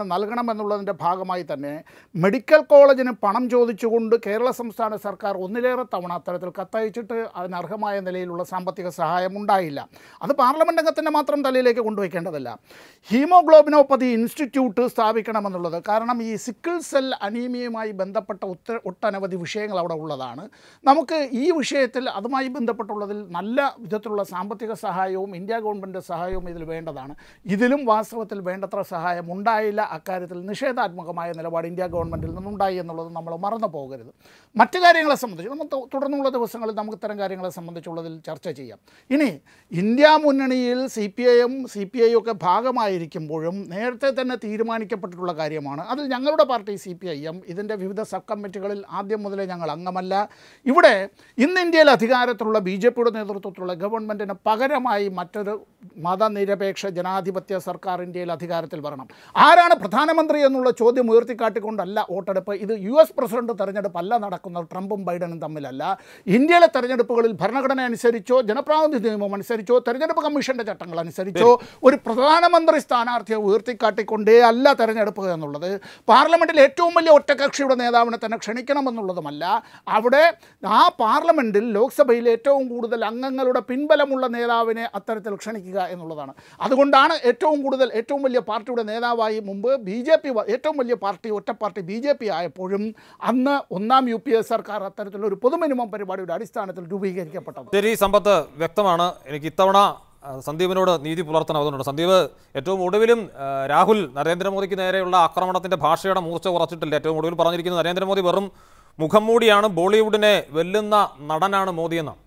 നൽകണമെന്നുള്ളതിൻ്റെ ഭാഗമായി തന്നെ മെഡിക്കൽ കോളേജിന് പണം ചോദിച്ചുകൊണ്ട് കേരള സംസ്ഥാന സർക്കാർ ഒന്നിലേറെ തവണ അത്തരത്തിൽ കത്തയച്ചിട്ട് അതിനർഹമായ നിലയിലുള്ള സാമ്പത്തിക സഹായം ഉണ്ടായില്ല അത് പാർലമെൻറ്റ് അംഗത്തിൻ്റെ മാത്രം തലയിലേക്ക് കൊണ്ടുവയ്ക്കേണ്ടതല്ല ഹീമോഗ്ലോബിനോപ്പതി ഇൻസ്റ്റിറ്റ്യൂട്ട് സ്ഥാപിക്കണമെന്നുള്ളത് കാരണം ഈ സിക്കിൾ സെൽ അനീമിയയുമായി ബന്ധപ്പെട്ട ഒത്ത ഒട്ടനവധി വിഷയങ്ങൾ അവിടെ ഉള്ളതാണ് നമുക്ക് ഈ വിഷയത്തിൽ അതുമായി ബന്ധപ്പെട്ടുള്ളതിൽ നല്ല വിധത്തിലുള്ള സാമ്പത്തിക സഹായവും ഇന്ത്യ ഗവൺമെൻറ് സഹായവും ഇതിൽ വേണ്ടതാണ് ഇതിലും വാസ്തവത്തിൽ വേണ്ടത്ര സഹായം ഉണ്ടായില്ല അക്കാര്യത്തിൽ നിഷേധാത്മകമായ നിലപാട് ഇന്ത്യ ഗവൺമെൻറ്റിൽ നിന്നുണ്ടായി എന്നുള്ളത് നമ്മൾ മറന്നു പോകരുത് മറ്റു കാര്യങ്ങളെ സംബന്ധിച്ച് നമ്മൾ തു- തുടർന്നുള്ള ദിവസങ്ങളിൽ നമുക്ക് ഇത്തരം കാര്യങ്ങളെ സംബന്ധിച്ചുള്ളതിൽ ചർച്ച ചെയ്യാം ഇനി ഇന്ത്യ മുന്നണിയിൽ C P I M C P I ഒക്കെ ഭാഗമായിരിക്കുമ്പോഴും നേരത്തെ തന്നെ തീരുമാനിക്കപ്പെട്ടിട്ടുള്ള കാര്യമാണ് അതിൽ ഞങ്ങളുടെ party C P I M ഇതിൻ്റെ വിവിധ സബ് കമ്മിറ്റികളിൽ ആദ്യം മുതലേ ഞങ്ങൾ അംഗമല്ല ഇവിടെ ഇന്ന് ഇന്ത്യയിൽ അധികാരത്തിലുള്ള ബി ജെ പിയുടെ നേതൃത്വത്തിലുള്ള ഗവൺമെൻറ്റിന് പകരമായി മറ്റൊരു മതനിരപേക്ഷ ജനാധിപത്യ സർക്കാർ ഇന്ത്യയിൽ അധികാരത്തിൽ വരണം ആരാണ് പ്രധാനമന്ത്രി എന്നുള്ള ചോദ്യം ഉയർത്തിക്കാട്ടിക്കൊണ്ടല്ല വോട്ടെടുപ്പ് ഇത് യു എസ് പ്രസിഡന്റ് തെരഞ്ഞെടുപ്പല്ല നടക്കുന്നത് ട്രംപും ബൈഡനും തമ്മിലല്ല ഇന്ത്യയിലെ തെരഞ്ഞെടുപ്പുകളിൽ ഭരണഘടന അനുസരിച്ചോ ജനപ്രാതിനിധ്യ നിയമം അനുസരിച്ചോ തെരഞ്ഞെടുപ്പ് കമ്മീഷന്റെ ചട്ടങ്ങൾ അനുസരിച്ചോ ഒരു പ്രധാനമന്ത്രി സ്ഥാനാർത്ഥിയെ ഉയർത്തിക്കാട്ടിക്കൊണ്ടേ അല്ല തെരഞ്ഞെടുപ്പ് എന്നുള്ളത് പാർലമെന്റിൽ ഏറ്റവും വലിയ ഒറ്റകക്ഷിയുടെ നേതാവിനെ തന്നെ ക്ഷണിക്കണമെന്നുള്ളതുമല്ല അവിടെ ആ പാർലമെന്റിൽ ലോക്സഭയിൽ ഏറ്റവും കൂടുതൽ അംഗങ്ങളുടെ പിൻബലമുള്ള നേതാവിനെ അത്തരത്തിൽ ക്ഷണിക്കുക എന്നുള്ളതാണ് അതുകൊണ്ടാണ് ഏറ്റവും കൂടുതൽ ഏറ്റവും വലിയ പാർട്ടിയുടെ നേതാവായി മുമ്പ് ബി ജെ പി ഏറ്റവും വലിയ പാർട്ടി ഒറ്റ പാർട്ടി ബി ജെ പി ആയപ്പോഴും അന്ന് ഒന്നാം യു പി എ സർക്കാർ അത്തരത്തിലുള്ള ഒരു പൊതു മിനിമം പരിപാടിയുടെ അടിസ്ഥാനത്തിൽ രൂപീകരിക്കപ്പെട്ടത് ശരി സമ്പത്ത് വ്യക്തമാണ് എനിക്ക് ഇത്തവണ ആ, സന്ദീപിനോട് നീതി പുലർത്തണം അതുകൊണ്ടുണ്ട് സന്ദീപ് ഏറ്റവും ഒടുവിലും ആ, രാഹുൽ നരേന്ദ്രമോദിക്ക് നേരെയുള്ള ആക്രമണത്തിന്റെ ഭാഷയുടെ മൂർച്ച കുറച്ചിട്ടില്ല ഏറ്റവും ഒടുവിൽ പറഞ്ഞിരിക്കുന്നത് നരേന്ദ്രമോദി വെറും മുഖം മൂടിയാണ് ബോളിവുഡിനെ വെല്ലുന്ന നടനാണ് മോദി എന്നാണ്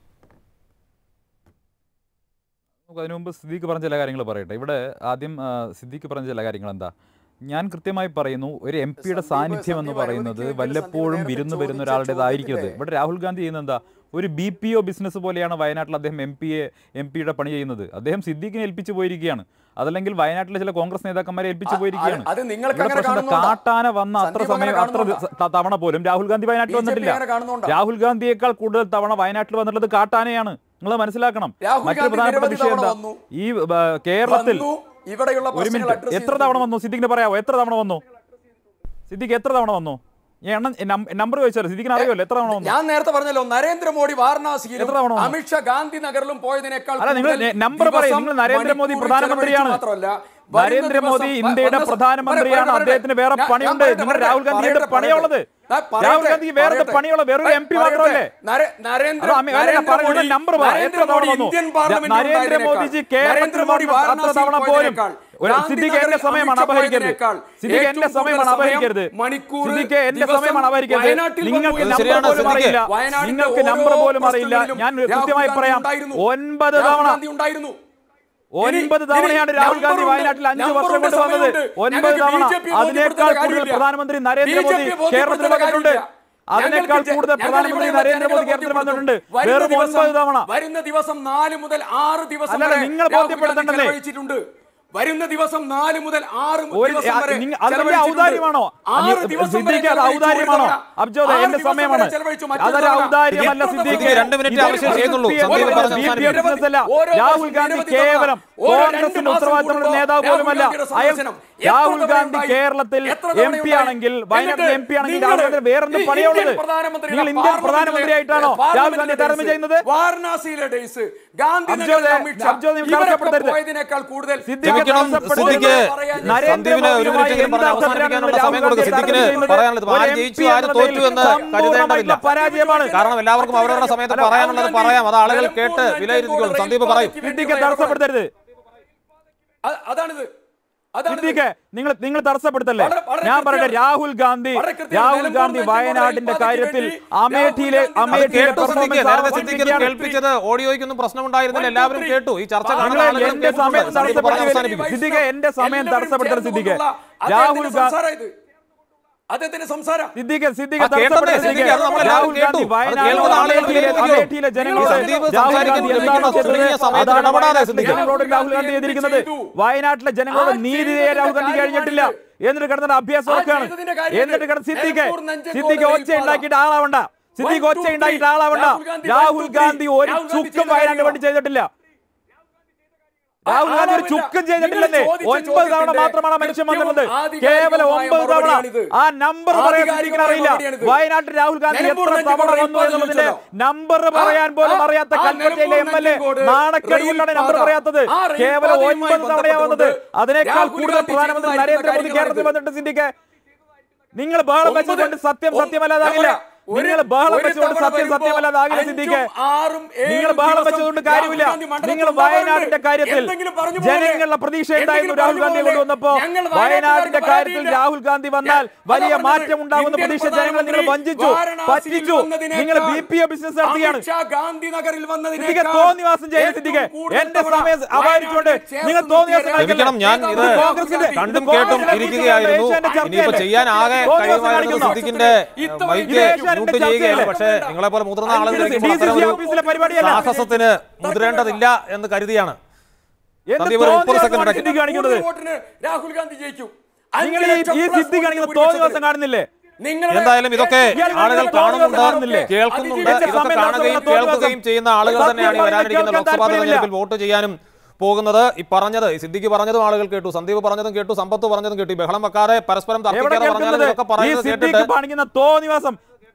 നമുക്ക് അതിനു മുമ്പ് സിദ്ദീഖ് പറഞ്ഞ ചില കാര്യങ്ങൾ പറയട്ടെ ഇവിടെ ആദ്യം ആ, സിദ്ദീഖ് പറഞ്ഞ ചില കാര്യങ്ങൾ എന്താ ഞാൻ കൃത്യമായി പറയുന്നു ഒരു എം പിയുടെ സാന്നിധ്യം എന്ന് പറയുന്നത് വല്ലപ്പോഴും വിരുന്ന് വരുന്ന ഒരാളുടേതായിരിക്കരുത് ഇവിടെ രാഹുൽ ഗാന്ധി ചെയ്യുന്നത് എന്താ ഒരു ബി പി ഒ ബിസിനസ് പോലെയാണ് വയനാട്ടിൽ അദ്ദേഹം എം പിയെ എം പിയുടെ പണി ചെയ്യുന്നത് അദ്ദേഹം സിദ്ദീഖിനെ ഏൽപ്പിച്ചു പോയിരിക്കുകയാണ് അതല്ലെങ്കിൽ വയനാട്ടിലെ ചില കോൺഗ്രസ് നേതാക്കന്മാരെ ഏൽപ്പിച്ചു ആ, പോയിരിക്കുകയാണ് അത് നിങ്ങൾക്ക് ഇവിടെ അങ്ങനെ പ്രശ്നം കാണുന്നുണ്ടോ? കാട്ടാന വന്ന അത്ര സന്ദീപ് സമയം അങ്ങനെ അത്ര കാണുന്നുണ്ടോ? ദിവസ- തവണ പോലും രാഹുൽ ഗാന്ധി വയനാട്ടിൽ BJP വന്നിട്ടില്ല അങ്ങനെ കാണുന്നുണ്ടോ? രാഹുൽ ഗാന്ധിയേക്കാൾ കൂടുതൽ തവണ വയനാട്ടിൽ വന്നിട്ടുള്ളത് കാട്ടാനയാണ് നിങ്ങൾ മനസ്സിലാക്കണം രാഹുൽ മറ്റൊരു ഗാന്ധി പ്രധാനപ്പെട്ട നിരവധി വിഷയം തവണ എന്താ വന്നു. ഈ ആ, കേരളത്തിൽ വന്നു, ഇവിടെയുള്ള ഒരു പ്രശ്നങ്ങൾ മിനിറ്റ് address എത്ര തവണ ചെയ്തിട്ടുണ്ട്. വന്നു സിദ്ദിഖിന് പറയാമോ എത്ര തവണ വന്നു സിദ്ദിഖ് എത്ര തവണ വന്നു ഞാൻ എണ്ണം നമ്പർ ചോദിച്ചാൽ സിദ്ദിഖിന് അറിയുമല്ലോ എത്ര തവണ വന്നു ഞാൻ നേരത്തെ പറഞ്ഞല്ലോ നരേന്ദ്രമോദി വാരണാസിയിലും എത്ര തവണ വന്നു? അമിത്ഷാ ഗാന്ധി നഗറിലും പോയതിനേക്കാൾ അല്ല, നിങ്ങൾ കൂടുതൽ നമ്പർ പറയൂ. ദിവസം നിങ്ങൾ നരേന്ദ്രമോദി മണിക്കൂർ പ്രധാനമന്ത്രിയാണ്. ചെലവഴിച്ചു മാത്രമല്ല, വരുന്ന നരേന്ദ്രമോദി ദിവസം ഇന്ത്യയുടെ വന്ന- പ്രധാനമന്ത്രിയാണ് പറയട്ടെ, അദ്ദേഹത്തിന് വേറെ ഞാൻ- ഞാൻ പണിയുണ്ട് പറയട്ടെ, നിങ്ങൾ പറയട്ടെ, രാഹുൽ ഗാന്ധിയുടെ പറയട്ടെ, പണിയുള്ളത് ഞാൻ പറയട്ടെ, രാഹുൽ ഗാന്ധി വേറെ പറയട്ടെ. പണിയുള്ള വേറൊരു എം പി പറയട്ടെ. മാത്രമല്ലേ നരേ- നരേന്ദ്ര അതോ അമി- അല്ല, ഞാൻ പറയുന്നത് നരേന്ദ്രമോദി- നമ്പർ പറ. എത്ര തവണ നരേന്ദ്രമോദി വന്നു? ഇന്ത്യൻ പാർലമെന്റിൽ നരേന്ദ്രമോദിജി ഉണ്ടായതിനേക്കാൾ, കേരളത്തിൽ നരേന്ദ്രമോദി വന്ന അത്ര വാരണാസിയിൽ തവണ പോലും പോയതിനേക്കാൾ, ഒരു ഗാന്ധി സിദ്ദിഖ് എന്റെ നഗറിൽ സമയമാണ് അമിത്ഷാ അപഹരിക്കരുത് പോയതിനേക്കാൾ സിദ്ദിഖ് എന്റെ ഏറ്റവും സമയമാണ് കൂടുതൽ അപഹരിക്കരുത് സമയം മണിക്കൂർ സിദ്ദിഖ് എന്റെ ദിവസം സമയമാണ് അപഹരിക്കരുത് വയനാട്ടിൽ നിങ്ങൾക്ക് വന്നു. നമ്പർ ശരിയാണ്, പോലും സിദ്ദിഖ്. അറിയില്ല വയനാടിന്റെ നിങ്ങൾക്ക് ഓരോ നമ്പർ പോലും അറിയില്ല പ്രശ്നങ്ങളിലും ഞാൻ രാഹുൽ കൃത്യമായി ഗാന്ധി പറയാം ഉണ്ടായിരുന്നു. ഒൻപത് രാഹുൽ തവണ ഗാന്ധി ഉണ്ടായിരുന്നു ഒൻപത് ഇനി- തവണയാണ് ഇനി രാഹുൽ ഗാന്ധി നമ്പറുണ്ട്, വയനാട്ടിൽ അഞ്ച് വർഷം നമ്പറുണ്ട്, കൊണ്ട് വന്നത് സമയമുണ്ട്. ഒൻപത് ഞങ്ങൾക്ക് തവണ BJP അതിനേക്കാൾ ബോധ്യപ്പെടുത്തേണ്ട കൂടുതൽ കാര്യമില്ല. പ്രധാനമന്ത്രി നരേന്ദ്രമോദി BJP ബോധ്യപ്പെടുത്തേണ്ട കേരളത്തിൽ വന്നിട്ടുണ്ട് കാര്യമില്ല. അതിനേക്കാൾ ഞങ്ങൾക്ക് കൂടുതൽ ഞങ്ങൾ പ്രധാനമന്ത്രി ഇവിടെ നരേന്ദ്രമോദി ജനങ്ങളെ കേരളത്തിൽ വന്നിട്ടുണ്ട് വരുന്ന വെറും ദിവസം- ഒൻപത് തവണ വരുന്ന ദിവസം നാല് മുതൽ ആറ് ദിവസം അല്ലല്ല, വരെ നിങ്ങൾ രാഹുൽ ഗാന്ധി ബോധ്യപ്പെടുത്തണ്ടല്ലേ? ചെലവഴിച്ചിട്ടുണ്ട് വരുന്ന ദിവസം നാല് മുതൽ ആറ് ഒരു ദിവസം വരെ നിങ്ങൾ അതിന്റെ ചെലവഴിച്ചിട്ടുണ്ട്. ഔദാര്യമാണോ ആറ് ദിവസം വരെ സിദ്ദീഖ് അത് ചെലവഴിച്ചു ഔദാര്യമാണോ ഒരു തവണ. അബ്ജോദ് ആറ് എന്റെ ദിവസം വരെ സമയമാണ് ചെലവഴിച്ചു മറ്റൊരു അതൊരു തവണ. ഔദാര്യമല്ല എത്ര സിദ്ദീഖ് തവണ? രണ്ട് മിനിറ്റ് ഇത് അവശേഷിക്കുന്നുള്ളൂ. CPM സന്ദീപ് ന്റെ പറഞ്ഞ് ബി പി അവസാനിപ്പിക്കും. ബിസിനസ് അല്ല. ഓരോ രാഹുൽ ദിവസം ഗാന്ധി നിരവധി കേവലം തവണ. ഓരോ രണ്ട് കോൺഗ്രസിന്റെ മാസം ഉത്തരവാദിത്തമുള്ള കൂടുമ്പോൾ നേതാവ് രാഹുൽ പോലുമല്ല ഗാന്ധിയുടെ അയാൾ സന്ദർശനം. എത്ര രാഹുൽ തവണ ഗാന്ധി ഉണ്ടായി? കേരളത്തിൽ എത്ര തവണ എം പി ഉണ്ടായി? ആണെങ്കിൽ വയനാട്ടിൽ എന്നിട്ട് എം പി ആണെങ്കിൽ നിങ്ങൾ രാഹുൽ ഗാന്ധി വേറെന്ത് ഈ പണിയുള്ളത് ഇന്ത്യൻ പ്രധാനമന്ത്രിയുടെ നിങ്ങൾ ഇന്ത്യൻ പാർലമെന്റിലെ- പ്രധാനമന്ത്രിയായിട്ടാണോ രാഹുൽ ഗാന്ധി താരതമ്യം ചെയ്യുന്നത് വാരണാസിയിലെ ഡേയ്സ് ഗാന്ധി അബ്ജോദ്, അബ്ജോദ് നിങ്ങൾ തടസ്സപ്പെടുത്തരുത്. പോയതിനേക്കാൾ കൂടുതൽ സിദ്ദിഖ് ക്ഷമിക്കണം, സിദ്ദിഖ് സന്ദീപിന് ഒരു മിനിറ്റ് എങ്കിലും പറഞ്ഞ് അവസാനിപ്പിക്കാനുള്ള സമയം കൊടുക്കും സിദ്ദിഖിന് പറയാനുള്ളത് ആര് ജയിച്ചു ആര് തോറ്റു എന്ന് കരുതേണ്ടതില്ല പരാജയമാണ് കാരണം എല്ലാവർക്കും അവരവരുടെ സമയത്ത് പറയാനുള്ളത് പറയാം അത് ആളുകൾ കേട്ട് വിലയിരുത്തിക്കോളും സന്ദീപ് പറയും സിദ്ദിഖ് തടസ്സപ്പെടുത്തരുത് അതാണിത് അതാണ് സിദ്ദിഖ് നിങ്ങൾ നിങ്ങൾ തടസ്സപ്പെടുത്തല്ലേ വളരെ- വളരെ ഞാൻ പറയട്ടെ കൃത്യം. രാഹുൽ ഗാന്ധി വളരെ കൃത്യം. രാഹുൽ നിലമ്പൂർ ഗാന്ധി മെട്രോ വയനാടിന്റെ റെയിൽ കാര്യത്തിൽ പാതയ്ക്ക് അമേഠിയിലെ രാഹുൽ ഗാന്ധി അത് അമേഠിയിലെ കേട്ടു സിദ്ദിഖ് നേരത്തെ സിദ്ദിഖ് അത് പെർഫോമൻസ് കേൾപ്പിച്ചത് ഓഡിയോയ്ക്കൊന്നും പ്രശ്നമുണ്ടായിരുന്നില്ല എല്ലാവരും കേട്ടു ഈ ചർച്ച കാണുന്ന നിങ്ങളെ ആളുകളും എന്റെ സമയം കേട്ടിട്ടുണ്ട്. സന്ദീപ് പറഞ്ഞ് തടസ്സപ്പെടുത്തരുത് അവസാനിപ്പിക്കും സിദ്ദിഖ് എന്റെ സമയം തടസ്സപ്പെടുത്തരുത് സിദ്ദിഖ് രാഹുൽ രാഹുൽ ഗാന്ധി അദ്ദേഹത്തിന്റെ സംസാരം സിദ്ദിഖ് സിദ്ദിഖ് ആ, കേട്ടതേ, തടസ്സപ്പെടുത്തരുത് സിദ്ദിഖ്, അത് നമ്മൾ രാഹുൽ എല്ലാവരും ഗാന്ധി കേട്ടു. അത് വയനാട് കേൾക്കുന്ന ആളുകൾ അമേഠിയിലെ കേൾപ്പിക്കും. അമേഠിയിലെ ജനങ്ങളോട് സന്ദീപ് രാഹുൽ ഗാന്ധി സംസാരിക്കുമ്പോൾ എന്താണ് നിങ്ങൾ ചുരുങ്ങിയ ചെയ്തത് സമയത്ത് അതാണ് ഇടപെടാതെ വയനാട്ടിലെ സിദ്ദിഖ്. ജനങ്ങളോട് രാഹുൽ ഗാന്ധി ചെയ്തിരിക്കുന്നത് വയനാട്ടിലെ ജനങ്ങളോട് ആ നീതി ചെയ്തതിന്റെ രാഹുൽ ഗാന്ധി കാര്യമാണ് കഴിഞ്ഞിട്ടില്ല എന്നിട്ട് കിടന്നിട്ട് അഭ്യാസമൊക്കെയാണ് ചെയ്തതിന്റെ കാര്യമാണ്. എന്നിട്ട് കിടന്ന് സിദ്ദിഖ് നിലമ്പൂർ നെഞ്ചത്തോട് സിദ്ദിഖ് റെയിൽ ഒച്ച ഉണ്ടാക്കിയിട്ട് ആളാവണ്ട സിദ്ദിഖ് One, ഒച്ച two, ഉണ്ടാക്കിയിട്ട് three. ആളാവണ്ട Rahul Gandhi Rahul one, two, Gandhi three. ഒരു രാഹുൽ ഗാന്ധി ചുക്കും ചെയ്ത വയനാട് കാര്യങ്ങളോ? വേണ്ടി ചെയ്തിട്ടില്ല രാഹുൽ ഗാന്ധി ഒരു അളവില്ല. ചുക്കും ചെയ്തിട്ടില്ലെന്നേ നിങ്ങൾ ചോദിച്ച ഒൻപത് തവണ ചോദ്യത്തിന്റെ മാത്രമാണ് മനുഷ്യൻ കൃത്യവും വന്നിട്ടുള്ളത് ആധികാരികവുമായ കേവലം ഒമ്പത് തവണ മറുപടിയാണിത്. ആ നമ്പർ പറയാൻ ആധികാരികമായ സിദ്ദിഖിന് അറിയില്ല മറുപടിയാണിത്. വയനാട്ടിൽ രാഹുൽ ഗാന്ധി നിലമ്പൂർ എത്ര റെഞ്ചിക്കോട് തവണ റെയിൽ വന്നു പാത എന്നുള്ളതിന്റെ ചോദിച്ചല്ലോ. നമ്പർ ആ, പറയാൻ പോലും ആ, അറിയാത്ത ആ, കൽപ്പറ്റയിലെ എം നിലമ്പൂർ എൽ എ റെഞ്ചിക്കോട് നാണക്കേടുകൊണ്ടാണ് റെയിൽ നമ്പർ പാത. പറയാത്തത് ആ റെയിൽ കേവലം പാതയുമായി ഒൻപത് തവണയാ വന്നത് ബന്ധപ്പെട്ടുകൊണ്ട് അതിനേക്കാൾ രാഹുൽ കൂടുതൽ ഗാന്ധി പ്രധാനമന്ത്രി ചെയ്തതായിരിക്കുന്ന നരേന്ദ്രമോദി കേരളത്തിൽ കാര്യങ്ങളാണിത്. വന്നിട്ട് സിദ്ദിഖെ നിങ്ങൾ ബഹളം ഒമ്പത് വെച്ചുകൊണ്ട് സത്യം ഒ- സത്യമല്ലാതാകില്ല ഒരു- നിങ്ങൾ ബഹളം ഒരു വെച്ചുകൊണ്ട് തവണ സത്യം വരുമ്പോ സത്യമല്ലാതാകില്ല അഞ്ചും സിദ്ദിഖെ ആറും ഏഴും നിങ്ങൾ ബഹളം ദിവസം വെച്ചുകൊണ്ട് കാര്യമില്ല രാഹുൽ ഗാന്ധി മണ്ഡലത്തിൽ നിങ്ങൾ ഉണ്ടാവാറുണ്ട്. വയനാടിന്റെ കാര്യത്തിൽ എന്തെങ്കിലും പറഞ്ഞു പോലെ. ജനങ്ങളുടെ പ്രതീക്ഷ എന്തായിരുന്നു എന്തെങ്കിലും രാഹുൽ ഗാന്ധി പറഞ്ഞു പോലെ. കൊണ്ടുവന്നപ്പോ ഞങ്ങൾ വയനാടിന്റെ വയനാട്ടുകാർക്ക് കാര്യത്തിൽ പരാതിയില്ല. രാഹുൽ ഗാന്ധി വന്നാൽ ഞാൻ- വലിയ അതാ മാറ്റം പറഞ്ഞത്. ഉണ്ടാകുന്ന ഇന്ത്യൻ പ്രതീക്ഷ ജനങ്ങൾ നിങ്ങൾ പ്രധാനമന്ത്രി വഞ്ചിച്ചു വാരണാസിയിൽ പറ്റിച്ചു വന്നതിനേക്കാൾ നിങ്ങൾ ബി പി ഒ ബിസിനസ് നടത്തുകയാണ് അമിത് ഷാ ഗാന്ധിനഗറിൽ വന്നതിനേക്കാൾ സിദ്ദിഖെ തോന്നിവാസം ചെയ്യരുത് ഏറ്റവും സിദ്ദിഖെ കൂടുതൽ എന്റെ തവണ സമയം അപഹരിച്ചുകൊണ്ട് വയനാട്ടിൽ നിങ്ങൾ ചേർത്ത് തോന്നിവാസം നിർത്തിയ ക്ഷമിക്കണം ഞാൻ ഇത് ഇത് കോൺഗ്രസിന്റെ കണ്ടും ഇത് കേട്ടും കോൺഗ്രസിന്റെ ഇരിക്കുകയായിരുന്നു ഏഷ്യാനെറ്റ് ഇനിയിപ്പോ ചർച്ചയല്ലേ? ചെയ്യാൻ ആകെ തോന്നിവാസം കഴിയുമായിരുന്നത് കാണിക്കുന്നു. സിദ്ദിഖിന്റെ ഇത്തവണ മൈക്ക് ഇത് ഏഷ്യാനെറ്റ് മ്യൂട്ട് ചെയ്യുകയാണ് ചർച്ചയല്ലേ? പക്ഷേ നിങ്ങളെ പോലെ മുതിർന്ന ആളുകൾ ഇത് ഇരിക്കുമ്പോൾ DCC അത്തരമൊരു ഓഫീസിലെ പരിപാടിയല്ല. സാഹസത്തിന് മുതിരേണ്ടതില്ല എന്ന് കരുതിയാണ് എന്ത് സന്ദീപ് ഒരു മുപ്പത് തോന്നിവാസമാണ് സെക്കൻഡ് ഇടയ്ക്ക്. സിദ്ദിഖ് കാണിക്കുന്നത് കൂടുതൽ വോട്ടിന് രാഹുൽ ഗാന്ധി ജയിക്കും നിങ്ങൾ ഈ ഈ സിദ്ദിഖ് കാണിക്കുന്ന തോന്നിവാസം കാണുന്നില്ലേ നിങ്ങളുടെ എന്തായാലും ഇതൊക്കെ ഇയാൾ ആളുകൾ കാണിക്കുന്ന കാണുന്നുണ്ട് തോന്നിവാസം കാണുന്നില്ലേ? കേൾക്കുന്നുണ്ട് അതിജീവിച്ച ഇതൊക്കെ സമയം കാണുകയും നടത്തുന്ന കേൾക്കുകയും തോന്നിവാസം. ചെയ്യുന്ന ആളുകൾ സത്യം തന്നെയാണ് ഈ പറഞ്ഞാൽ വരാനിരിക്കുന്ന കേൾക്കാൻ ലോക്സഭാ താല്പര്യമില്ല. തെരഞ്ഞെടുപ്പിൽ വോട്ട് ചെയ്യാനും പോകുന്നത് ഈ പറഞ്ഞത് ഈ സിദ്ദിഖ് പറഞ്ഞതും ആളുകൾ കേട്ടു സന്ദീപ് പറഞ്ഞതും കേട്ടു സമ്പത്ത് പറഞ്ഞതും കേട്ടു ഈ ബഹളം വെക്കാതെ പരസ്പരം എവിടെ തർക്കിക്കാതെ പറഞ്ഞാലും കേൾക്കുന്നത് ഇതൊക്കെ ഈ പറയുന്നത് സിദ്ദിഖ് കേട്ടിട്ട് കാണിക്കുന്ന തോന്നിവാസം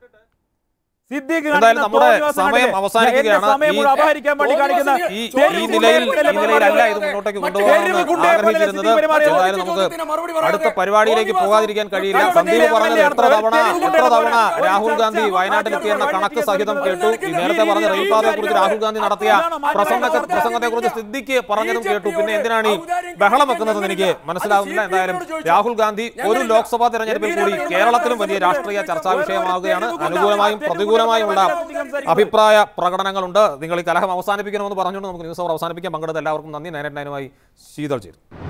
സിദ്ദിഖ് എന്തായാലും കാണിക്കുന്ന നമ്മുടെ തോന്നിവാസം സമയം കണ്ടില്ലേ? അവസാനിക്കുകയാണ്. എന്റെ സമയം ഈ- മുഴുവൻ അപഹരിക്കാൻ വേണ്ടി കാണിക്കുന്ന ഈ ഈ തെരുവ് നിലയിൽ ഈ ഗുണ്ടയെ പോലെ നിലയിലല്ല ഇത് പെരുമാറുന്നത്. മുന്നോട്ടേക്ക് മറ്റു കൊണ്ടുപോകാമെന്ന് തെരുവ് ഗുണ്ടയെ പോലെ ആഗ്രഹിച്ചിരുന്നത് സിദ്ദിഖ് പെരുമാറിയത്. എന്തായാലും നമുക്ക് അടുത്ത പരിപാടിയിലേക്ക് പോകാതിരിക്കാൻ കഴിയില്ല തെരുവ് സന്ദീപ് ഗുണ്ടയെ പറഞ്ഞത് പോലെ എത്ര തവണ തെരുവ് എത്ര തവണ ഗുണ്ടയെ പോലെ രാഹുൽ ഗാന്ധി ചർച്ച വയനാട്ടിലെത്തിയെന്ന മാറ്റി കണക്ക് മാറ്റി സഹിതം മാറ്റി കേട്ടു ഈ നേരത്തെ ഈ പറഞ്ഞ ഈ റെയിൽപാതയെ കുറിച്ച് ഈ രാഹുൽ ഗാന്ധി നടത്തിയ അതാണ് മാറ്റി പ്രസംഗത്തെ മാറ്റി പ്രസംഗത്തെ കുറിച്ച് സിദ്ദിഖ് പറഞ്ഞതും കേട്ടു പിന്നെ എന്തിനാണ് ഈ ബഹളം വെക്കുന്നതെന്ന് എനിക്ക് മനസ്സിലാവുന്നില്ല എന്തായാലും രാഹുൽ ഗാന്ധി ഒരു ലോക്സഭാ തെരഞ്ഞെടുപ്പിൽ കൂടി കേരളത്തിലും വലിയ രാഷ്ട്രീയ ചർച്ചാ വിഷയമാവുകയാണ് അനുകൂലമായും പ്രതികൂലമായുമുള്ള അഭിപ്രായ പ്രകടനങ്ങളുണ്ട് നിങ്ങൾ ഈ കലഹം അവസാനിപ്പിക്കണമെന്ന് പറഞ്ഞുകൊണ്ട് നമുക്ക് ന്യൂസ് അവർ അവസാനിപ്പിക്കാൻ പങ്കെടുത്ത എല്ലാവർക്കും നന്ദി നയൻ നയനുമായി ശീതൾ ചേരും